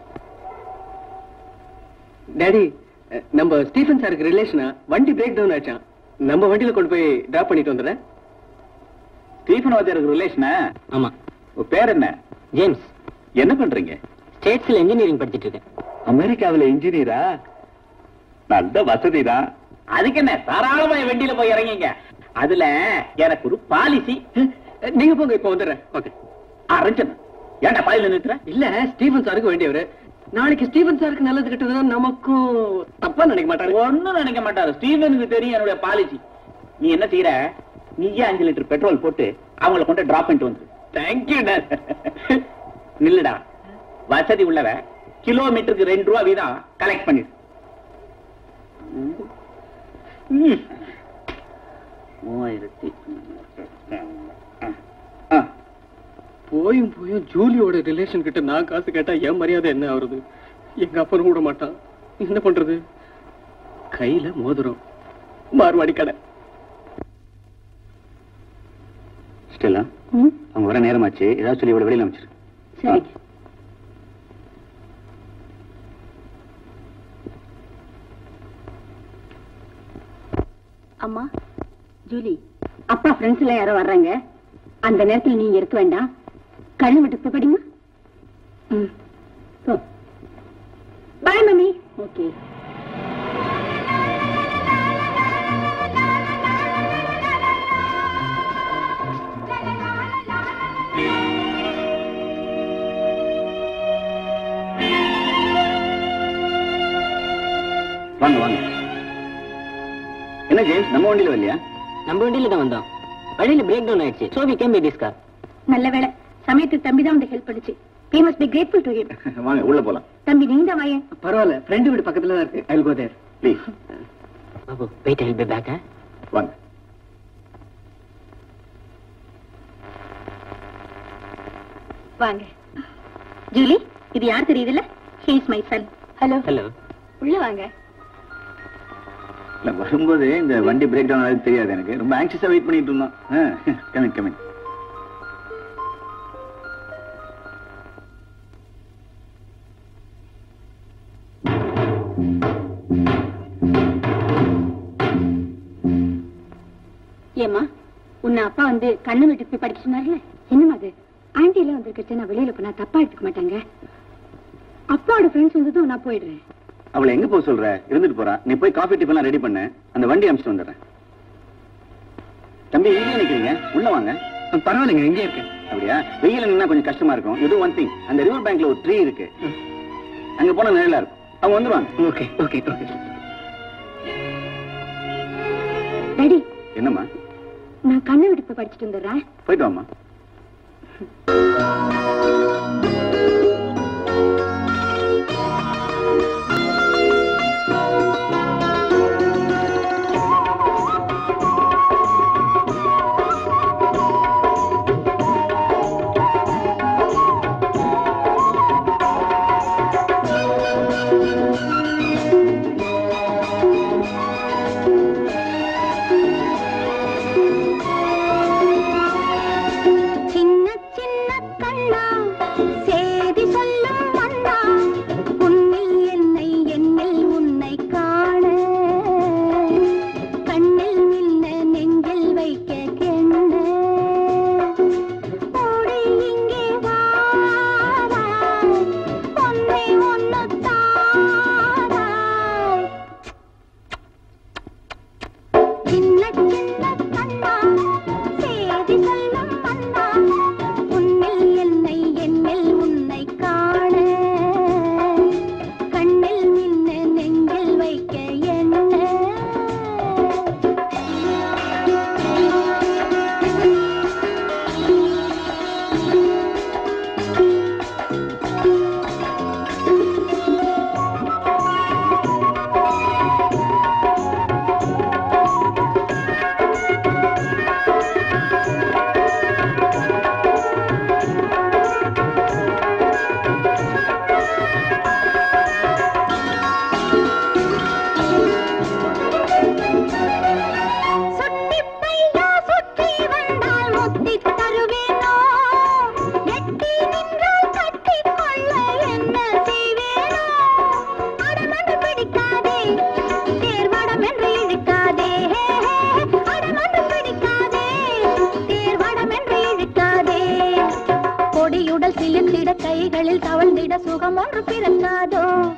டாடி நம்ம ஸ்டீஃபன் சாருக்கு ரிலேஷனா வண்டி பிரேக் டவுன் ஆச்சான் நம்ம வண்டியில கொண்டு போய் டிராப் பண்ணிட்டு வந்துடுறேன் ஸ்டீஃபன் வாத்தியாருக்கு ரிலேஷனா ஆமா உன் பேர் என்ன ஜேம்ஸ் என்ன பண்றீங்க ஸ்டேட்ஸ்ல இன்ஜினியரிங் படிச்சிட்டு இருக்கேன் அமெரிக்காவுல இன்ஜினியரா நல்ல வசதி தான் அதுக்கு என்ன தாராளமா என் வண்டியில போய் இறங்கிங்க அதுல எனக்கு ஒரு பாலிசி நீங்க போங்க இப்போ வந்துடுறேன் ஓகே அரஞ்சன் ஏன்டா பாலில நிறுத்துற இல்ல ஸ்டீஃபன் சாருக்கு வேண்டியவரு நாளைக்கு ஸ்டீஃபன் சாருக்கு நல்லது கிட்டதுன்னா நமக்கும் தப்பா நினைக்க மாட்டாரு ஒண்ணும் நினைக்க மாட்டாரு ஸ்டீவனுக்கு தெரியும் என்னுடைய பாலிசி நீ என்ன செய்யற நீயே அஞ்சு லிட்டர் பெட்ரோல் போட்டு அவங்கள கொண்டு டிராப் பண்ணிட்டு வந்து தேங்க்யூ நில்லுடா வசதி உள்ளவ கிலோமீட்டருக்கு ரெண்டு ரூபா வீதம் கலெக்ட் பண்ணிடு ம். மூவாயிரத்தி ஆ. போயும் போயும் ஜூலியோட ரிலேஷன் கிட்ட நான் காசு கேட்டா என் மரியாதை என்ன ஆகுறது எங்க அப்பனும் கூட மாட்டான் என்ன பண்றது கையில மோதிரம் மார்வாடி கடை ஸ்டெல்லா ம் அவங்க வர நேரமாச்சு ஏதாவது சொல்லி இவ்வளவு வெளியில அமைச்சிரு சரிங்க அம்மா ஜூலி அப்பா ஃப்ரெண்ட்ஸ் எல்லாம் யாரோ வர்றாங்க அந்த நேரத்தில் நீங்க இருக்க வேண்டாம் கண்ணு விட்டு போய் படிங்க ம் பாய் மம்மி ஓகே வாங்க வாங்க என்ன ஜேம்ஸ் நம்ம வண்டியில வரலையா நம்ம வண்டியில தான் வந்தோம் வழியில பிரேக் டவுன் ஆயிடுச்சு so we came by this car நல்ல வேளை சமயத்துக்கு தம்பி தான் வந்து ஹெல்ப் பண்ணுச்சு we must be grateful to him வாங்க உள்ள போலாம் தம்பி நீங்க வாயேன் பரவாயில்ல ஃப்ரெண்டு வீடு பக்கத்துல தான் இருக்கு I go there please Babu wait help by back வாங்க வாங்க ஜூலி இது யார் தெரியுதுல்ல he is my son hello hello உள்ள வாங்க இல்ல வரும்போது இந்த வண்டி பிரேக் டவுன் ஆகுது தெரியாது எனக்கு ரொம்ப ஆங்ஷியஸா வெயிட் பண்ணிட்டு இருந்தோம் கமிங் கமிங் ஏமா உன்னை அப்பா வந்து கண்ணு வீட்டுக்கு போய் படிக்க சொன்னார்ல என்னமா அது ஆன்டி எல்லாம் வந்திருக்கச்சு நான் வெளியில போனா தப்பா எடுத்துக்க மாட்டாங்க அப்பாவோட ஃப்ரெண்ட்ஸ் வந்ததும் நான் போயிடுறேன் அவளை எங்க போக சொல்ற இருந்துட்டு போறா நீ போய் காஃபி டிஃபன் ரெடி பண்ணு அந்த வண்டி அனுப்பிச்சிட்டு வந்துடுறேன் தம்பி எங்கே நிக்கிறீங்க உள்ள வாங்க பரவாயில்லைங்க இங்கே இருக்கேன் அப்படியா வெயில நின்னா கொஞ்சம் கஷ்டமா இருக்கும் இது ஒன் திங் அந்த ரிவர் பேங்க்ல ஒரு ட்ரீ இருக்கு அங்க போனா நிழலா இருக்கும் அவங்க வந்துருவாங்க ஓகே ஓகே ஓகே டாடி என்னம்மா நான் கண்ணு வீட்டுக்கு போய் படிச்சுட்டு வந்துடுறேன் போயிட்டு வாம்மா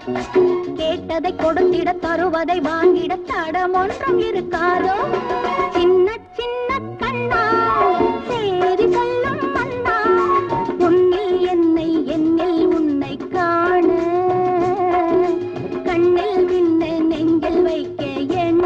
கேட்டதை கொடுத்திட தருவதை வாங்கிட தடம் ஒன்றும் இருக்காதோ சின்ன சின்ன கண்ணா சேரி சொல்லும் மன்னா உன்னில் என்னை என்னில் உன்னை காண கண்ணில் மின்ன நெஞ்சில் வைக்க என்ன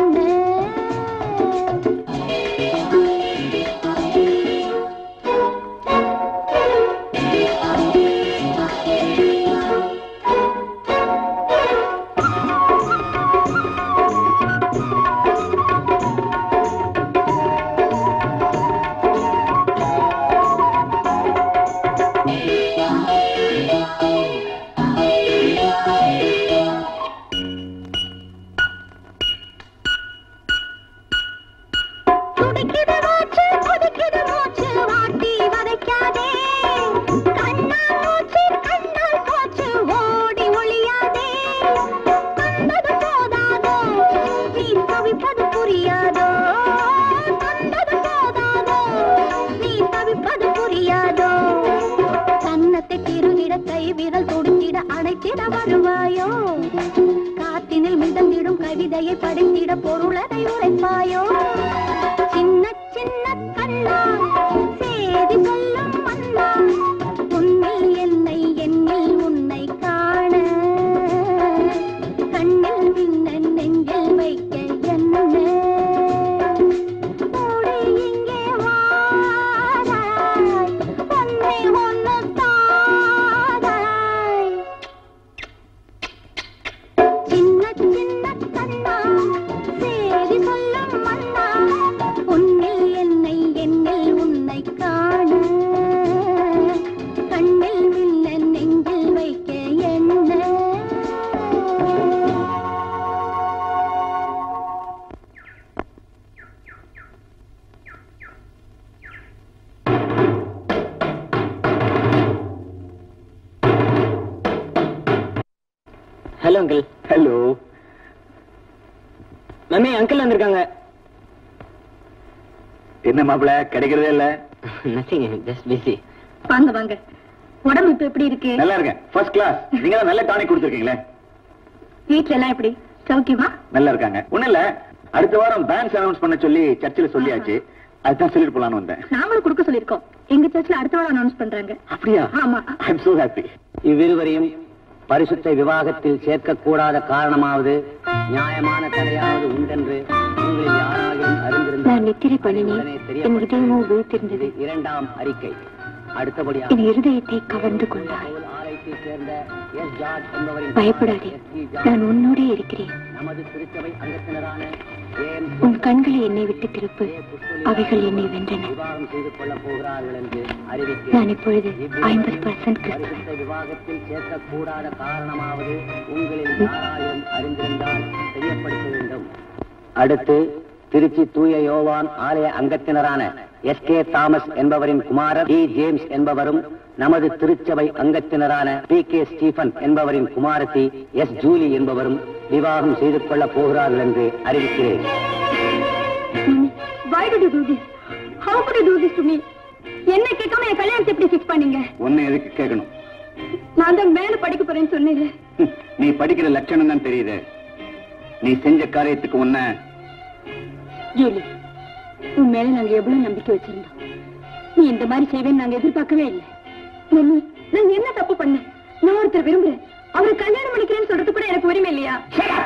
துடிக்குது மூச்சு கொதிக்குது மூச்சு வாட்டி வதைக்காதே கண்ணால் மூச்சு கண்ணால் போச்சு ஓடி ஒளியாதே தந்தது போதாதோ நீ தவிப்பது புரியாதோ தந்தது போதாதோ நீ தவிப்பது புரியாதோ கன்னத்தை திருகிட கை விரல் துடித்திட அணைத்திட வருவாயோ காத்தினில் மிதந்திடும் கவிதையை படித்திட பொருளதை உரைப்பாயோ சின்ன சின்ன கண்ணா சேதி சொல்லும் மன்னா உன்னில் என்னை என்னில் உன்னை காண கண்ணில் மின்ன நெஞ்சில் வைக்க என்ன ஓடி இங்கே வாராய் ஒன்னை ஒன்னு தாராய் சின்ன சின்ன கண்ணா சேதி சொல்லும் மன்னா உன்னில் என்னை என்னில் உன்னை காண கண்ணில் மின்ன நெஞ்சில் வைக்க என்ன hello uncle hello mummy uncle வந்திருக்காங்க என்ன மாப்பிள கிடைக்கிறதே இல்ல நத்திங் ஜஸ்ட் பிஸி வாங்க வாங்க உடம்பு இப்ப எப்படி இருக்கு நல்லா இருக்கேன் ஃபர்ஸ்ட் கிளாஸ் நீங்க தான் நல்ல டானிக் கொடுத்துருக்கீங்களே வீட்ல எல்லாம் எப்படி சௌக்கியமா நல்லா இருக்காங்க ஒண்ணும் இல்ல அடுத்த வாரம் பேங்க்ஸ் அனௌன்ஸ் பண்ண சொல்லி சர்ச்சில் சொல்லியாச்சு அதுதான் சொல்லிட்டு போலான்னு வந்தேன் நாங்களும் கொடுக்க சொல்லிருக்கோம் எங்க சர்ச்ல அடுத்த வாரம் அனௌன்ஸ் பண்றாங்க அப்படியா ஆமா ஐ சோ ஹாப்பி இவ்விருவரையும் பரிசுத்த விவாகத்தில் சேர்க்கக்கூடாத காரணமாவது நியாயமான தடையாவது உண்டென்று உங்களில் யாராலும் அறிந்திருந்தால் நான் நித்திரை பண்ணினேன் உடனே என் தெரியப்படுத்துங்கள். இதயமோ விழித்திருந்தது இது இரண்டாம் அறிக்கை அடுத்தபடியாக என் இருதயத்தை கவர்ந்து கொண்டாய் பவுல் ஆலயத்தைச் சேர்ந்த எஸ் ஜார்ஜ் என்பவரின் பயப்படாதே எஸ் டி ஜார்ஜ் நான் உன்னோடே இருக்கிறேன் நமது திருச்சபை அங்கத்தினரான ஜேம்ஸ் உன் கண்களை என்னை விட்டு திருப்பு அவைகள் என்னை வென்றன விவாகம் செய்து கொள்ளப் போகிறார்கள் என்று அறிவிக்கிறேன் நான் இப்பொழுது ஐம்பது பர்சன்ட் பரிசுத்த விவாகத்தில் சேர்க்கக்கூடாத காரணமாவது உங்களில் யாராயிரம் அறிந்திருந்தால் தெரியப்படுத்த வேண்டும் அடுத்து திருச்சி தூய யோவான் ஆலய அங்கத்தினரான எஸ் கே தாமஸ் என்பவரின் குமாரர் டி ஜேம்ஸ் என்பவரும் நமது திருச்சபை அங்கத்தினரான பி கே ஸ்டீபன் என்பவரின் குமாரத்தி எஸ் ஜூலி என்பவரும் விவாகம் செய்து கொள்ளப் போகிறார்கள் என்று அறிவிக்கிறேன் Why did you do this? How could you do this to me? என்ன கேட்காம என் கல்யாணத்தை எப்படி ஃபிக்ஸ் பண்ணீங்க உன்னை எதுக்கு கேட்கணும் நான் தான் மேல படிக்க போறேன்னு சொன்னேன் ஹம், நீ படிக்கிற லட்சணம் தான் தெரியுது நீ செஞ்ச காரியத்துக்கு உன்ன ஜூலி உன் மேல நாங்க எவ்வளவு நம்பிக்கை வச்சிருந்தோம் நீ இந்த மாதிரி செய்வேன்னு நாங்க எதிர்பார்க்கவே இல்லை மம்மி நான் என்ன தப்பு பண்ணேன் நான் ஒருத்தர் விரும்புறேன் அவரை கல்யாணம் பண்ணிக்கிறேன்னு சொல்றது கூட எனக்கு உரிமை இல்லையா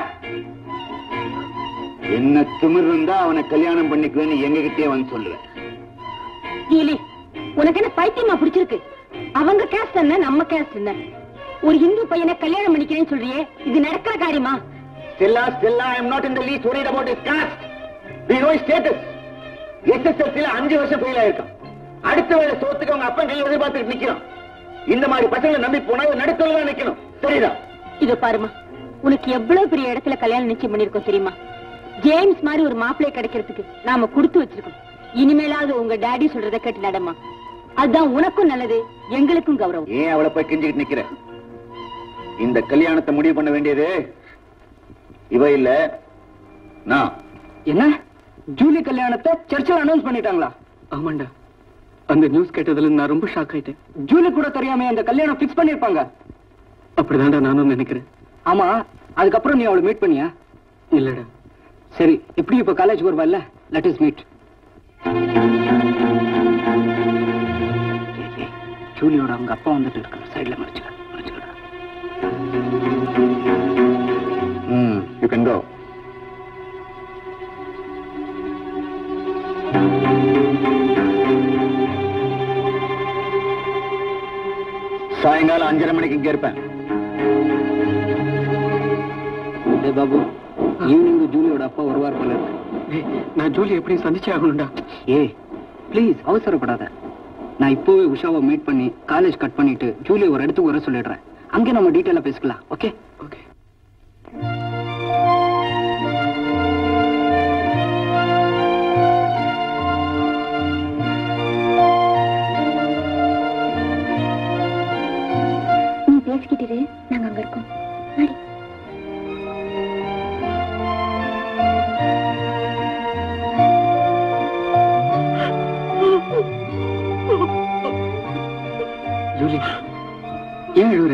என்ன திமிர் இருந்தா அவனை கல்யாணம் பண்ணிக்குவேன்னு எங்ககிட்டயே வந்து சொல்லுவேன் ஜூலி உனக்கு என்ன பைத்தியமா பிடிச்சிருக்கு அவங்க கேஸ்ட் என்ன நம்ம கேஸ்ட் என்ன ஒரு இந்து பையனை கல்யாணம் பண்ணிக்கிறேன்னு சொல்றியே இது நடக்கிற காரியமா Stella, Stella, I am not in the least worried about his caste. We know his status. எஸ்எஸ்எல்சில அஞ்சு வருஷம் ஃபெயில் ஆயிருக்கான் அடுத்த வேலை சோத்துக்கு அவங்க அப்பன் கையில் எதிர்பார்த்துட்டு நிக்கிறான் இந்த மாதிரி பசங்களை நம்பி போனா இவன் நடுத்தல தான் நிக்கணும் சரிதா இது பாருமா உனக்கு எவ்வளவு பெரிய இடத்துல கல்யாணம் நிச்சயம் பண்ணிருக்கோம் தெரியுமா ஜேம்ஸ் மாதிரி ஒரு மாப்பிள்ளை கிடைக்கிறதுக்கு நாம கொடுத்து வச்சிருக்கோம் இனிமேலாவது உங்க டாடி சொல்றத கேட்டு நடமா அதுதான் உனக்கும் நல்லது எங்களுக்கும் கௌரவம் ஏன் அவளை போய் கெஞ்சிக்கிட்டு நிக்கிற இந்த கல்யாணத்தை முடிவு பண்ண வேண்டியது இவ இல்ல நான் என்ன ஜூலி கல்யாணத்தை சர்ச்சில் அனௌன்ஸ் பண்ணிட்டாங்களா ஆமாண்டா அந்த நியூஸ் கேட்டதுல நான் ரொம்ப ஷாக் ஆயிட்டேன் ஜூலி கூட தெரியாம அந்த கல்யாணம் பிக்ஸ் பண்ணிருப்பாங்க அப்படிதான்டா நானும் நினைக்கிறேன் ஆமா அதுக்கப்புறம் நீ அவளை மீட் பண்ணியா இல்லடா சரி எப்படி இப்ப காலேஜ் வருவா இல்ல லெட் இஸ் மீட் ஜூலியோட அவங்க அப்பா வந்துட்டு இருக்காரு சைடுல மறைச்சுக்க மறைச்சுக்கடா ம் யூ கேன் கோ சாயங்காலம் அஞ்சரை மணிக்கு இங்க இருப்பேன் டேய் பாபு ஈவினிங் ஜூலியோட அப்பா வருவார் போல இருக்கு நான் ஜூலி எப்படியும் சந்திச்சே ஆகணும்டா ஏய் ப்ளீஸ் அவசரப்படாத நான் இப்போவே உஷாவை மீட் பண்ணி காலேஜ் கட் பண்ணிட்டு ஜூலி ஒரு இடத்துக்கு வர சொல்லிடுறேன் அங்கே நம்ம டீட்டெயிலாக பேசிக்கலாம் ஓகே ஓகே நீ பேசிக்கிட்டு இரு, நாங்க அங்க இருக்கோம் வாடி. ஜூலி ஏன் அழுகுற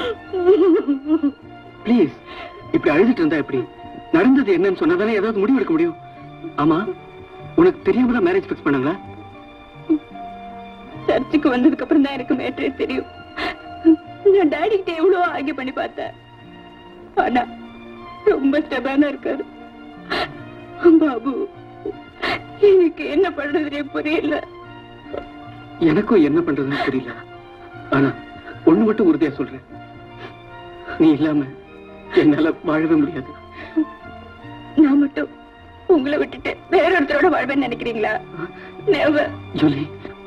ப்ளீஸ் இப்படி அழுதுட்டு இருந்தா எப்படி நடந்தது என்னன்னு சொன்னாதானே ஏதாவது முடிவு எடுக்க முடியும் ஆமா உனக்கு தெரியாம தான் மேரேஜ் ஃபிக்ஸ் பண்ணாங்களா சர்ச்சுக்கு வந்ததுக்கு அப்புறம் தான் எனக்கு மேட்ரே தெரியும் நான் டாடி கிட்ட எவ்வளவு ஆகி பண்ணி பார்த்தேன் ஆனா ரொம்ப ஸ்டெபானா இருக்காரு பாபு எனக்கு என்ன பண்றதுனே புரியல எனக்கும் என்ன பண்றதுன்னு புரியல ஆனா ஒண்ணு மட்டும் உறுதியா சொல்றேன் நீ இல்லாம என்னால வாழவே முடியாது நான் மட்டும் உங்களை விட்டுட்டு வேற ஒருத்தரோட வாழ்வேன்னு நினைக்கிறீங்களா Never. Julie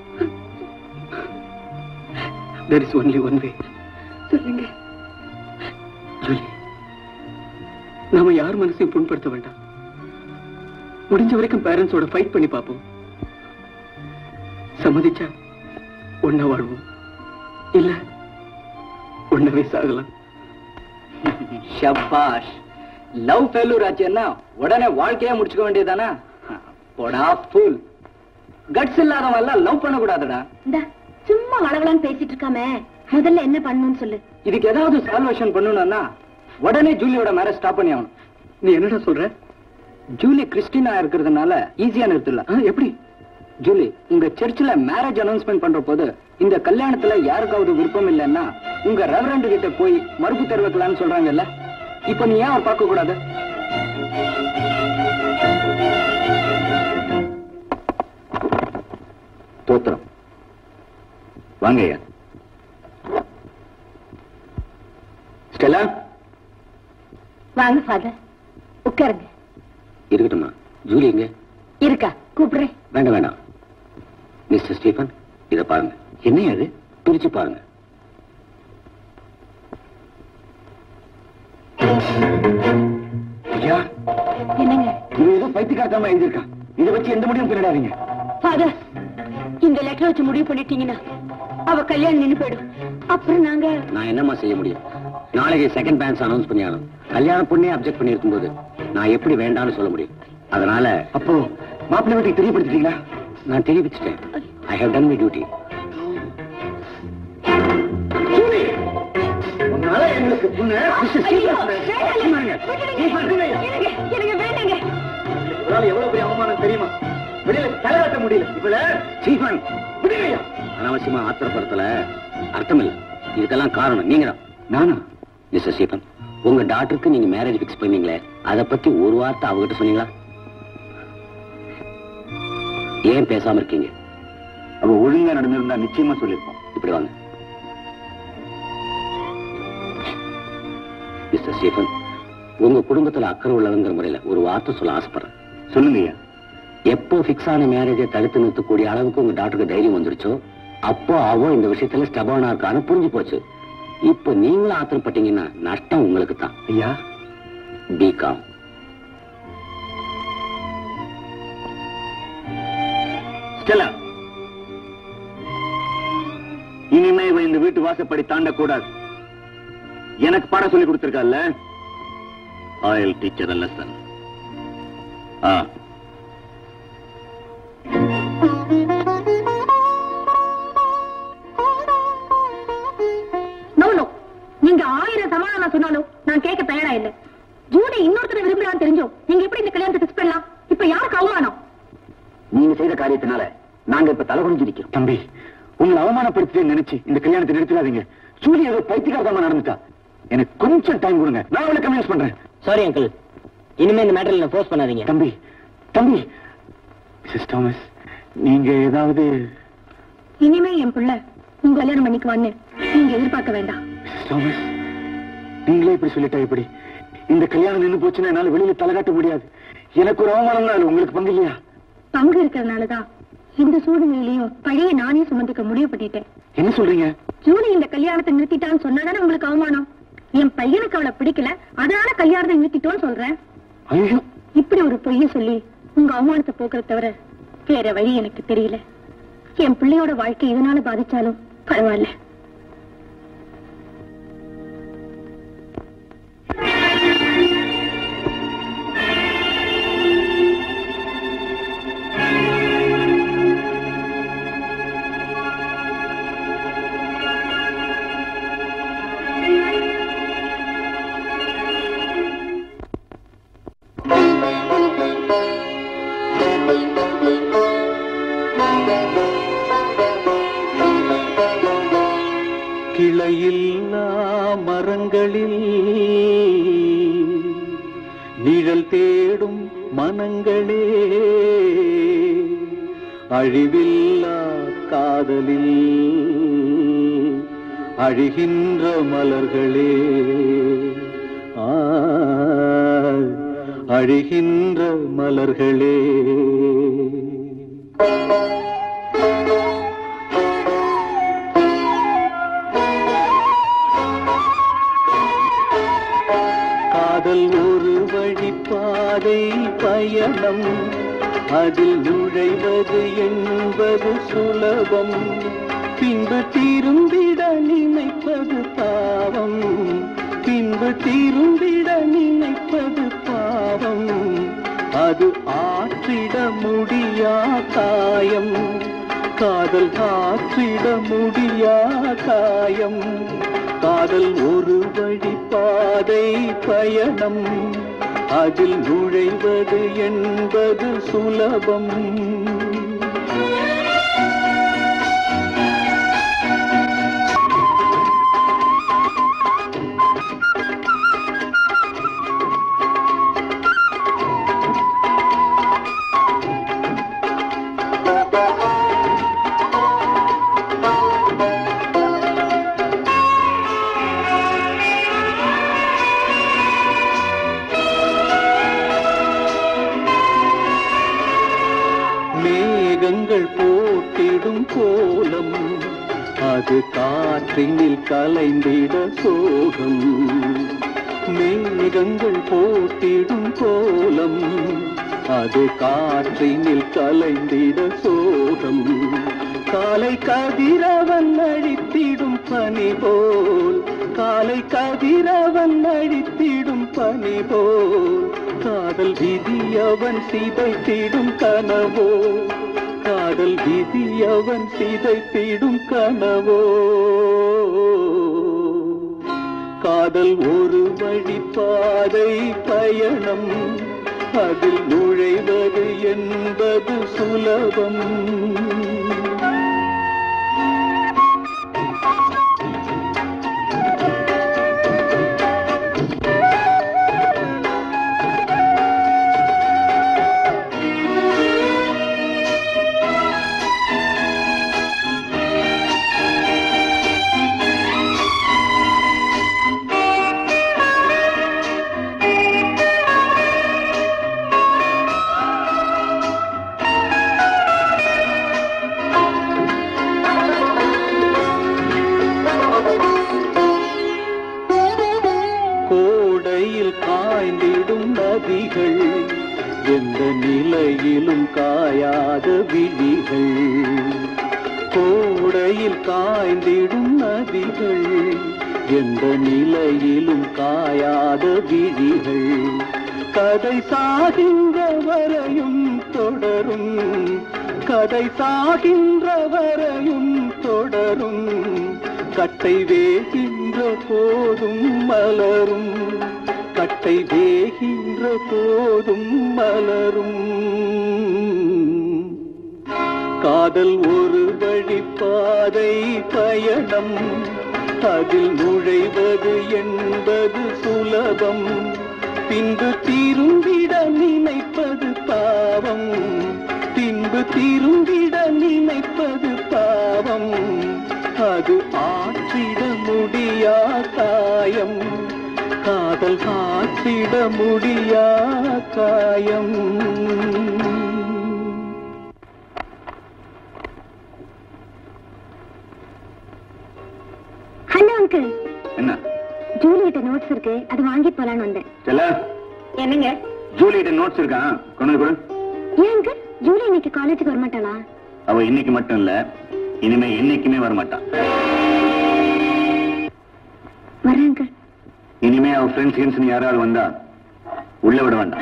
there is only one way சொல்லுங்க ஜூலி நாம யார் மனசையும் புண்படுத்த வேண்டாம் முடிஞ்ச வரைக்கும் பேரண்ட்ஸோட ஃபைட் பண்ணி பார்ப்போம் சம்மதிச்சா ஒன்னா வாழ்வோம் இல்ல ஒன்னவே சாகலாம் ஷபாஷ் லவ் ஃபெயிலூர் ஆச்சுன்னா உடனே வாழ்க்கையே முடிச்சுக்க வேண்டியதானா போடா ஃபுல் கட்ஸ் இல்லாதவன் எல்லாம் லவ் பண்ண கூடாதுடா இந்தா சும்மா வளவளன்னு பேசிட்டு இருக்காம முதல்ல என்ன பண்ணணும்னு சொல்லு இதுக்கு ஏதாவது சால்வேஷன் பண்ணணும்னா உடனே ஜூலியோட மேரேஜ் ஸ்டாப் பண்ணி ஆகணும் நீ என்னடா சொல்ற ஜூலி கிறிஸ்டினா இருக்கிறதுனால ஈஸியா நிறுத்தலாம் எப்படி ஜூலி உங்க சர்ச்சில் மேரேஜ் அனௌன்ஸ்மெண்ட் பண்ற போது இந்த கல்யாணத்துல யாருக்காவது விருப்பம் இல்லைன்னா உங்க ரெவரண்ட் கிட்ட போய் மறுப்பு தெரிவிக்கலாம்னு சொல்றாங்கல்ல இப்ப நீ ஏன் அவர் பார்க்க கூடாது தோத்திரம் வாங்க ஐயா ஸ்டெல்லா வாங்க ஃபாதர் உட்காருங்க இருக்கட்டும்மா ஜூலி எங்க இருக்கா கூப்பிடுறேன் வேண்டாம் வேண்டாம் மிஸ்டர் ஸ்டீஃபன் இத பாருங்க என்ன அது பிரிச்சு பாருங்க ஐயா என்னங்க இவன் ஏதோ பைத்தியக்காரத்தமா எழுதியிருக்கான் இதை வச்சு எந்த முடிவும் பின்னாடாதீங்க ஃபாதர் இந்த லெட்டர் வச்சு முடிவு பண்ணிட்டீங்கன்னா அவ கல்யாணம் நின்னு போயிடும் அப்புறம் நாங்க நான் என்னம்மா செய்ய முடியும் நாளைக்கு செகண்ட் பேன்ஸ் அனௌன்ஸ் பண்ணி ஆகணும் கல்யாண பொண்ணே அப்செக்ட் பண்ணியிருக்கும் போது நான் எப்படி வேண்டாம்னு சொல்ல முடியும் அதனால அப்போ மாப்பிள்ளை வீட்டுக்கு தெரியப்படுத்திட்டீங்களா நான் தெரிவிச்சிட்டேன் I have done my duty உன்னால எங்களுக்கு புண்ணு மிஸ்டர் ஐயோ, ஸ்டீஃபன் வேண்டாங்க. விட்டுடுங்க. எனக்கு எனக்கு வேண்டாங்க இவரால எவ்வளவு பெரிய அவமானம் தெரியுமா வெளியில தலையாட்ட முடியல இவள ஸ்டீஃபன் விடுங்கய்யா அனாவசியமா ஆத்திரப்படுத்தல அர்த்தம் இல்ல இதுக்கெல்லாம் காரணம் நீங்க தான் நானா மிஸ்டர் ஸ்டீஃபன் உங்க டாக்டருக்கு நீங்க மேரேஜ் ஃபிக்ஸ் பண்ணீங்களே அதை பத்தி ஒரு வார்த்தை அவகிட்ட சொன்னீங்களா ஏன் பேசாம இருக்கீங்க அவ ஒழுங்கா நடந்திருந்தா நிச்சயமா சொல்லிருப்போம் இப்படி வாங்க மிஸ்டர் ஸ்டீஃபன் உங்க குடும்பத்துல அக்கறை உள்ளவங்கிற முறையில ஒரு வார்த்தை சொல்ல ஆசைப்படுறேன் சொல்லுங்கய்யா எப்போ ஃபிக்ஸ் ஆன மேரேஜை தடுத்து நிறுத்தக்கூடிய அளவுக்கு உங்க டாக்டருக்கு தைரியம் வந்துருச்சோ அப்போ அவ இந்த விஷயத்துல ஸ்டபானா இருக்கான்னு புரிஞ்சு போச்சு இப்போ நீங்களும் ஆத்திரப்பட்டீங்கன்னா நஷ்டம் உங்களுக்கு தான் ஐயா பிகாம் ஸ்டெல்லா இனிமே இவ இந்த வீட்டு வாசப்படி தாண்டக்கூடாது எனக்கு பாடம் சொல்லி கொடுத்திருக்கால ஆயில் டீச்சர் லெசன் ஆ நோ நோ நீங்க ஆயிரம் சமாதானம் சொன்னாலும் நான் கேட்க காரியத்தினால நாங்க இப்ப தலை குனிஞ்சு நிக்கிறோம் தம்பி உங்களை அவமானப்படுத்தி நினைச்சு இந்த கல்யாணத்தை நிறுத்திடாதீங்க சூரி ஏதோ பைத்தியகாரமா நடந்துட்டா எனக்கு கொஞ்சம் டைம் கொடுங்க நான் அவளை கன்வின்ஸ் பண்றேன் சாரி அங்கிள் இனிமே இந்த மேட்டர்ல ஃபோர்ஸ் பண்ணாதீங்க தம்பி தம்பி மிஸ்ஸஸ் தாமஸ் நீங்க ஏதாவது இனிமே என் பிள்ளை உங்க கல்யாணம் பண்ணிக்குவான்னு நீங்க எதிர்பார்க்க வேண்டாம் மிஸ்ஸஸ் தாமஸ் நீங்களே இப்படி சொல்லிட்டா எப்படி இந்த கல்யாணம் நின்னு போச்சுன்னா என்னால வெளியில தலை காட்ட முடியாது எனக்கு ஒரு அவமானம் தான் உங்களுக்கு பங்கு இல்லையா பங்கு இருக்கிறதுனாலதான் இந்த சூழ்நிலையிலையும் பழைய நானே சுமந்துக்க முடிவு பண்ணிட்டேன் என்ன சொல்றீங்க ஜூலி இந்த கல்யாணத்தை நிறுத்திட்டான்னு சொன்னாதானே உங்களுக்கு அவமானம் என் பையனுக்கு அவளை பிடிக்கல அதனால கல்யாணத்தை நிறுத்திட்டோன்னு சொல்றேன் ஐயோ இப்படி ஒரு பொய்ய சொல்லி உங்க அவமானத்தை போக்குறத தவிர வேற வழி எனக்கு தெரியல என் பிள்ளையோட வாழ்க்கை இதனால பாதிச்சாலும் பரவாயில்ல கிளையில்லா மரங்களில் நிழல் தேடும் மனங்களே அழிவில்லா காதலில் அழிகின்ற மலர்களே ஆ, அழிகின்ற மலர்களே காதல் ஒரு வழிப்பாதை பயணம் அதில் நுழைவது என்பது சுலபம் பின்பு திரும்பிட நினைப்பது பாவம் பின்பு திரும்பிட நினைப்பது பாவம் அது ஆற்றிட முடியா காயம் காதல் ஆற்றிட முடியா காயம் காதல் ஒரு வழி பாதை பயணம் அதில் நுழைவது என்பது சுலபம் மேகங்கள் போட்டிடும் கோலம் அது காற்றினில் கலைந்திட சோகம் மேகங்கள் போட்டிடும் கோலம் அது காற்றினில் கலைந்திட சோகம் காலை கதிரவன் அழித்திடும் பனி போல் காலை கதிரவன் அழித்திடும் பனி போல் காதல் விதி அவன் சிதைத்திடும் கனவோ காதல் விதி அவன் சிதைத்திடும் கனவோ காதல் ஒரு வழி பாதை பயணம் அதில் நுழைவது என்பது சுலபம் கோடையில் காய்ந்திடும் நதிகள் எந்த நிலையிலும் காயாத விழிகள் கோடையில் காய்ந்திடும் நதிகள் எந்த நிலையிலும் காயாத விழிகள் கதை சாகின்ற வரையும் தொடரும் கதை சாகின்ற வரையும் தொடரும் கட்டை வேகின்ற போதும் மலரும் கட்டை வேகின்ற போதும் மலரும் காதல் ஒரு வழி பாதை பயணம் அதில் நுழைவது என்பது சுலபம் பின்பு திரும்பிட நினைப்பது பாவம் பின்பு திரும்பிட நினைப்பது பாவம் அது ஆற்றிட முடியா காயம் காதல் ஆற்றிட முடியா காயம் ஹலோ அங்கிள் என்ன ஜூலியிட்ட நோட்ஸ் இருக்கு அது வாங்கிட்டு போலான்னு வந்தேன் செல்ல என்னங்க ஜூலியிட்ட நோட்ஸ் இருக்கான் கொண்டு வந்து கொடு ஏன் அங்கிள் ஜூலி இன்னைக்கு காலேஜுக்கு வர மாட்டாளா அவ இன்னைக்கு மட்டும் இல்ல இனிமே என்னைக்குமே வர மாட்டான் வரேன் அங்கிள் இனிமே அவ ஃப்ரெண்ட்ஸ் கிண்ட்ஸ் யாராவது வந்தா உள்ள விட வேண்டாம்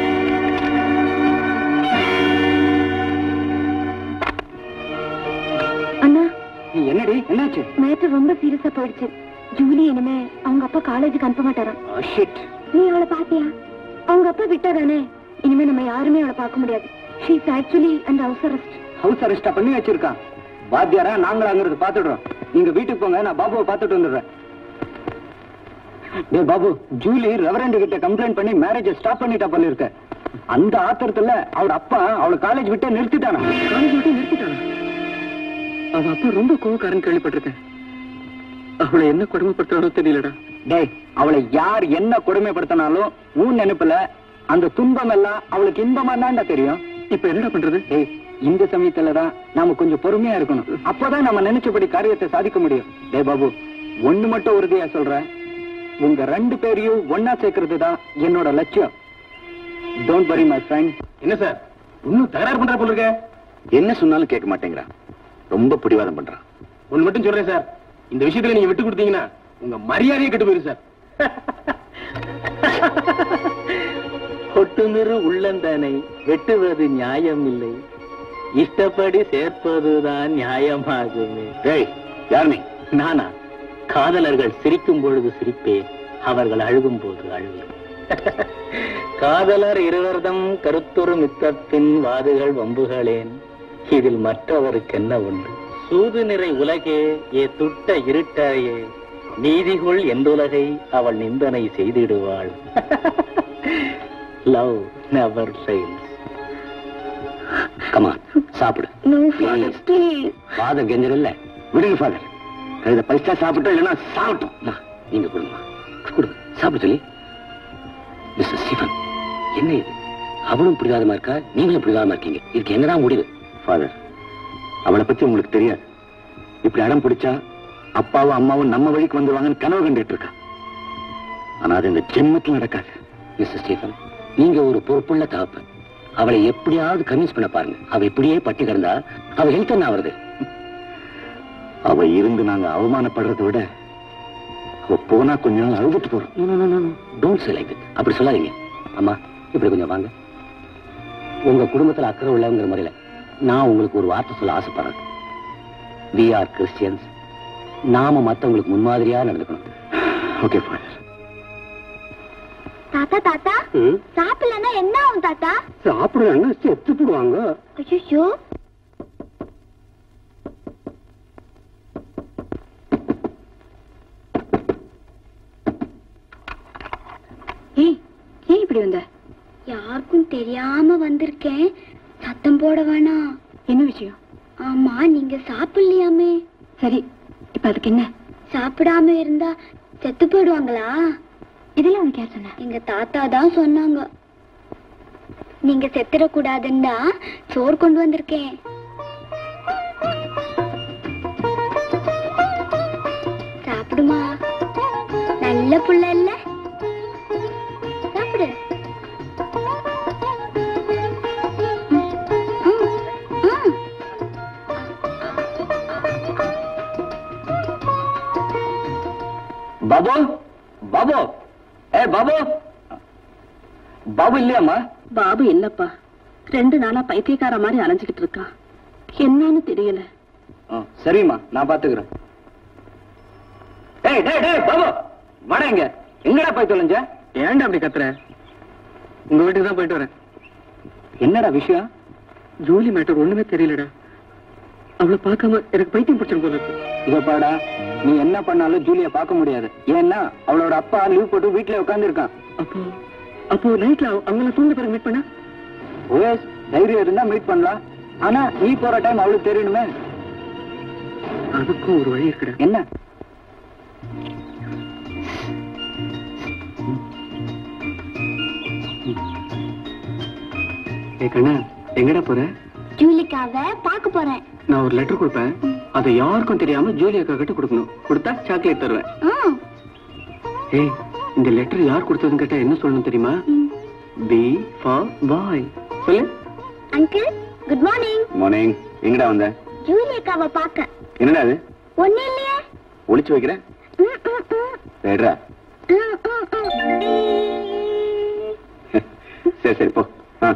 அண்ணா என்னடி என்னாச்சு மேட்ரு ரொம்ப சீரியஸா போயிடுச்சு ஜூலி இனிமே அவங்க அப்பா காலேஜுக்கு அனுப்ப மாட்டாராம் நீ அவளை பாத்தியா அவங்க அப்பா விட்டாதானே இனிமே நம்ம யாருமே அவளை பார்க்க முடியாது she's actually and house arrest house அரெஸ்டா பண்ணி வச்சிருக்கான் வாத்தியாரா நாங்களும் அங்கிருந்து பாத்துடுறோம் நீங்க வீட்டுக்கு போங்க நான் பாபுவை பாத்துட்டு வந்துடுறேன் டேய் பாபு ஜூலி ரெவரண்ட் கிட்ட கம்ப்ளைண்ட் பண்ணி மேரேஜ் ஸ்டாப் பண்ணிட்டா போல இருக்க அந்த ஆத்திரத்துல அவட அப்பா அவளை காலேஜ் விட்டு நிறுத்திட்டானா காலேஜ் விட்டு நிறுத்திட்டானா அவ அப்பா ரொம்ப கோவக்காரன் கேள்விப்பட்டிருக்கேன் அவளை என்ன கொடுமைப்படுத்துறானோ தெரியலடா டேய் அவளை யார் என்ன கொடுமைப்படுத்தினாலும் உன் நினைப்புல அந்த துன்பம் எல்லாம் அவளுக்கு இன்பமா தான்டா தெரியும் இப்ப என்னடா பண்றது டேய் இந்த சமயத்துலதான் நாம கொஞ்சம் பொறுமையா இருக்கணும் அப்பதான் நம்ம நினைச்சபடி காரியத்தை சாதிக்க முடியும் டேய் பாபு ஒண்ணு மட்டும் உறுதியா சொல்றேன் உங்க ரெண்டு பேரையும் ஒன்னா சேர்க்கறது தான் என்னோட லட்சியம் டோன்ட் வரி மை ஃப்ரெண்ட் என்ன சார் இன்னும் தகராறு பண்ற போல இருக்க என்ன சொன்னாலும் கேட்க மாட்டேங்கிறான் ரொம்ப பிடிவாதம் பண்றான் ஒண்ணு மட்டும் சொல்றேன் சார் இந்த விஷயத்துல நீங்க விட்டு கொடுத்தீங்கன்னா உங்க மரியாதையே கெட்டு போயிரு சார் ஒட்டுமிரு உள்ளந்தனை வெட்டுவது நியாயம் இல்லை இஷ்டப்படி சேர்ப்பதுதான் நியாயமாகுமே டேய் யார் நீ நானா காதலர்கள் சிரிக்கும் பொழுது சிரிப்பேன் அவர்கள் அழுகும் போது அழுவேன் காதலர் இருவர்தம் கருத்துரு மித்தப்பின் வாதுகள் வம்புகளேன் இதில் மற்றவருக்கு என்ன உண்டு சூது நிறை உலகே ஏ துட்ட இருட்டாயே நீதிகொள் என்றுலகை அவள் நிந்தனை செய்திடுவாள் லவ் நெவர் ஃபெயில்ஸ் கமா சாப்பிடு நோ ப்ளீஸ் ப்ளீஸ் ஃபாதர் கெஞ்சர் இல்ல விடுங்க ஃபாதர் கழுத பைசா சாப்பிட்டோம் இல்லைன்னா சாப்பிட்டோம் அம்மா, நீங்க கொடுங்க கொடுங்க சாப்பிட சொல்லி மிஸ்டர் சிவன் என்ன இது அவளும் பிடிவாதமா இருக்கா நீங்களும் பிடிவாதமா இருக்கீங்க இதுக்கு என்னதான் முடிவு ஃபாதர் அவளை பத்தி உங்களுக்கு தெரியாது இப்படி அடம் பிடிச்சா அப்பாவும் அம்மாவும் நம்ம வழிக்கு வந்துருவாங்கன்னு கனவு கண்டுட்டு இருக்கா ஆனா அது இந்த ஜென்மத்தில் நடக்காது மிஸ்டர் ஸ்டீஃபன் நீங்க ஒரு பொறுப்புள்ள தகப்பன் அவளை எப்படியாவது கன்வின்ஸ் பண்ண பாருங்க அவ இப்படியே பட்டி கிடந்தா அவ ஹெல்த் என்ன ஆவறது அவ இருந்து நாங்க அவமானப்படுறதை விட அவ போனா கொஞ்ச நாள் அழுதுட்டு போறோம் டோன்ட் சே லைக் அப்படி சொல்லாதீங்க அம்மா இப்படி கொஞ்சம் வாங்க உங்க குடும்பத்துல அக்கறை உள்ளவங்கிற முறையில நான் உங்களுக்கு ஒரு வார்த்தை சொல்ல ஆசைப்படுறேன் வி ஆர் கிறிஸ்டியன்ஸ் நாம மத்தவங்களுக்கு முன்மாதிரியா நடந்துக்கணும் ஓகே ஃபாதர் தாத்தா தாத்தா சாப்பிடலன்னா என்ன ஆகும் தாத்தா சாப்பிடுறாங்க செத்து போடுவாங்க ஐயோ ஏய் ஏன் இப்படி வந்த யாருக்கும் தெரியாம வந்திருக்கேன் சத்தம் போட வேணாம் என்ன விஷயம் ஆமா நீங்க சாப்பிடலையாமே சரி இப்ப அதுக்கு என்ன சாப்பிடாம இருந்தா செத்து போயிடுவாங்களா இதெல்லாம் உனக்கு யார் சொன்ன எங்க தாத்தா தான் சொன்னாங்க நீங்க செத்துடக்கூடாதுன்னு தான் சோறு கொண்டு வந்திருக்கேன் சாப்பிடுமா நல்ல புள்ள இல்ல சாப்பிடு ம், ம். பாபு பாபு ஏ பாபு பாபு இல்லையாம்மா பாபு இல்லப்பா ரெண்டு நாளா பைத்தியக்கார மாதிரி அலைஞ்சுக்கிட்டு இருக்கான் என்னன்னு தெரியல ஆ, சரிம்மா நான் பாத்துக்கிறேன் டேய் டேய் டேய் பாபு வாடா இங்க எங்கடா போய் தொலைஞ்ச ஏன்டா அப்படி கத்துற உங்க வீட்டுக்கு தான் போயிட்டு வரேன் என்னடா விஷயம் ஜூலி மேட்டர் ஒண்ணுமே தெரியலடா அவளை பார்க்காம எனக்கு பைத்தியம் பிடிச்சிரும் போல இருக்கு இத பாடா நீ என்ன பண்ணாலும் ஜூலிய பார்க்க முடியாது ஏன்னா அவளோட அப்பா லீவ் போட்டு வீட்டுல உட்கார்ந்து இருக்கான் அப்போ அப்போ நைட்ல அவங்கள தூங்க பிறகு மீட் பண்ணா ஓஎஸ் தைரியம் இருந்தா மீட் பண்ணலாம் ஆனா நீ போற டைம் அவளுக்கு தெரியணுமே அதுக்கும் ஒரு வழி இருக்குடா என்ன ஏ கண்ணா எங்கடா போற ஜூலிக்காவை பார்க்க போறேன் நான் ஒரு லெட்டர் கொடுப்பேன் அதை யாருக்கும் தெரியாம ஜூலி அக்கா கிட்ட கொடுக்கணும் கொடுத்தா சாக்லேட் தருவேன் ம் ஏய் இந்த லெட்டர் யார் கொடுத்ததுன்னு கேட்டா என்ன சொல்லணும் தெரியுமா பி ஃபார் பாய் சொல்லு அங்கிள் குட் மார்னிங் மார்னிங் எங்கடா வந்த ஜூலி அக்காவை பார்க்க என்னடா அது ஒண்ணு இல்லையே ஒளிச்சு வைக்கிறேன் ம், ம், ம். சரிடா ம், ம், ம். சரி சரி போ ஆ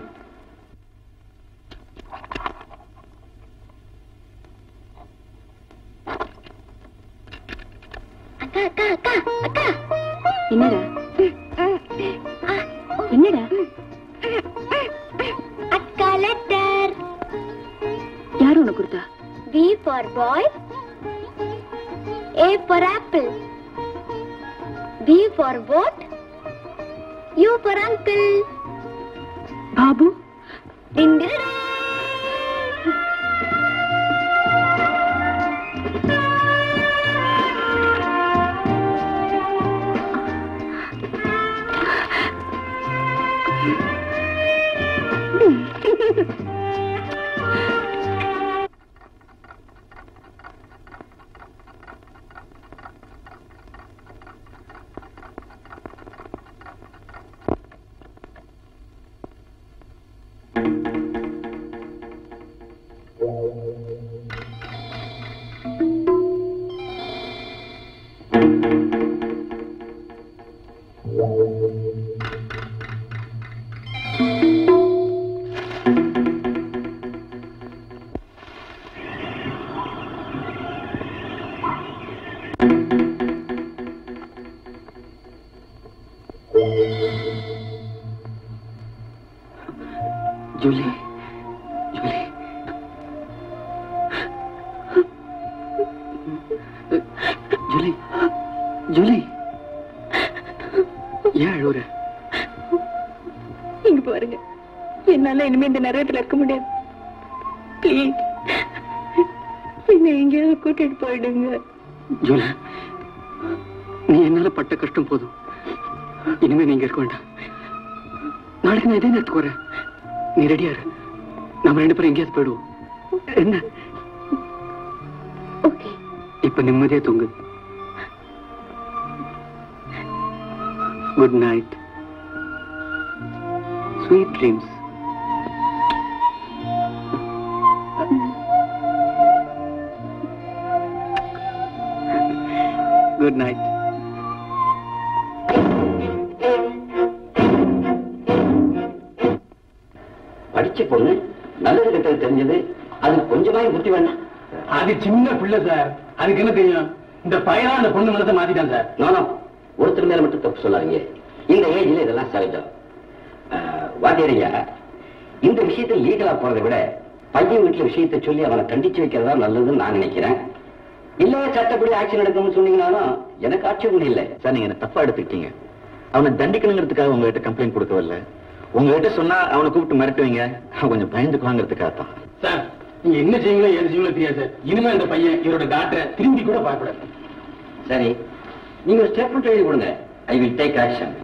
அக்கா அக்கா அக்கா அக்கா என்னடா ஆ, என்னடா அக்கா லெட்டர் யார் உனக்கு கொடுத்தா B for boy A for apple B for boat U for uncle Babu Ding, ding, ding. Julie Julie Julie Julie ஏன் அழுவுற இங்க பாருங்க என்னால இனிமே இந்த நரகத்துல இருக்க முடியாது ப்ளீஸ் என்ன எங்கேயாவது கூட்டிட்டு போயிடுங்க ஜூலி நீ என்னால பட்ட கஷ்டம் போதும் இனிமே நீங்க இருக்க வேண்டாம் நாளைக்கு நான் இதே நேரத்துக்கு வரேன் நீ ரெடியா இரு நம்ம ரெண்டு பேரும் எங்கேயாவது போயிடுவோம் என்ன ஓகே இப்ப நிம்மதியா தூங்கு good night sweet dreams good night படிச்ச பொண்ணு நல்லது கெட்டது தெரிஞ்சது அது கொஞ்சமாய் புத்தி வேண்டாம் அது சின்ன பிள்ளை சார் அதுக்கு என்ன தெரியும் இந்த பையனா அந்த பொண்ணு மனசை மாத்திட்டான் சார் நானோ ஒருத்தர் மேல மட்டும் தப்பு சொல்லாதீங்க இந்த ஏஜ்ல இதெல்லாம் சகஜம் வாத்தியாரையா இந்த விஷயத்தை லீகலா போறதை விட பையன் வீட்டுல விஷயத்தை சொல்லி அவனை கண்டிச்சு வைக்கிறதா நல்லதுன்னு நான் நினைக்கிறேன் இல்ல சட்டப்படி ஆக்ஷன் எடுக்கணும்னு சொன்னீங்கன்னாலும் எனக்கு ஆட்சேபம் இல்லை சார் நீங்க என்ன தப்பா எடுத்துக்கிட்டீங்க அவனை தண்டிக்கணுங்கிறதுக்காக உங்ககிட்ட கம்ப்ளைண்ட் கொடுக்கவில்லை உங்ககிட்ட சொன்னா அவனை கூப்பிட்டு மிரட்டுவீங்க அவன் கொஞ்சம் பயந்துக்குவாங்கிறதுக்காக தான் சார் நீங்க என்ன செய்வீங்களோ ஏது செய்வீங்களோ தெரியாது சார் இனிமே அந்த பையன் இவரோட டாக்டரை திரும்பி கூட பார்க்கக்கூடாது சரி நீங்க ஒரு ஸ்டேட்மெண்ட் எழுதி கொடுங்க ஐ வில் டேக் ஆக்ஷன்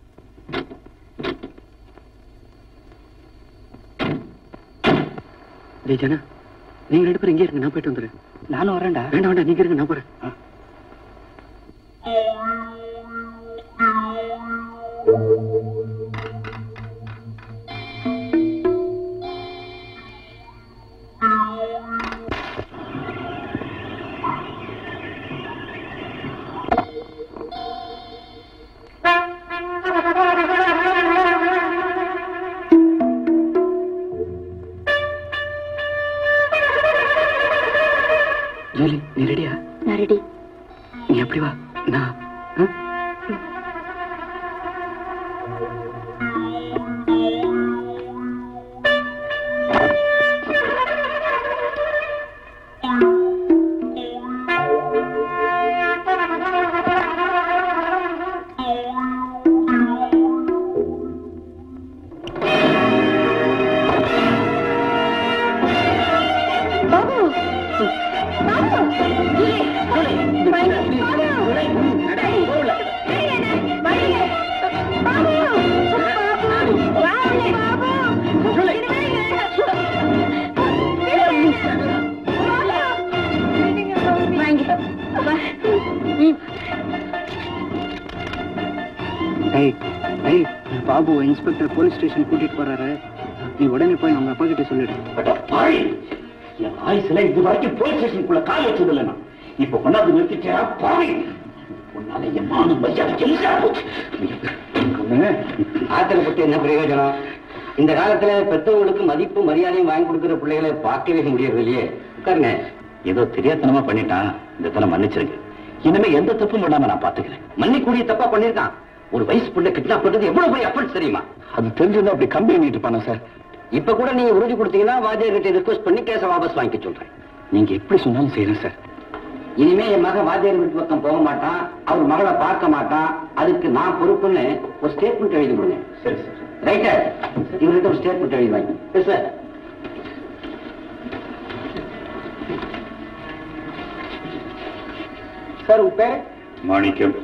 டேய் ஜனா நீங்க ரெண்டு பேரும் இங்கே இருங்க நான் போயிட்டு வந்துடுறேன் நானும் வரேன்டா வேண்டாம் வேண்டாம் நீங்க இருங்க நான் போறேன் ஜூலி நீ ரெடியா நான் ரெடி நீ எப்படி வா நான் ஆ? பாபு இன்ஸ்பெக்டர் போலீஸ் ஸ்டேஷன் கூட்டிட்டு போறாரு நீ உடனே போய் அவங்க அப்பா கிட்ட சொல்லிடு பாய் என் ஆயுசுல இது வரைக்கும் போலீஸ் ஸ்டேஷனுக்குள்ள கால் வச்சது இல்லை நான் இப்ப கொண்டாந்து நிறுத்திட்டா பாய் உன்னால என் மானம் மரியாதை எல்லாம் போச்சு ஆத்திரப்பட்டு என்ன பிரயோஜனம் இந்த காலத்துல பெற்றவங்களுக்கு மதிப்பு மரியாதையும் வாங்கி கொடுக்கிற பிள்ளைகளை பார்க்கவே முடியறது இல்லையே உட்காருங்க ஏதோ தெரியாதனமா பண்ணிட்டான் இந்த தலை மன்னிச்சிருக்கு இனிமே எந்த தப்பும் பண்ணாம நான் பாத்துக்கிறேன் மன்னிக்கூடிய தப்பா பண்ணிருக்கான் ஒரு வயசு பிள்ளை கிட்னாப் பண்றது எவ்வளவு பெரிய அஃபன்ஸ் தெரியுமா அது தெரிஞ்சிருந்தா அப்படி கம்பெனி பண்ணிட்டு இருப்பானா சார் இப்ப கூட நீங்க உறுதி கொடுத்தீங்கன்னா வாத்தியார் கிட்ட ரிக்வஸ்ட் பண்ணி கேஸை வாபஸ் வாங்கிக்க சொல்றேன் நீங்க எப்படி சொன்னாலும் செய்யறேன் சார் இனிமே என் மகன் வாத்தியார் வீட்டு பக்கம் போக மாட்டான் அவர் மகளை பார்க்க மாட்டான் அதுக்கு நான் பொறுப்புன்னு ஒரு ஸ்டேட்மெண்ட் எழுதி கொடுங்க சரி சார் ரைட்டர் இவர்கிட்ட ஒரு ஸ்டேட்மெண்ட் எழுதி வாங்கி எஸ் சார் சார் உங்க பேரு மாணிக்கம்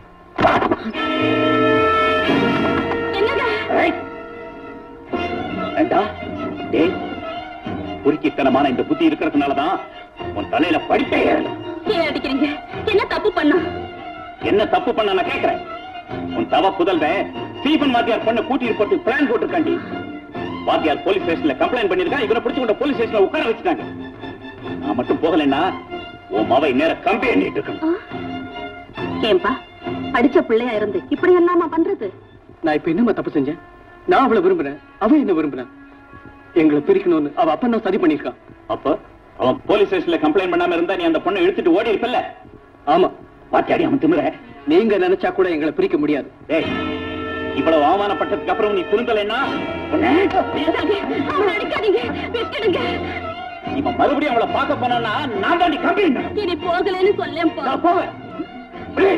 ஏண்டா, டேய், பொறுக்கித்தனமான இந்த புத்தி இருக்கிறதுனாலதான் உன் தலையில படிப்பே ஏறல ஏன் அடிக்கிறீங்க என்ன தப்பு பண்ணா என்ன தப்பு பண்ண நான் கேக்குறேன் உன் தவ புதல்வன் ஸ்டீபன் வாத்தியார் பொண்ணை கூட்டிட்டு போட்டு பிளான் போட்டிருக்காண்டி வாத்தியார் போலீஸ் ஸ்டேஷன்ல கம்ப்ளைண்ட் பண்ணிருக்கான் இவரை பிடிச்சு கொண்ட போலீஸ் ஸ்டேஷன்ல உட்கார வச்சுட்டாங்க நான் மட்டும் போகலைன்னா உன் மவை நேர கம்பி எண்ணிட்டு இருக்கணும் ஏன்பா படிச்ச பிள்ளையா இருந்து இப்படி எல்லாமா பண்றது நான் இப்ப என்னமா தப்பு செஞ்சேன் நான் அவளை விரும்புறேன் அவன் என்ன விரும்புறான் எங்களை பிரிக்கணும்னு அவ அப்பா தான் சதி பண்ணிருக்கான் அப்போ அவன் போலீஸ் ஸ்டேஷன்ல கம்ப்ளைண்ட் பண்ணாம இருந்தா நீ அந்த பொண்ணை இழுத்துட்டு ஓடி இருப்பல்ல ஆமா வாத்தியாடி அவன் திமுற நீங்க நினைச்சா கூட எங்களை பிரிக்க முடியாது டேய் இவ்வளவு அவமானப்பட்டதுக்கு அப்புறம் நீ திருந்தலைன்னா உன்னை- அவனை அடிக்காதீங்க விட்டுடுங்க இவன் மறுபடியும் அவளை பார்க்க போனான்னா நான் தாண்டி கம்பி எண்ணணும். இனி போகலன்னு சொல்லேன்ப்பா நான் போவேன் டேய்.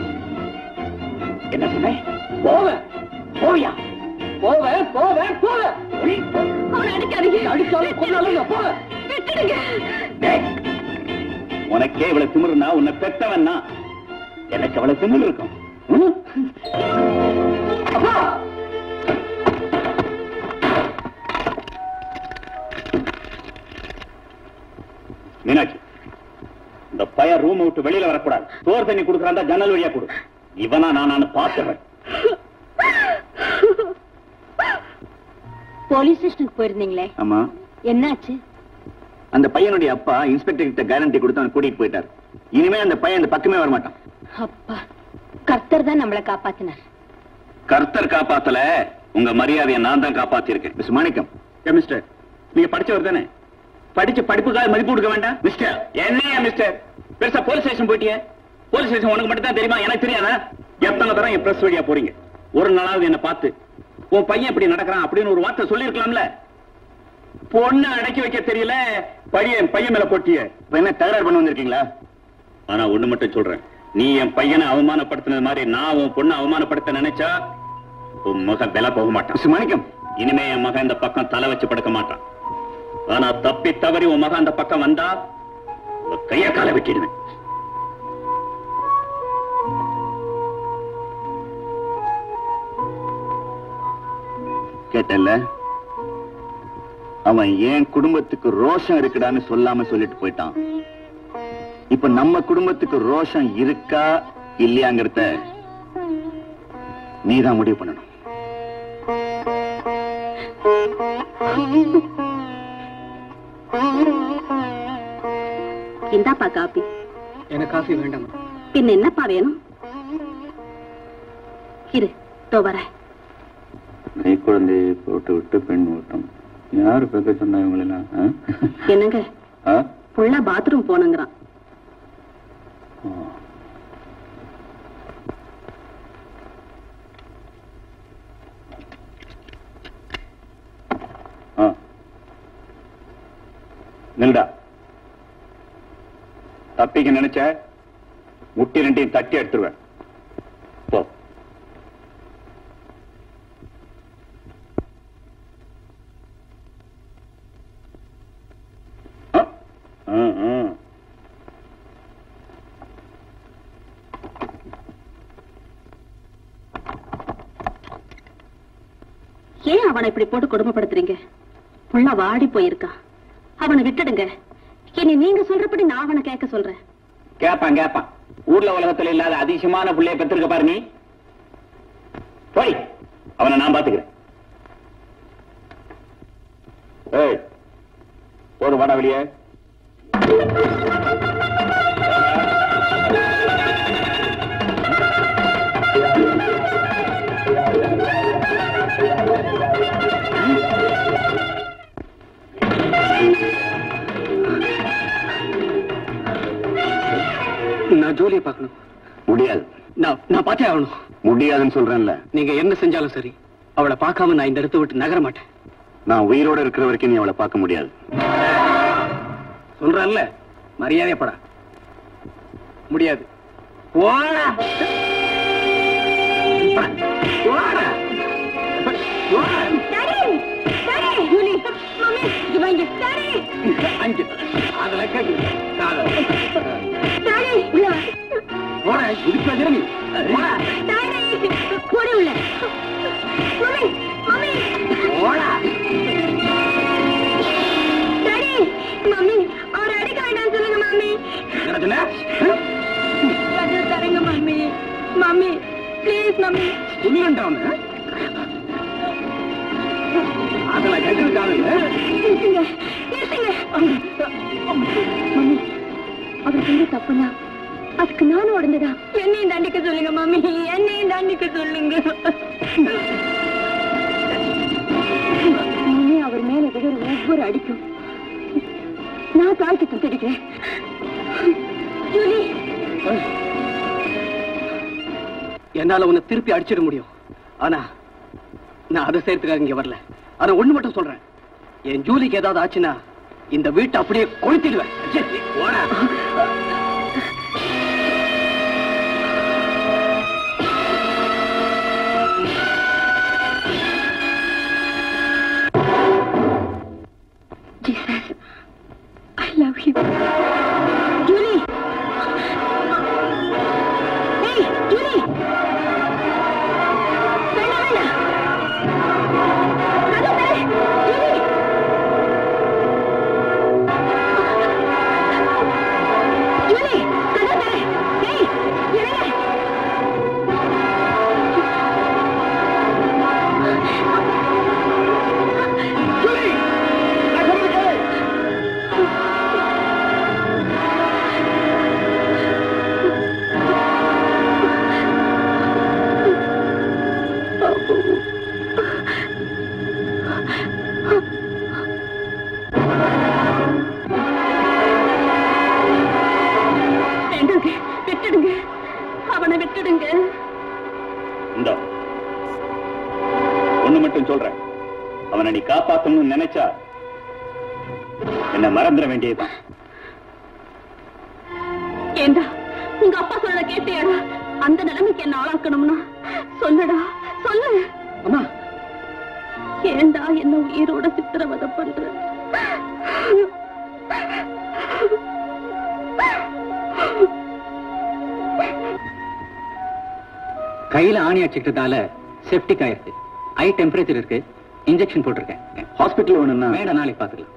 என்ன சொன்னேன் போவேன் போவியா போவேன் போவேன் போவேன் அவனை அடிக்காதீங்க அடிச்சாலும் கொண்டாலும் நான் போவேன் விட்டுடுங்க டேய், உனக்கே இவ்வளவு திமிருனா உன்னை பெத்தவன்னா எனக்கு அவ்வளவு திமிரு இருக்கும் ம்? அப்பா! மீனாட்சி இந்த பய ரூம் விட்டு வெளியில வரக்கூடாது சோறு தண்ணி கொடுக்கறாந்தா ஜன்னல் வழியா கொடு இவனா நான் பார்த்துறேன் போலீஸ் ஸ்டேஷனுக்கு போயிருந்தீங்களே ஆமா என்னாச்சு அந்த பையனுடைய அப்பா இன்ஸ்பெக்டர் கிட்ட கேரண்டி கொடுத்து அவனை கூட்டிட்டு போயிட்டார் இனிமே அந்த பையன் அந்த பக்கமே வர மாட்டான் அப்பா கர்த்தர் தான் நம்மளை காப்பாத்தினார் கர்த்தர் காப்பாத்தல உங்க மரியாதையை நான் தான் காப்பாத்திருக்கேன் மிஸ் மாணிக்கம் ஏ மிஸ்டர் நீங்க படிச்சவர் தானே படிச்ச படிப்புக்காக மதிப்பு கொடுக்க வேண்டாம் மிஸ்டர் என்னையா மிஸ்டர் பெருசா போலீஸ் ஸ்டேஷன் போயிட்டியே போலீஸ் ஸ்டேஷன் உனக்கு மட்டும் தான் தெரியுமா எனக்கு தெரியாதா எத்தனை தரம் என் பிரஸ் வழியா போறீங்க ஒரு நாளாவது என்ன பார்த்து உன் பையன் இப்படி நடக்கிறான் அப்படின்னு ஒரு வார்த்தை சொல்லிருக்கலாம்ல பொண்ணு அடக்கி வைக்க தெரியல பையன் பையன் மேல போட்டிய இப்ப என்ன தகராறு பண்ண வந்திருக்கீங்களா ஆனா ஒண்ணு மட்டும் சொல்றேன் நீ என் பையனை அவமானப்படுத்தினது மாதிரி நான் உன் பொண்ணை அவமானப்படுத்த நினைச்சா உன் மகன் விலை போக மாட்டான் மணிக்கம் இனிமே என் மகன் இந்த பக்கம் தலை வச்சு படுக்க மாட்டான் ஆனா தப்பி தவறி உன் மகன் அந்த பக்கம் வந்தா உன் கைய கால வெட்டிடுவேன் கேட்டல அவன் ஏன் குடும்பத்துக்கு ரோஷம் இருக்குடான்னு சொல்லாம சொல்லிட்டு போயிட்டான் இப்ப நம்ம குடும்பத்துக்கு ரோஷம் இருக்கா இல்லையாங்கிறத நீதான் முடிவு பண்ணணும் இந்தாப்பா காப்பி எனக்கு காஃபி வேண்டாமா பின்ன என்னப்பா வேணும் இரு தோ வரேன் கை குழந்தையை போட்டு விட்டு பெண் ஓட்டம் யாரு பேக்க சொன்னா இவங்களெல்லாம் ஆ? என்னங்க ஆ? புள்ள பாத்ரூம் போனங்கிறான் ஆ. நில்டா தப்பிக்க நினைச்ச முட்டி ரெண்டையும் தட்டி எடுத்துருவேன் போ ஆ. ஆ, ஆ. ஏன் அவனை இப்படி போட்டு கொடுமைப்படுத்துறீங்க புள்ள வாடி போயிருக்கான் அவனை விட்டுடுங்க இனி நீங்க சொல்றபடி நான் அவனை கேட்க சொல்றேன் கேப்பான் கேப்பான் ஊர்ல உலகத்துல இல்லாத அதிசயமான புள்ளைய பெற்றிருக்க பாரு நீ போய் அவனை நான் பாத்துக்கிறேன் ஏய் போடு வாடா வெளியே நான் ஜோலியை பார்க்கணும் முடியாது நான் நான் பார்த்தே ஆகணும் முடியாதுன்னு சொல்றேன்ல நீங்க என்ன செஞ்சாலும் சரி அவளை பார்க்காம நான் இந்த இடத்தை விட்டு நகர மாட்டேன் நான் உயிரோட இருக்கிற வரைக்கும் நீ அவளை பார்க்க முடியாது சொல்றேன்ல மரியாதைப்படா முடியாது போடா போடா போடா ஜூலி மம்மி இங்க வாங்க டாடி அஞ்சு அதுல கேட்குது காதல் டாடி உள்ள வா. போடா இடிப்பாதே நீ போடா டாடி போடி உள்ள மம்மி மம்மி போடா டாடி மம்மி அவர் அடிக்க வேண்டாம்னு சொல்லுங்க மம்மி என்ன சொன்ன கதை தரங்க மம்மி மம்மி ப்ளீஸ் மம்மி சொல்லுங்கண்டா அவனு அதுல கேட்குது காதல் நிறுத்துங்க நிறுத்துங்க மம்மி அவர் செஞ்ச தப்புனா அதுக்கு நானும் உடந்துதா என்னையும் தண்டிக்க சொல்லுங்க மம்மி என்னையும் தண்டிக்க சொல்லுங்க மம்மி அவர் மேல விடுற ஒவ்வொரு அடிக்கும் நான் தாழ்த்து தடுக்கிறேன் ஜூலி என்னால உன்னை திருப்பி அடிச்சிட முடியும் ஆனா நான் அதை செய்யறதுக்காக இங்க வரல ஆனா ஒண்ணு மட்டும் சொல்றேன் என் ஜூலிக்கு ஏதாவது ஆச்சுன்னா இந்த வீட்டை அப்படியே கொளுத்திடுவேன் ச்சே, போடா. Jesus, I love you. Julie! Hey, Julie! வேண்டாம், வேண்டாம். கதவு தர. Julie! Julie, கதவு தர. Hey, இறங்க. வேண்டாங்க விட்டுடுங்க அவனை விட்டுடுங்க இந்த ஒண்ணு மட்டும் சொல்றேன் அவனை நீ காப்பாத்தணும்னு நினைச்சா என்ன மறந்துட வேண்டியதுதான் ஏண்டா உங்க அப்பா சொல்ல கேட்டியாடா அந்த நிலைமைக்கு என்ன ஆளாக்கணும்னா சொல்லுடா சொல்லு அம்மா ஏண்டா என்ன உயிரோட சித்திரவதை பண்ற கையில ஆணி அடிச்சுக்கிட்டதால செப்டிக் ஆயிருக்கு ஹை டெம்பரேச்சர் இருக்கு இன்ஜெக்ஷன் போட்டிருக்கேன் ஹாஸ்பிட்டல் வேணும்னா மேடம் நாளைக்கு பாத்துக்கலாம்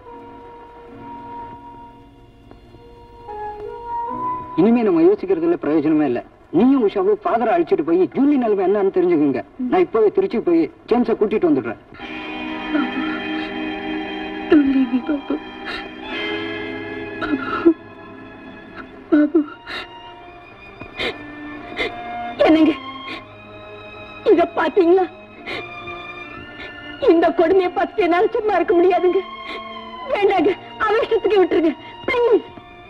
இனிமே நம்ம யோசிக்கிறதுல பிரயோஜனமே இல்ல நீயும் உஷாவும் ஃபாதரை அழைச்சிட்டு போய் ஜூலி நிலைமை என்னன்னு தெரிஞ்சுக்குங்க நான் இப்போவே திருச்சி போய் ஜேம்ஸை கூட்டிட்டு வந்துடுறேன் Don't leave me, Babu. Babu. என்னங்க இத பாத்தீங்களா இந்த கொடுமையை பார்த்து என்னால சும்மா இருக்க முடியாதுங்க வேண்டாங்க அவசரத்துக்கு விட்டுருங்க ப்ளீஸ்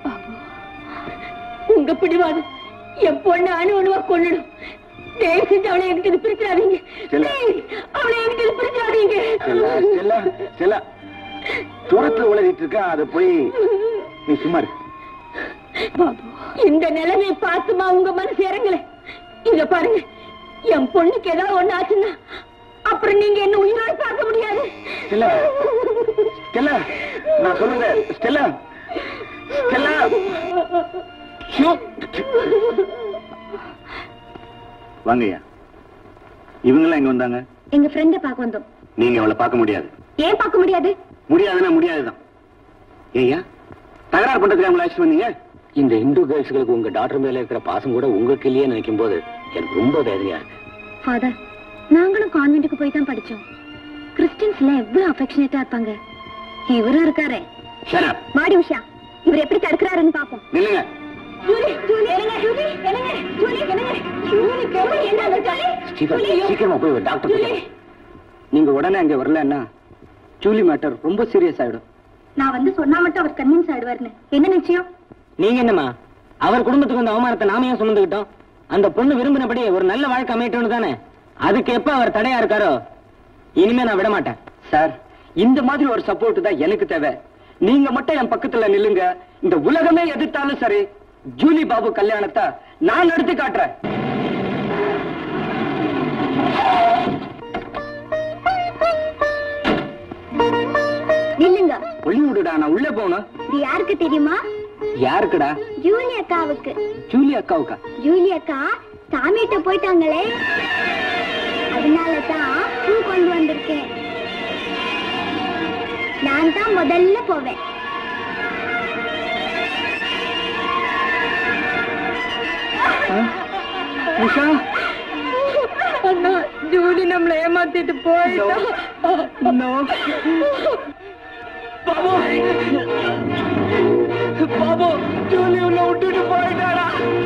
உங்க பிடிவாதம் என் பொண்ணு அணு அணுவா கொள்ளணும் தயவு செஞ்சு அவளை என்கிட்ட இருந்து பிரிச்சிடாதீங்க செல்லா. Please, அவளை என்கிட்ட இருந்து பிரிச்சிடாதீங்க செல்லா செல்லா செல்லா தூரத்துல உளறிட்டு இருக்கா அதை போய் நீ சும்மா இரு. பாபு இந்த நிலைமையை பார்த்துமா உங்க மனசு இறங்கல இத பாருங்க என் பொண்ணுக்கு ஏதாவது ஒண்ணு ஆச்சுன்னா அப்புறம் நீங்க என்ன உயிரோட பார்க்க முடியாது ஸ்டெல்லா ஸ்டெல்லா நான் சொல்றேன் ஸ்டெல்லா ஸ்டெல்லா ஷோ. வாங்கய்யா இவங்கெல்லாம் எங்க வந்தாங்க எங்க ஃப்ரெண்ட பார்க்க வந்தோம் நீங்க அவளை பார்க்க முடியாது ஏன் பார்க்க முடியாது முடியாதுன்னா முடியாதுதான் ஏய்யா தகராறு பண்றதுக்கு அவங்களை அழைச்சிட்டு வந்தீங்க இந்த இந்து கேர்ள்ஸ்களுக்கு உங்க டாக்டர் மேல இருக்கிற பாசம் கூட உங்களுக்கு இல்லையே நினைக்கும் போது எனக்கு ரொம்ப வேதனையா இருக்கு ஃபாதர் நாங்களும் கான்வென்ட்டுக்கு போய் தான் படிச்சோம் கிறிஸ்டியன்ஸ்ல எவ்வளவு அஃபெக்ஷனேட்டா இருப்பாங்க இவரும் இருக்காரு ஷரப் மாடி உஷா இவர் எப்படி தடுக்கிறாருன்னு பாப்போம் நில்லுங்க ஜூலி, ஜூலி, என்னங்க, ஜூலி, என்னங்க, ஜூலி, என்னங்க, ஜூலி, ஜூலி, என்னங்க, ஜூலி? ஸ்டீஃபன் ஜூலி, சீக்கிரமா போய் ஒரு டாக்டர் ஜூலி. நீங்க உடனே அங்க வரலன்னா ஜூலி மேட்டர் ரொம்ப சீரியஸ் ஆயிடும் நான் வந்து சொன்னா மட்டும் அவர் கன்வின்ஸ் ஆயிடுவாருன்னு என்ன நிச்சயம் நீங்க என்னம்மா அவர் குடும்பத்துக்கு வந்த அவமானத்தை நாம ஏன் சுமந்துக்கிட்டோம் அந்த பொண்ணு விரும்பினபடி ஒரு நல்ல வாழ்க்கை அமையட்டும்னு தானே அதுக்கு எப்ப அவர் தடையா இருக்காரோ இனிமே நான் விட மாட்டேன் சார் இந்த மாதிரி ஒரு சப்போர்ட் தான் எனக்கு தேவை நீங்க மட்டும் என் பக்கத்துல நில்லுங்க இந்த உலகமே எதிர்த்தாலும் சரி ஜூலி பாபு கல்யாணத்தை நான் நடத்தி காட்டுறேன் நில்லுங்க ஒளி விடுடா நான் உள்ள போகணும் இது யாருக்கு தெரியுமா யாருக்குடா ஜூலி அக்காவுக்கு ஜூலி அக்காவுக்கா ஜூலி அக்கா சாமிகிட்ட போயிட்டாங்களே அதனால தான் பூ கொண்டு வந்திருக்கேன் நான் தான் முதல்ல போவேன் உஷா அண்ணா ஜூலி நம்மள ஏமாத்திட்டு போயிட்டா நோ பாபு பாபு ஜூலி உன்னை விட்டுட்டு போயிட்டாடா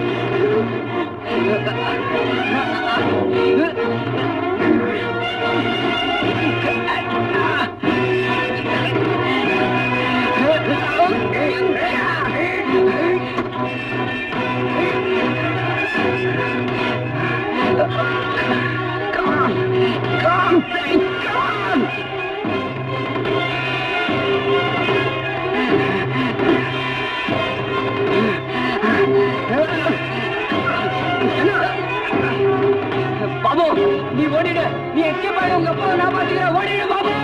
பாபு நீ ஓடிடு நீ எஸ்கேப் ஆயிடு உங்க அப்பா நான் பாத்துக்கிறேன் ஓடிடு பாபு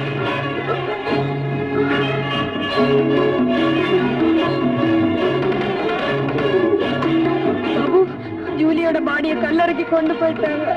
பாபு ஜூலியோட பாடியை கல்லறைக்கு கொண்டு போயிட்டாங்க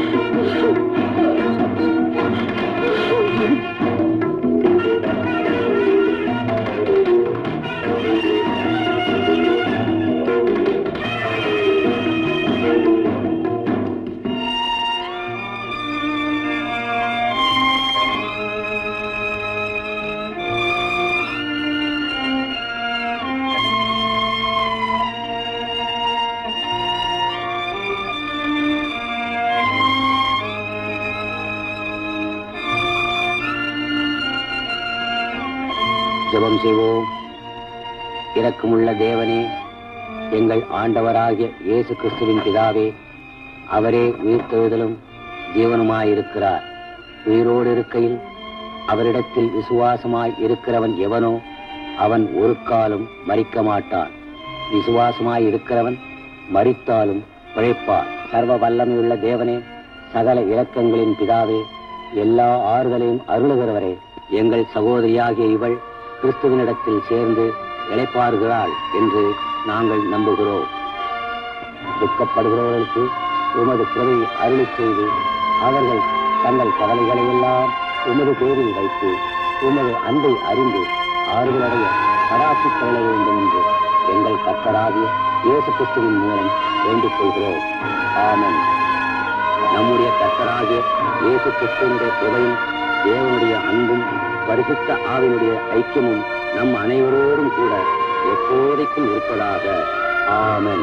ஜெபம் செய்வோம் இரக்கமுள்ள தேவனே எங்கள் ஆண்டவராகிய இயேசு கிறிஸ்துவின் பிதாவே அவரே உயிர்த்தெழுதலும் ஜீவனுமாயிருக்கிறார் உயிரோடு இருக்கையில் அவரிடத்தில் விசுவாசமாய் இருக்கிறவன் எவனோ அவன் ஒரு காலம் மறிக்க மாட்டான் விசுவாசமாய் இருக்கிறவன் மறித்தாலும் பிழைப்பார் சர்வ வல்லமையுள்ள தேவனே சகல இரக்கங்களின் பிதாவே எல்லா ஆறுதலையும் அருளுகிறவரே எங்கள் சகோதரியாகிய இவள் கிறிஸ்துவனிடத்தில் சேர்ந்து இளைப்பாறுகிறாள் என்று நாங்கள் நம்புகிறோம் துக்கப்படுகிறவர்களுக்கு உமது கிருவை அருளி செய்து அவர்கள் தங்கள் கவலைகளை எல்லாம் உமது பேரில் வைத்து உமது அன்பை அறிந்து ஆறுதலடைய பராசிக் கொள்ள வேண்டும் என்று எங்கள் கர்த்தராகிய இயேசு கிறிஸ்துவின் மூலம் வேண்டிக் கொள்கிறோம் ஆமென் நம்முடைய கர்த்தராகிய இயேசு கிறிஸ்துவனுடைய கிருபையும் தேவனுடைய அன்பும் பரிசுத்த ஆவினுடைய ஐக்கியமும் நம் அனைவரோடும் கூட எப்போதைக்கும் இருப்பதாக ஆமென்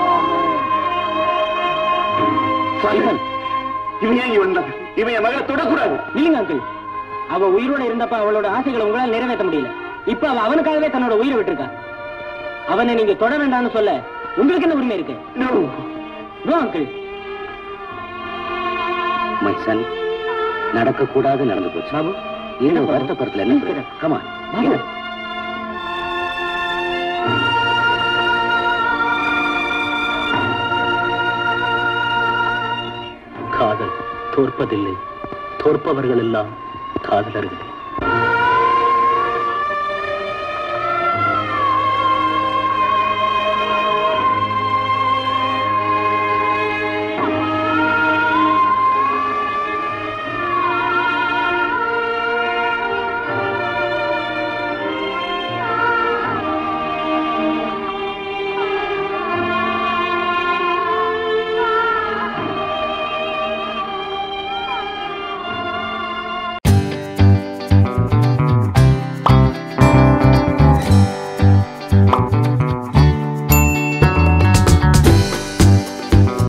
இவன் இவன் ஏன் இவன் தான் இவன் என் மகளை தொடக்கூடாது இல்லைங்க அங்கிள் அவ உயிரோட இருந்தப்ப அவளோட ஆசைகளை உங்களால நிறைவேற்ற முடியல இப்ப அவ அவனுக்காகவே தன்னோட உயிரை விட்டுருக்கா அவனை நீங்க தொட வேண்டாம்னு சொல்ல உங்களுக்கு என்ன உரிமை இருக்கு No. No uncle my son நடக்கக்கூடாது நடந்து போச்சு பாபு ஏதோ வருத்தப்படுத்தல என்ன கமா பாபு காதல் தோற்பதில்லை தோற்பவர்கள் எல்லாம் காதலர்கள்